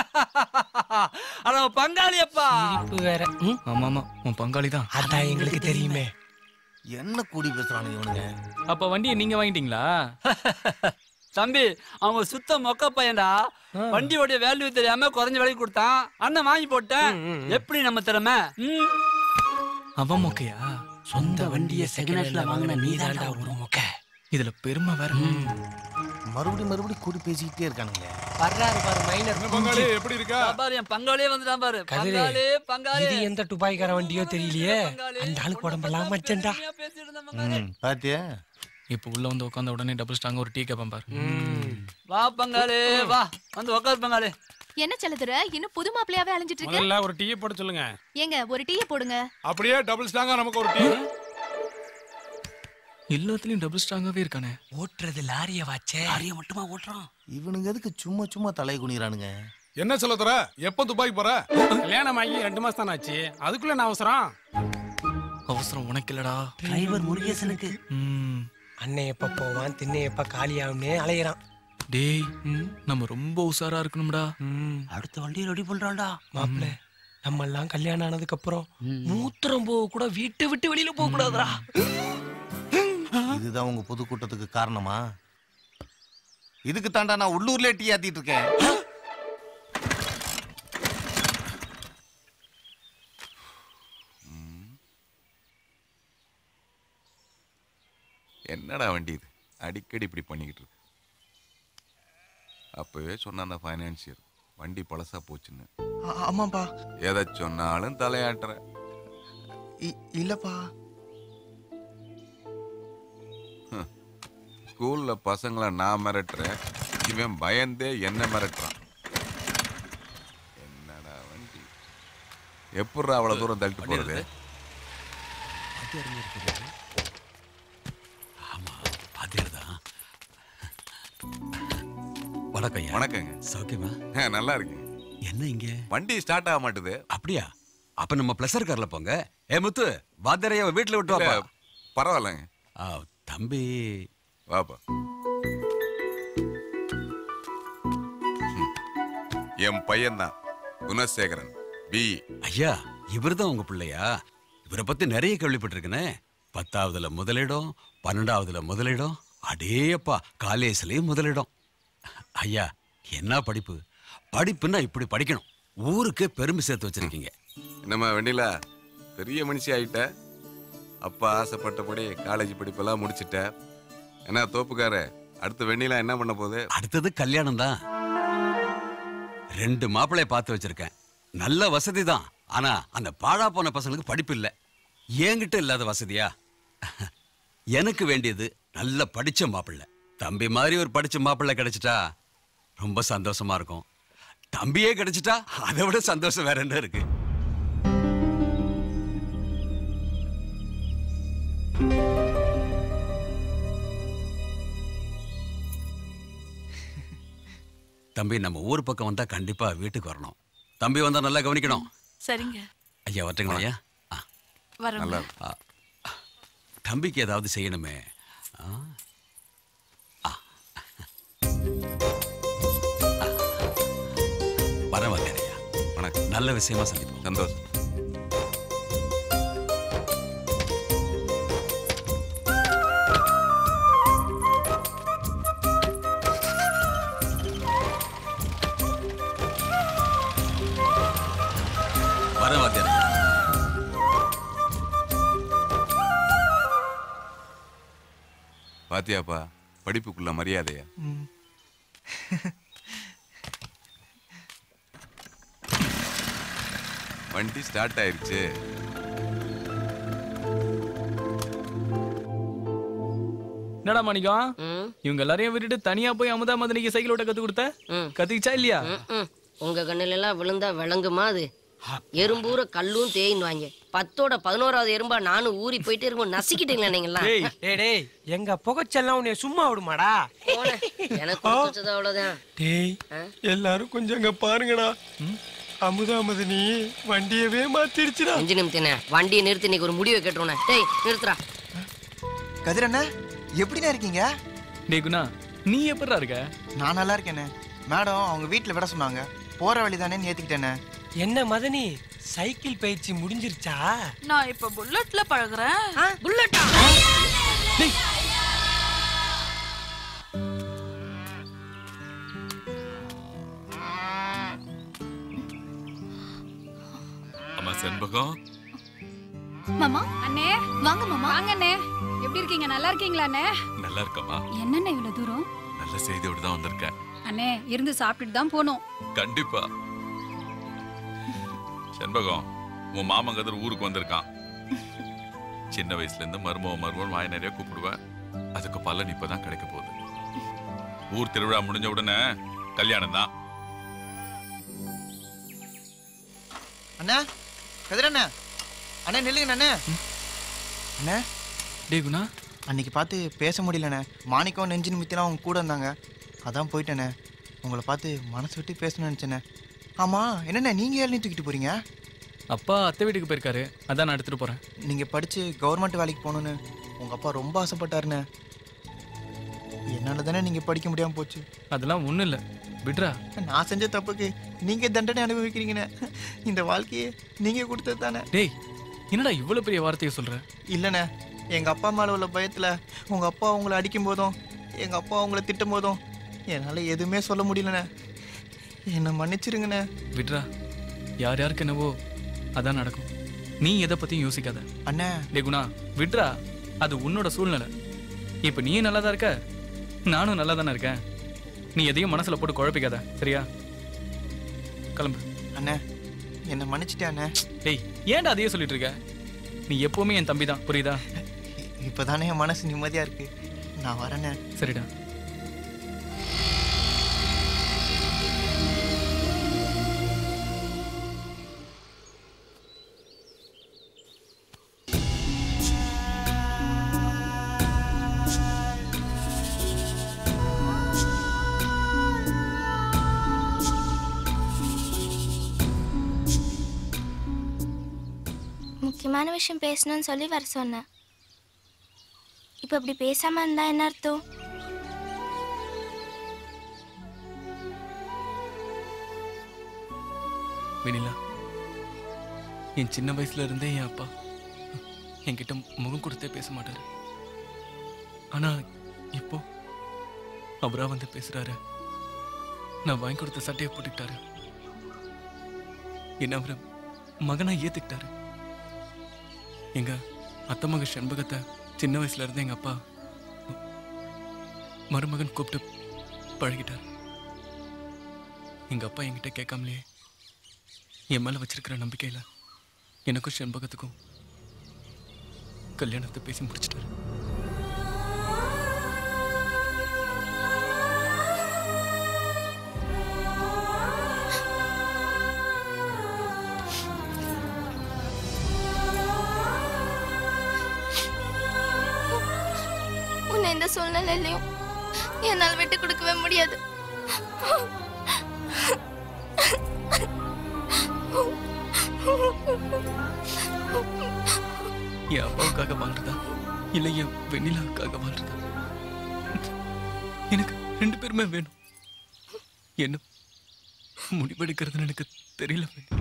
ஆனா பங்காளி அப்பா வேற ஆமா ஆமா உன் பங்காளி தான் அதான் எங்களுக்கு தெரியுமே என்ன கூடி பேசுறானுங்க இவனுங்க அப்ப வண்டியை நீங்க வாங்கிட்டீங்களா தம்பி அவங்க சுத்த மொக்க பையன்டா வண்டியோட வேல்யூ தெரியாம குறைஞ்ச விலைக்கு கொடுத்தான் அண்ணன் வாங்கி போட்டேன் எப்படி நம்ம திறமை ம். அவன் மொக்கையா சொந்த வண்டியை செகண்ட் ஹேண்ட்ல வாங்கின நீதான்டா ஒரு மொக்க இதுல பெருமை வேற மறுபடியும் மறுபடியும் கூடி பேசிக்கிட்டே இருக்கானுங்களே வர்றாரு பாரு மைனர் பங்காளி, எப்படி இருக்கா? பாரு என் பங்காளியே வந்துட்டான் பாரு கதிரு பங்காளி பங்காளி இது எந்த துபாய்க்கார வண்டியோ தெரியலையே அந்த ஆளுக்கு உடம்பெல்லாம் மச்சண்டா பாத்தியா இப்ப உள்ள வந்து உட்காந்த உடனே டபுள் ஸ்ட்ராங் ஒரு டீ கேப்பேன் பாரு வா பங்காளி வா வந்து உட்காரு பங்காளி என்ன செல்லதுர இன்னும் புது மாப்பிள்ளையாவே அலைஞ்சிட்டு இருக்கு முதல்ல ஒரு டீயை போட சொல்லுங்க ஏங்க ஒரு டீயை போடுங்க அப்படியே டபுள் ஸ்டாங்கா நமக்கு ஒரு டீ எல்லாத்துலயும் டபுள் ஸ்ட்ராங்காவே இருக்கானே ஓட்டுறது லாரிய வாச்சே லாரிய மட்டுமா ஓட்டுறான் இவனுங்க எதுக்கு சும்மா சும்மா தலை குனிறானுங்க என்ன சொல்ல தர எப்ப துபாய்க்கு போற கல்யாணம் ஆகி ரெண்டு மாசம் தானே ஆச்சு அதுக்குள்ள நான் அவசரம் அவசரம் உனக்கு இல்லடா டிரைவர் முருகேசனுக்கு அண்ணன் எப்ப போவான் திண்ணை எப்ப காலியாகும்னு அலையிறான் டேய் நம்ம ரொம்ப உஷாரா இருக்கணும்டா அடுத்த வண்டியை ரெடி பண்றான்டா மாப்பிள்ள நம்ம எல்லாம் கல்யாணம் ஆனதுக்கு அப்புறம் மூத்திரம் போக கூட வீட்டை விட்டு வெளியில போக கூடாதுடா இதுதான் உங்க பொதுக்கூட்டத்துக்கு காரணமா இதுக்கு தாண்டா நான் உள்ளூர்ல டீ ஆத்திட்டு இருக்கேன் என்னடா வண்டி இது அடிக்கடி இப்படி பண்ணிக்கிட்டு இருக்கு அப்பவே சொன்ன அந்த ஃபைனான்சியர் வண்டி பழசா போச்சுன்னு ஆ- ஆமாப்பா எதை சொன்னாலும் தலையாட்டுற இ- இல்லப்பா ஹம். ஸ்கூல்ல பசங்களை நான் மிரட்டுறேன் இவன் பயந்தே என்ன மிரட்டுறான் என்னடா வண்டி எப்பட்றா அவ்வளவு தூரம் தள்ளிட்டு போறது ஆமா வாத்தியார் தான் வணக்கம் ஐயா வணக்கங்க சௌக்கியமா ஆ, நல்லா இருக்கீங்க என்ன இங்க வண்டி ஸ்டார்ட் ஆக மாட்டுது அப்படியா அப்ப நம்ம பிளஸர் கார்ல போங்க ஏ முத்து வாத்தியாரைய வீட்டுல விட்டு வாப்பா இல்ல, பரவாயில்லைங்க ஆ, தம்பி வாப்பா ம். என் பையன்தான் குணசேகரன் பி ஐயா இவர்தான் உங்க பிள்ளையா இவரை பத்தி நிறைய கேள்விப்பட்டிருக்கேனே பத்தாவதுல முதலிடம் பன்னெண்டாவதுல முதலிடம் அடேயப்பா காலேஜ்லயும் முதலிடம் ஐயா என்ன படிப்பு படிப்புன்னா இப்படி படிக்கணும் ஊருக்கே பெருமை சேர்த்து வச்சிருக்கீங்க என்னம்மா வெண்ணிலா பெரிய மனுஷி ஆயிட்ட அப்பா ஆசைப்பட்டபடி காலேஜ் படிப்பெல்லாம் முடிச்சிட்ட என்ன தோப்புக்கார அடுத்து வெண்ணிலா என்ன பண்ண போகுது அடுத்தது கல்யாணம் தான் ரெண்டு மாப்பிள்ளைய பார்த்து வச்சிருக்கேன் நல்ல வசதி தான் ஆனா அந்த பாழா போன பசங்களுக்கு படிப்பு இல்லை என்கிட்ட இல்லாத வசதியா எனக்கு வேண்டியது நல்ல படிச்ச மாப்பிள்ளை தம்பி மாதிரி ஒரு படிச்ச மாப்பிள்ளை கிடைச்சிட்டா ரொம்ப சந்தோஷமா இருக்கும் தம்பியே கிடைச்சிட்டா அதை விட சந்தோஷம் வேற என்ன இருக்கு தம்பி நம்ம ஊர் பக்கம் வந்தா கண்டிப்பா வீட்டுக்கு வரணும் தம்பி வந்தா நல்லா கவனிக்கணும் சரிங்க ஐயா வரட்டுங்களா ஐயா வரோங்க நல்லா ஆ. தம்பிக்கு ஏதாவது செய்யணுமே ஆ. ஆ. வரேன் வாத்தியார் ஐயா வணக்கம் நல்ல விஷயமா சந்திப்போம் சந்தோஷம் வரேன் வாத்தியார் ஐயா. பாத்தியாப்பா படிப்புக்குள்ள மரியாதையா ம். வண்டி ஸ்டார்ட் ஆயிருச்சு என்னடா மாணிக்கம் இவங்க எல்லாரையும் விட்டுட்டு தனியா போய் அமுதா மதனிக்கு சைக்கிள் ஓட்ட கத்து கொடுத்த கத்துக்கிச்சா இல்லையா ம். உங்க கண்ணுல எல்லாம் விழுந்தா விளங்குமா அது எறும்பூர கல்லும் தேயின்னு பத்தோட பதினோராவது எறும்பா நானும் ஊறி போயிட்டு இருக்கும் நசிக்கிட்டீங்களா நீங்களாம் டேய் டேய் டேய் எங்க புகைச்செல்லாம் உன்னை சும்மா விடுமாடா எனக்கு கொடுத்தது அவ்வளவுதான் டேய் எல்லாரும் கொஞ்சம் அங்க பாருங்கடா அமுதா மதனி வண்டியவே மாத்திருச்சுடா அஞ்சு நிமித்தனே வண்டியை நிறுத்தி இன்னைக்கு ஒரு முடிவை கேட்டுருனே டேய் நிறுத்துறா கதிர் அண்ணா எப்படிண்ணா இருக்கீங்க டேய் குணா நீ எப்படிடா இருக்க நான் நல்லா இருக்கேண்ணே மேடம் அவங்க வீட்டில் விட சொன்னாங்க போற வழி தானே ஏத்திக்கிட்டேண்ணே என்ன மதனி சைக்கிள் பயிற்சி முடிஞ்சிருச்சா நான் இப்ப புல்லட்ல பழகுறேன் புல்லட்டா அம்மா செண்பகம் மாமா அண்ணே வாங்க மாமா வாங்க அண்ணே எப்படி இருக்கீங்க நல்லா இருக்கீங்களா அண்ணே நல்லா இருக்கம்மா என்னண்ணே இவ்வளவு தூரம் நல்ல செய்தியோடு தான் வந்திருக்கேன் அண்ணே இருந்து சாப்பிட்டுட்டு தான் போனோம் கண்டிப்பா செண்பகம் உன் மாமன் கதிர் ஊருக்கு வந்திருக்கான் சின்ன வயசுல இருந்து மருமவ மருமவன் வாய் நிறைய கூப்பிடுவேன் அதுக்கு பலன் இப்பதான் கிடைக்க போகுது ஊர் திருவிழா முடிஞ்ச உடனே கல்யாணம் தான் அண்ணா கதிர் அண்ணா அண்ணா நில்லுங்க அண்ணா அண்ணா டேய் குணா அன்னைக்கு பார்த்து பேச முடியலண்ணே மாணிக்கம் நெஞ்சு நிமித்தலாம் அவங்க கூட இருந்தாங்க அதான் போயிட்டேண்ணே உங்களை பார்த்து மனசு விட்டு பேசணும்னு நினச்சேண்ணே ஆமாம் என்னண்ணே நீங்கள் ஏழு தூக்கிட்டு போகிறீங்க அப்பா அத்தை வீட்டுக்கு போயிருக்காரு அதான் நான் எடுத்துட்டு போறேன் நீங்கள் படித்து கவர்மெண்ட் வேலைக்கு போகணுன்னு உங்கள் அப்பா ரொம்ப ஆசைப்பட்டாருண்ணே என்னால் தானே நீங்கள் படிக்க முடியாமல் போச்சு அதெல்லாம் ஒண்ணும் இல்ல விட்றா நான் செஞ்ச தப்புக்கு நீங்கள் தண்டனை அனுபவிக்கிறீங்கண்ணே இந்த வாழ்க்கையே நீங்கள் கொடுத்தது தானே டேய் என்னடா இவ்வளவு பெரிய வார்த்தையை சொல்ற இல்லைண்ணே எங்கள் அப்பா மேலே உள்ள பயத்தில் உங்கள் அப்பா உங்களை அடிக்கும் போதும் எங்கள் அப்பா உங்களை திட்டும் போதும் என்னால் எதுவுமே சொல்ல முடியலண்ணே என்னை மன்னிச்சிருங்கண்ணே விட்றா யார் யாருக்கு என்னவோ அதான் நடக்கும் நீ எதை பத்தியும் யோசிக்காத அண்ணே டே குணா விட்றா அது உன்னோட சூழ்நிலை இப்ப நீ நல்லா தான் இருக்க நானும் நல்லா தானே இருக்கேன் நீ எதையும் மனசுல போட்டு குழப்பிக்காத சரியா கிளம்பு அண்ணே என்னை மன்னிச்சிட்டே அண்ணே டேய் ஏன்டா அதையே சொல்லிட்டு இருக்க நீ எப்பவுமே என் தம்பி தான் புரியுதா இப்போதானே என் மனசு நிம்மதியாக இருக்கு நான் வரேண்ணே சரிடா முக்கியமான விஷயம் பேசணும்னு சொல்லி வர சொன்னேன் இப்போ இப்படி பேசாம இருந்தா என்ன அர்த்தம் வெனிலா என் சின்ன வயசுல இருந்தே என் அப்பா என்கிட்ட முகம் கொடுத்தே பேச மாட்டாரு ஆனா இப்போ அவரா வந்து பேசுறாரு நான் வாங்கி கொடுத்த சட்டையை போட்டுக்கிட்டாரு என்ன அவரை மகனா ஏத்துக்கிட்டாரு எங்க அத்தை மக செண்பகத்தை சின்ன வயசுல இருந்து எங்க அப்பா மருமகன் கூப்பிட்டு பழகிட்டார் எங்க அப்பா என்கிட்ட கேட்காமலேயே என் மேல வச்சிருக்கிற நம்பிக்கையில எனக்கும் செண்பகத்துக்கும் கல்யாணத்தை பேசி முடிச்சிட்டாரு உன்னை இந்த சூழ்நிலையிலையும் என்னால் விட்டு கொடுக்கவே முடியாது என் அப்பாவுக்காக வாழ்றதா இல்லை என் வெண்ணிலாவுக்காக வாழ்றதா எனக்கு ரெண்டு பேருமே வேணும் என்ன முடிவெடுக்கிறதுன்னு எனக்கு தெரியல வெண்ணி.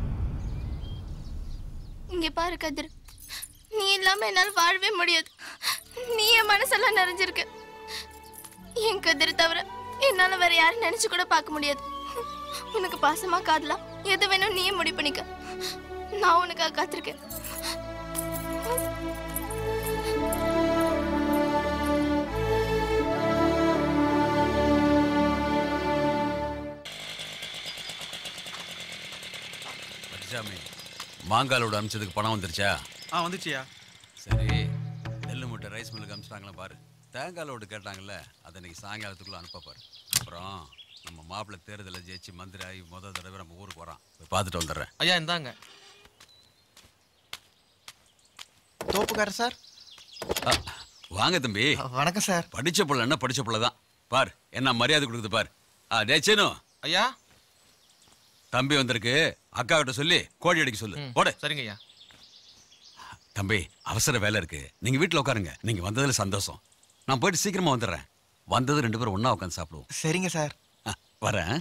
இங்க பாரு கதிர் நீ இல்லாம என்னால் வாழவே முடியாது நீ என் மனசெல்லாம் நிறைஞ்சிருக்க என் கதிர் தவிர என்னால வேற யாரும் நினைச்சு கூட பார்க்க முடியாது உனக்கு பாசமா காதலாம் எது வேணும் நீயே முடிவு பண்ணிக்க நான் உனக்காக காத்திருக்கேன் ஜாமி மாங்காலோட அனுப்பிச்சதுக்கு பணம் வந்துருச்சா ஆ வந்துச்சியா சரி நெல்லு மூட்டை ரைஸ் மில்லுக்கு அனுப்பிச்சிட்டாங்களா பாரு தேங்காய் லோடு கேட்டாங்கல்ல அதை இன்னைக்கு சாயங்காலத்துக்குள்ள அனுப்ப பாரு அப்புறம் நம்ம மாப்பிள்ளை தேர்தலில் ஜெயிச்சு மந்திரி ஆகி முத தடவை நம்ம ஊருக்கு வரான் போய் பார்த்துட்டு வந்துடுறேன் ஐயா இந்தாங்க தோப்புக்காரர் சார் ஆ, வாங்க தம்பி வணக்கம் சார் படிச்ச புள்ள என்ன படிச்ச புள்ள தான் பார் என்ன மரியாதை கொடுக்குது பார் ஆ டேச்சேனு ஐயா தம்பி வந்திருக்கு அக்கா கிட்ட சொல்லி கோழி அடிக்க சொல்லு போடு சரிங்க ஐயா தம்பி அவசர வேலை இருக்கு நீங்க வீட்டுல உட்காருங்க நீங்க வந்ததுல சந்தோஷம் நான் போயிட்டு சீக்கிரமா வந்துடுறேன் வந்தது ரெண்டு பேரும் ஒண்ணா உட்காந்து சாப்பிடுவோம் சரிங்க சார் ஆ, வரேன்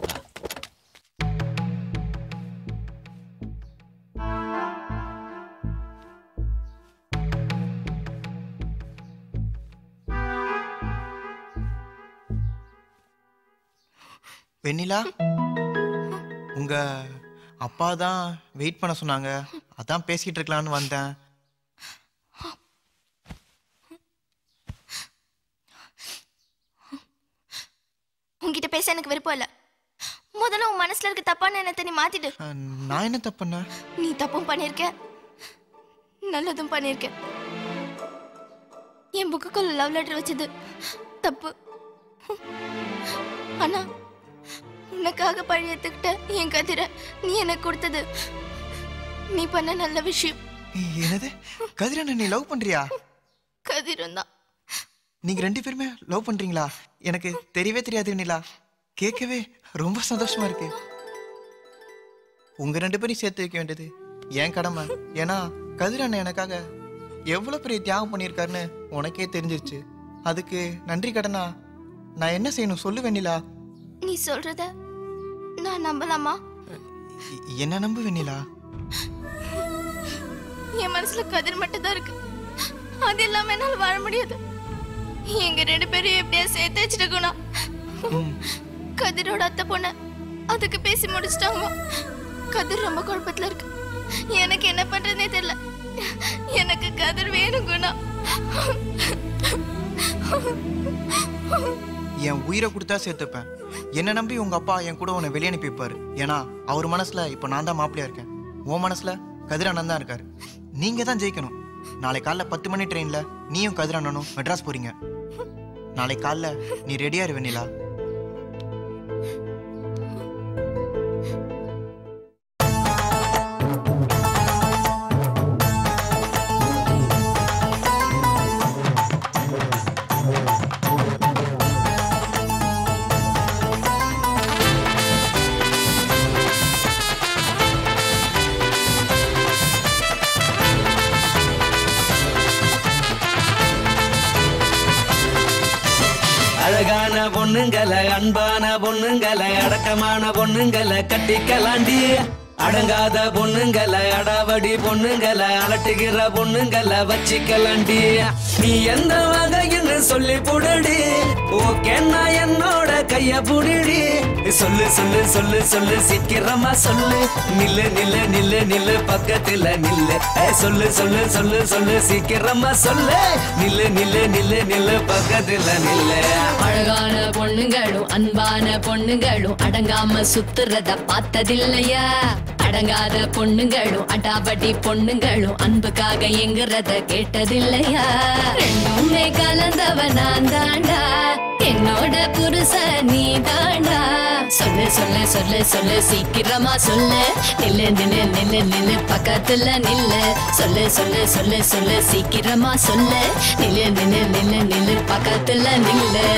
வெண்ணிலா உங்க அப்பா தான் வெயிட் பண்ண சொன்னாங்க அதான் பேசிட்டு இருக்கலாம்னு வந்தேன் உன்கிட்ட பேச எனக்கு விருப்பம் இல்ல முதல்ல உன் மனசுல இருக்க தப்பான எண்ணத்தை நீ மாத்திடு அஹ், நான் என்ன தப்பு பண்ணேன் நீ தப்பும் பண்ணிருக்க நல்லதும் பண்ணிருக்க என் புக்குக்குள்ள லவ் லெட்டர் வச்சது தப்பு ஆனா உனக்காக பழி ஏத்துக்கிட்ட என் கதிரை நீ எனக்கு கொடுத்தது நீ பண்ண நல்ல விஷயம் என்னது கதிரண்ண நீ லவ் பண்றியா கதிரும் தான் நீங்க ரெண்டு பேருமே லவ் பண்றீங்களா எனக்கு தெரியவே தெரியாது வெண்ணிலா கேட்கவே ரொம்ப சந்தோஷமா இருக்கு உங்க ரெண்டு பேரையும் சேர்த்து வைக்க வேண்டியது என் கடமை ஏன்னா கதிரண்ணன் எனக்காக எவ்வளவு பெரிய தியாகம் பண்ணியிருக்காருன்னு உனக்கே தெரிஞ்சிருச்சு அதுக்கு நன்றி கடனா நான் என்ன செய்யணும் சொல்லு வெண்ணிலா நீ சொல்றத நான் நம்பலாமா இ- என்ன நம்பு வெண்ணிலா என் மனசுல கதிர் மட்டும் தான் இருக்கு அது இல்லாம என்னால வாழ முடியாது எங்க ரெண்டு பேரும் எப்படியா சேர்த்து வச்சிருக்கணும் கதிரோட அத்தை பொண்ணு அதுக்கு பேசி முடிச்சிட்டாங்க கதிர் ரொம்ப குழப்பத்துல இருக்கு எனக்கு என்ன பண்றதுனே தெரியல எனக்கு கதிர் வேணும் குணா என் உயிரை கொடுத்தா சேர்த்துப்பேன் என்ன நம்பி உங்க அப்பா என் கூட உன்னை வெளியே அனுப்பி வைப்பாரு ஏன்னா அவர் மனசுல இப்ப நான் தான் மாப்பிள்ளையா இருக்கேன் உன் மனசுல கதிரண்ணன் தான் இருக்காரு நீங்க தான் ஜெயிக்கணும் நாளை காலைல பத்து மணி ட்ரெயின்ல நீயும் கதிரண்ணனும் மெட்ராஸ் போறீங்க நாளை காலைல நீ ரெடியா இரு வெண்ணிலா அழகான பொண்ணுங்களை அன்பான பொண்ணுங்களை அடக்கமான பொண்ணுங்களை கட்டிக்கலாண்டி அடங்காத பொண்ணுங்களை அடாவடி பொண்ணுங்களை அலட்டுகிற பொண்ணுங்களை வச்சிக்கலாண்டி நீ எந்த வகைன்னு சொல்லி புடுடி ஓகேன்னா என்னோட கைய புடிடி சொல்லு சொல்லு சொல்லு சொல்லு சீக்கிரமா சொல்லு நில்லு நில்லு நில்லு நில்லு பக்கத்துல நில்லு ஏய், சொல்லு சொல்லு சொல்லு சொல்லு சீக்கிரமா சொல்லு நில்லு நில்லு நில்லு நில்லு பக்கத்துல நில்லு அழகான பொண்ணுங்களும் அன்பான பொண்ணுங்களும் அடங்காம சுத்துறத பார்த்ததில்லையா அடங்காத பொண்ணுங்களும் அடாவடி பொண்ணுங்களும் அன்புக்காக எங்குறத கேட்டதில்லையா ரெண்டுமே கலந்தவ நான் தாண்டா என்னோட புருஷ நீ தாண்டா சொல்லு சொல்லு சொல்லு சொல்லு சீக்கிரமா சொல்லு நில்லு நில்லு நில்லு நில்லு பக்கத்துல நில்லு சொல்லு சொல்லு சொல்லு சொல்லு சீக்கிரமா சொல்லு நில்லு நில்லு நில்லு நில்லு பக்கத்துல நில்லு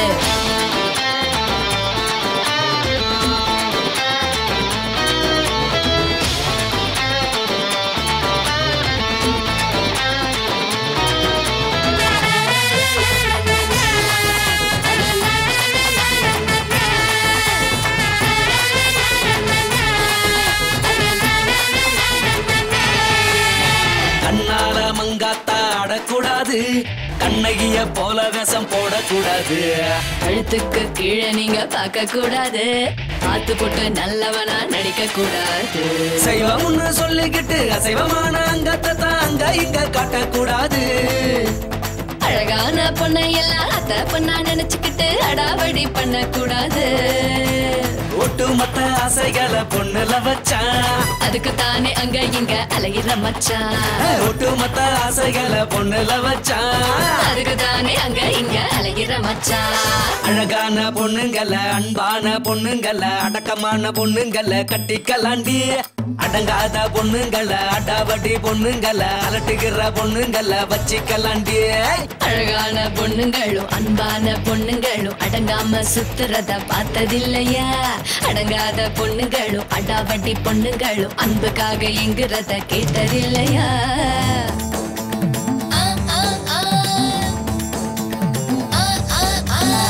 கண்ணால மங்காத்தா ஆடக்கூடாது கண்ணகிய போல வேஷம் போடக்கூடாது கழுத்துக்கு கீழே நீங்க பார்க்க கூடாது பார்த்து போட்டு நல்லவனா நடிக்க கூடாது சைவம்னு சொல்லிக்கிட்டு அசைவமான அங்கத்தை தான் அங்க இங்க காட்டக்கூடாது அழகான பொண்ணை எல்லாம் அத்த பொண்ணா நினைச்சுக்கிட்டு அடாவடி பண்ண கூடாது ஒட்டுமொத்த ஆசைகளை பொண்ணுல வச்சான் அதுக்கு தானே அங்க இங்க அலையிற மச்சான் ஒட்டுமொத்த ஆசைகளை பொண்ணுல வச்சான் அதுக்கு தானே அங்க இங்க அலையிற மச்சான் அழகான பொண்ணுங்கள அன்பான பொண்ணுங்கள அடக்கமான பொண்ணுங்கள கட்டிக்கலாண்டி அடங்காத பொண்ணுங்கள அடாவடி பொண்ணுங்கள அலட்டுகிற பொண்ணுங்கள வச்சிக்கலாண்டி அழகான பொண்ணுங்களும் அன்பான பொண்ணுங்களும் அடங்காம சுத்துறத பார்த்ததில்லையா அடங்காத பொண்ணுங்களும் அடாவடி பொண்ணுங்களும் அன்புக்காக எங்குறத கேட்டதில்லையா ஆ, ஆ, ஆ. ஆ, ஆ, ஆ.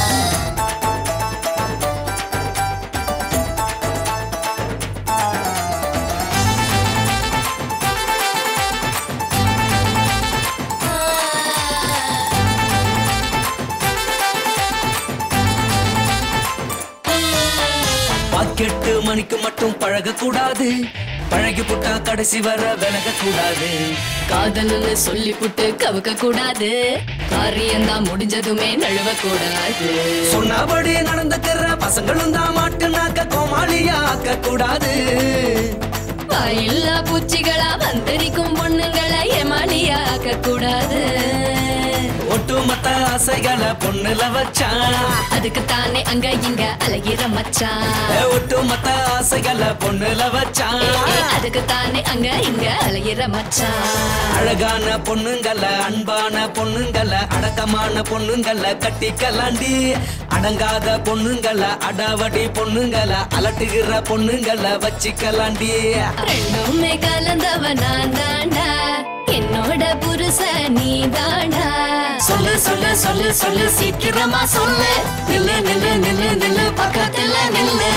பாக்கெட்டு மணிக்கு மட்டும் பழக கூடாது பழகி புட்டா கடைசி வர விலக கூடாது காதல்னு சொல்லி புட்டு கவுக்க கூடாது காரியம்தான் முடிஞ்சதுமே நழுவ கூடாது சொன்னபடி நடந்துக்கிற பசங்களும் தான் மாட்டுனாக்க கோமாளியா ஆக்க கூடாது வாயில்லா பூச்சிகளா வந்தரிக்கும் பொண்ணுங்களை ஏமாளியாக்க கூடாது ஒட்டுமொத்த ஆசைகளை பொண்ணுல வச்சான் அதுக்கு தானே அங்க இங்க அலையிற மச்சான் ஏ, ஒட்டுமொத்த ஆசைகளை பொண்ணுல வச்சான் அதுக்கு தானே அங்க இங்க அலையிற மச்சான் அழகான பொண்ணுங்கள அன்பான பொண்ணுங்கள அடக்கமான பொண்ணுங்கள கட்டிக்கலாண்டி அடங்காத பொண்ணுங்கள அடாவடி பொண்ணுங்கள அலட்டுகிற பொண்ணுங்கள வச்சிக்கலாண்டி ரெண்டுமே கலந்தவ நான் தாண்டா என்னோட புருஷ நீ தாண்டா சொல்லு சொல்லு சொல்லு சொல்லு சீக்கிரமா சொல்லு நில்லு நில்லு நில்லு நில்லு பக்கத்துல நில்லு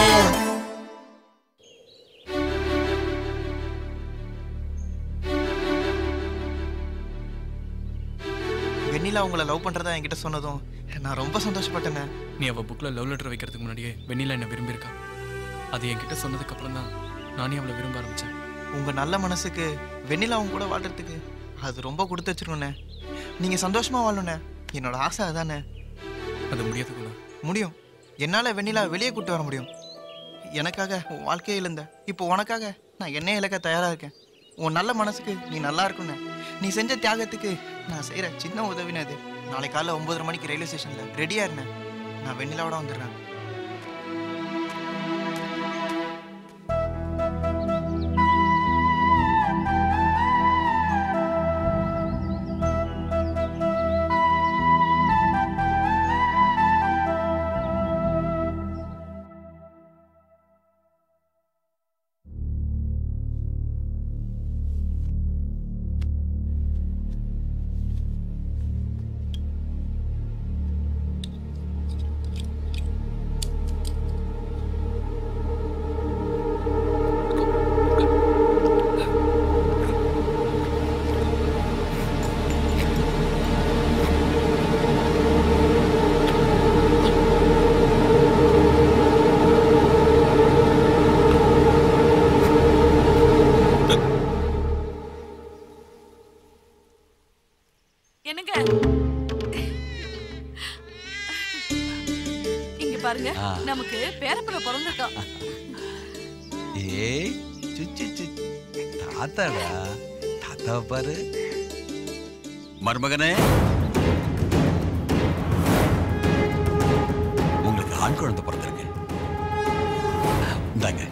வெண்ணிலா உங்களை லவ் பண்றதா என்கிட்ட சொன்னதும் நான் ரொம்ப சந்தோஷப்பட்டேனே நீ அவ புக்ல லவ் லெட்டர் வைக்கிறதுக்கு முன்னாடியே வெண்ணிலா என்ன விரும்பியிருக்கா அது என்கிட்ட சொன்னதுக்கு அப்புறம் தான் நானே அவளை விரும்ப ஆரம்பிச்சேன் உங்க நல்ல மனசுக்கு வெண்ணிலா அவங்க கூட வாழ்றதுக்கு அது ரொம்ப கொடுத்து வச்சிருக்கோண்ணே நீங்க சந்தோஷமா வாழணுண்ணே என்னோட ஆசை அதானே அது முடியாது குணா முடியும் என்னால வெண்ணிலா வெளியே கூட்டு வர முடியும் எனக்காக உன் வாழ்க்கையே இழந்த இப்போ உனக்காக நான் என்னையே இழக்க தயாரா இருக்கேன் உன் நல்ல மனசுக்கு நீ நல்லா இருக்குண்ணே நீ செஞ்ச தியாகத்துக்கு நான் செய்யற சின்ன உதவினே அது நாளை காலைல ஒன்பதரை மணிக்கு ரயில்வே ஸ்டேஷன்ல ரெடியா இருந்தேன் நான் வெண்ணிலாவோட வந்துடுறேன் என்னங்க இங்க பாருங்க ஆ. நமக்கு பேரப்புற பிறந்திருக்கான் ஏய் சுச்சி சுச்சி தாத்தாடா தாத்தாவை பாரு மருமகனே உங்களுக்கு ஆண் குழந்தை பிறந்திருக்கு இந்தாங்க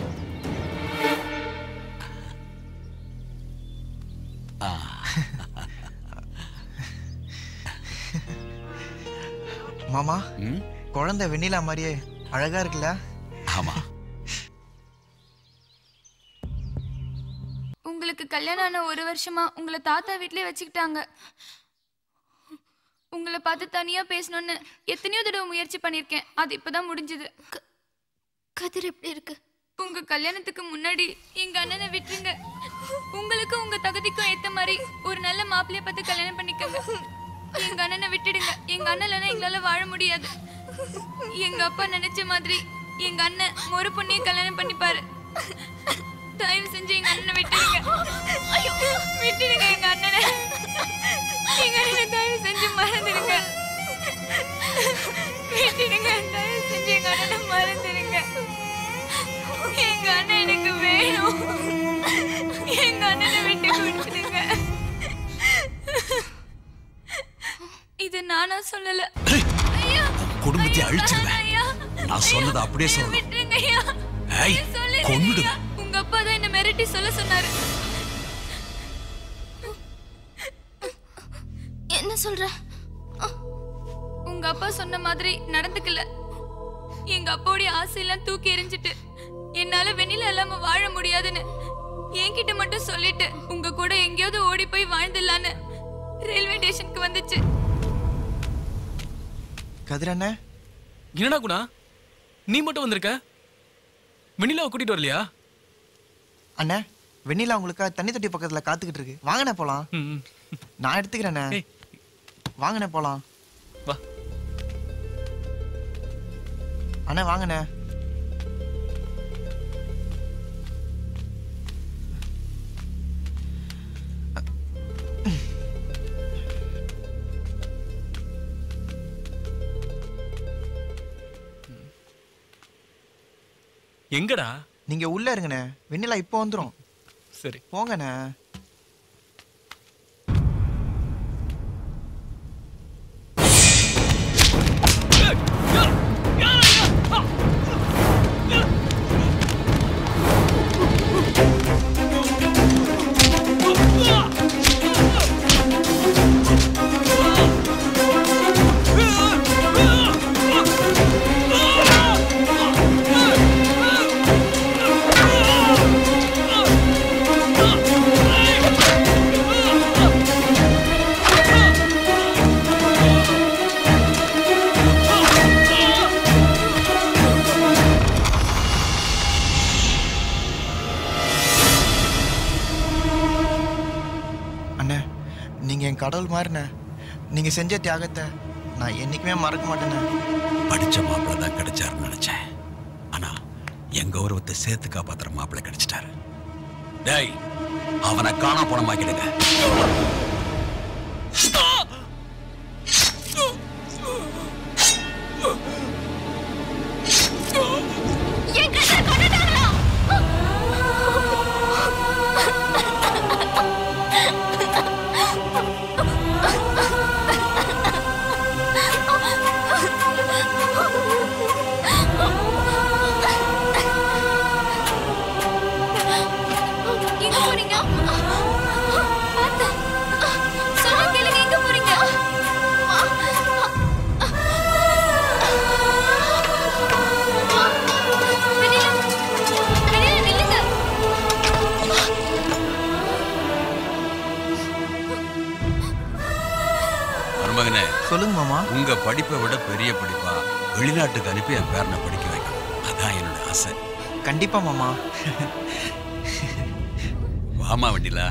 ஆ. மாமா குழந்தை வெண்ணிலா மாதிரியே அழகா இருக்குல்ல ஆமா உங்களுக்கு கல்யாணம் ஆன ஒரு வருஷமா உங்களை தாத்தா வீட்லயே வச்சுக்கிட்டாங்க உங்களை பார்த்து தனியா பேசணும்னு எத்தனையோ தடவை முயற்சி பண்ணிருக்கேன் அது இப்பதான் முடிஞ்சது கதிர் எப்படி இருக்கு உங்க கல்யாணத்துக்கு முன்னாடி எங்க அண்ணனை விட்டுருங்க உங்களுக்கு உங்க தகுதிக்கும் ஏத்த மாதிரி ஒரு நல்ல மாப்பிள்ளைய பார்த்து கல்யாணம் பண்ணிக்கோங்க எங்க அண்ணனை விட்டுடுங்க எங்க அண்ணன் இல்லைன்னா எங்களால வாழ முடியாது எங்க அப்பா நினைச்ச மாதிரி எங்க அண்ணன் ஒரு பொண்ணையும் கல்யாணம் பண்ணிப்பாரு தயவு செஞ்சு எங்க அண்ணனை விட்டுடுங்க ஐயோ விட்டுடுங்க எங்க அண்ணனை எங்க அண்ணனை தயவு செஞ்சு மறந்துடுங்க விட்டுடுங்க தயவு செஞ்சு எங்க அண்ணனை மறந்துடுங்க எங்க அண்ணன் எனக்கு வேணும் எங்க அண்ணனை விட்டு கொடுத்துடுங்க இது நானா சொல்லல ஐயா குடும்பத்தை அழிச்சிருவேன் ஐயா நான் சொன்னதை அப்படியே சொல்லணும் விட்டுருங்க ஐயா ஏய் சொல்லுங்க கொன்னுடுவேன் உங்க அப்பா தான் என்ன மிரட்டி சொல்ல சொன்னாரு என்ன சொல்ற உங்க அப்பா சொன்ன மாதிரி நடந்துக்கல எங்க அப்பாவுடைய ஆசையெல்லாம் தூக்கி எறிஞ்சிட்டு என்னால வெண்ணில இல்லாம வாழ முடியாதுன்னு என்கிட்ட மட்டும் சொல்லிட்டு உங்க கூட எங்கேயாவது ஓடி போய் வாழ்ந்துடலான்னு ரயில்வே ஸ்டேஷனுக்கு வந்துச்சு கதிர் அண்ணே என்னடா குணா நீ மட்டும் வந்திருக்க வெண்ணிலாவை கூட்டிட்டு வரலையா அண்ணே வெண்ணிலா உங்களுக்காக தண்ணி தொட்டி பக்கத்துல காத்துக்கிட்டு இருக்கு வாங்கண்ணே போலாம் நான் எடுத்துக்கிறேண்ணே வாங்கண்ணே போலாம் வா அண்ணே வாங்கண்ணே எங்கடா நீங்க உள்ள இருங்கண்ணே வெண்ணிலா இப்போ வந்துரும் சரி போங்கண்ணே அண்ணே நீங்க என் கடவுள் மாதிரிண்ணே நீங்க செஞ்ச தியாகத்தை நான் என்னைக்குமே மறக்க மாட்டேண்ணே படிச்ச மாப்பிள்ளை தான் கிடைச்சாருன்னு நினைச்சேன் ஆனா என் கௌரவத்தை சேர்த்து காப்பாத்துற மாப்பிள்ளை கிடைச்சிட்டாரு டேய் அவனை காணா போனமாக்கிடுங்க என் கண்ணை கொண்டுட்டாங்களா எங்க போறீங்க பார்த்து. சொன்னா கேளுங்க எங்க போறீங்க வெண்ணிலா, வெண்ணிலா, நில்லுங்க. மருமகனே சொல்லுங்க மாமா உங்க படிப்பை விட பெரிய படிப்பா வெளிநாட்டுக்கு அனுப்பி என் பேரனை படிக்க வைக்கணும் அதான் என்னோட ஆசை கண்டிப்பா மாமா வாமா வெண்ணிலா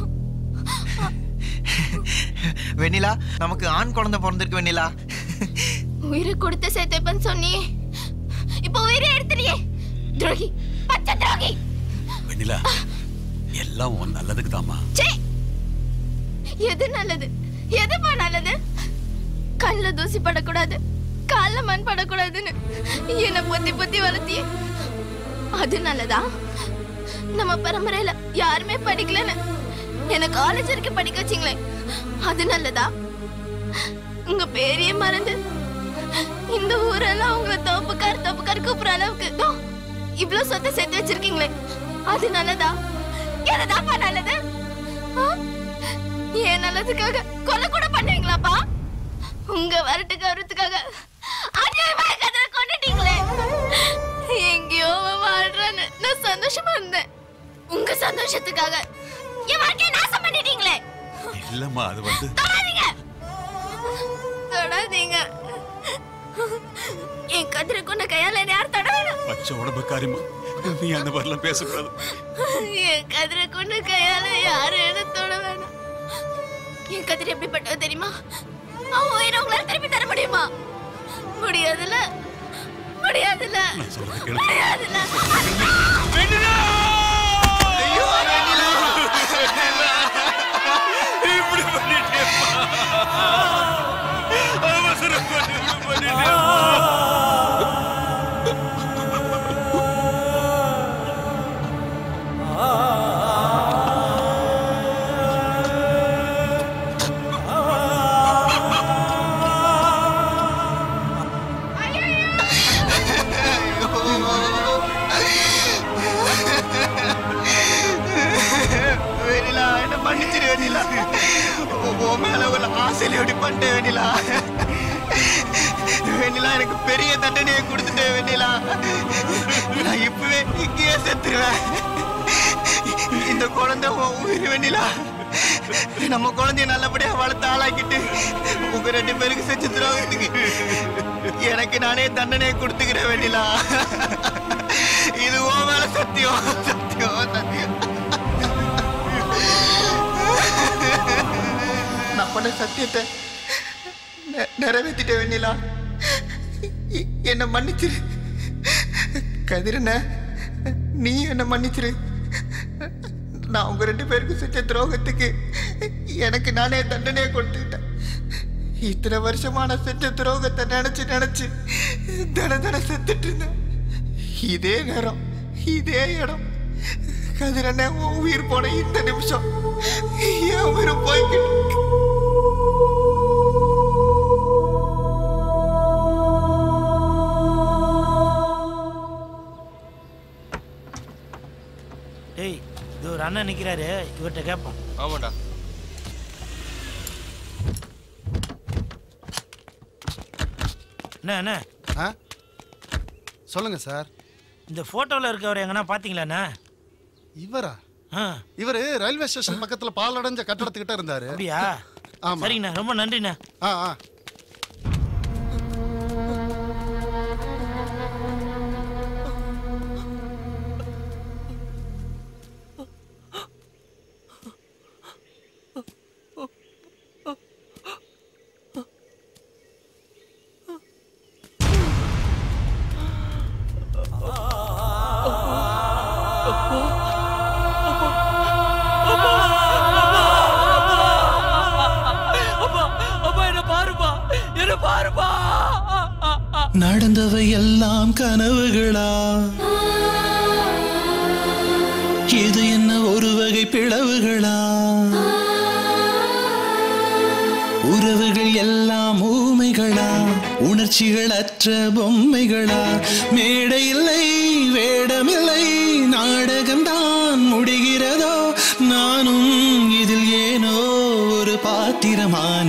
வெண்ணிலா நமக்கு ஆண் குழந்தை பிறந்திருக்கு வெண்ணிலா உயிரை கொடுத்து சேர்த்துப்பேன்னு சொன்னியே இப்போ உயிரை எடுத்துறியே துரோகி பச்சை துரோகி வெண்ணிலா எல்லாம் உன் நல்லதுக்கு தாமா ச்சே எது நல்லது எதுப்பா நல்லது கண்ணுல தூசி படக்கூடாது கால்ல மண் படக்கூடாதுன்னு என்னை பொத்தி பொத்தி வளர்த்தியே அது நல்லதா நம்ம பரம்பரையில யாருமே படிக்கலன்னு என்ன காலேஜ் வரைக்கும் படிக்க வச்சீங்களே அது நல்லதா உங்க பேரையே மறந்து இந்த ஊரெல்லாம் உங்களை தோப்புக்கார் தோப்புக்கார் கூப்பிடுற அளவுக்கு தோ, இவ்ளோ சொத்தை சேர்த்து வச்சிருக்கீங்களே அது நல்லதா எதுதாப்பா நல்லது ஆ? என் நல்லதுக்காக கொலை கூட பண்ணுவீங்களாப்பா உங்க வரட்டுக்கு வரத்துக்காக அநியாயமா என் கதிரை கொண்டுட்டீங்களே எங்கேயோ அவன் வாழ்றான்னு நான் சந்தோஷமா இருந்தேன் உங்க சந்தோஷத்துக்காக என் வாழ்க்கையை நாசம் பண்ணிட்டீங்களே இல்லம்மா அது வந்து தொடாதீங்க தொடாதீங்க என் கதிரை கொண்ட கையால என்னை யார் தொட வேணாம் பச்சை உடம்புக்காரிமா நீ அந்த மாதிரிலாம் பேசக்கூடாது என் கதிரை கொண்ட கையால யாரும் என்ன தொட வேணாம் என் கதிரை எப்படிப்பட்டது தெரியுமா அவன் உயிரை உங்களால திருப்பி தர முடியுமா முடியாதுல்ல முடியாதுல்ல முடியாதுல்ல இப்படி பண்ணிட்டேப்பா அவசரப்பட்டு இப்படி பண்ணிட்டேன் ஆசையில இப்படி பண்ணிட்டேன் வெண்ணிலா வெண்ணிலா எனக்கு பெரிய தண்டனையை கொடுத்துட்டேன் வெண்ணிலா நான் இப்பவே இங்கேயே செத்துருவேன் இந்த குழந்தை உன் உயிர் வெண்ணிலா நம்ம குழந்தைய நல்லபடியா வளர்த்து ஆளாக்கிட்டு உங்க ரெண்டு பேருக்கு செஞ்சு துரோகத்துக்கு எனக்கு நானே தண்டனையை கொடுத்துக்கிறேன் வெண்ணிலா இது உன் மேல சத்தியம் சத்தியம் சத்தியம் நான் பண்ண சத்தியத்தை நெ- நிறைவேத்திட்டேன் வெண்ணிலா எ- என்னை மன்னிச்சிரு கதிரண்ண நீ என்னை மன்னிச்சிரு நான் உங்க ரெண்டு பேருக்கு செஞ்ச துரோகத்துக்கு எனக்கு நானே தண்டனையை கொடுத்துக்கிட்டேன் இத்தனை வருஷமா நான் செஞ்ச துரோகத்தை நினைச்சு நினைச்சு தன தன செத்துட்டு இருந்தேன் இதே நேரம் இதே இடம் கதிரண்ண உன் உயிர் போன இந்த நிமிஷம் என் உயிர் போய்கிட்டு டேய் இது ஒரு அண்ணன் நிக்கிறாரு இவர்கிட்ட கேட்போம் ஆமாடா என்ன அண்ணா ஆ சொல்லுங்க சார் இந்த போட்டோவில் இருக்கவர் எங்கன்னா பார்த்தீங்களாண்ணா இவரா ஆ இவரு ரயில்வே ஸ்டேஷன் பக்கத்துல பாலடைஞ்ச கட்டடத்துக்கிட்ட இருந்தாரு அப்படியா ஆமா சரிங்கண்ணா ரொம்ப நன்றிண்ணா ஆ ஆ நடந்தவை எல்லாம் கனவுகளா இது என்ன ஒரு வகை பிளவுகளா உறவுகள் எல்லாம் ஊமைகளா உணர்ச்சிகள் அற்ற பொம்மைகளா மேடை இல்லை வேடமில்லை நாடகம்தான் முடிகிறதோ நானும் இதில் ஏனோ ஒரு பாத்திரமானேனோ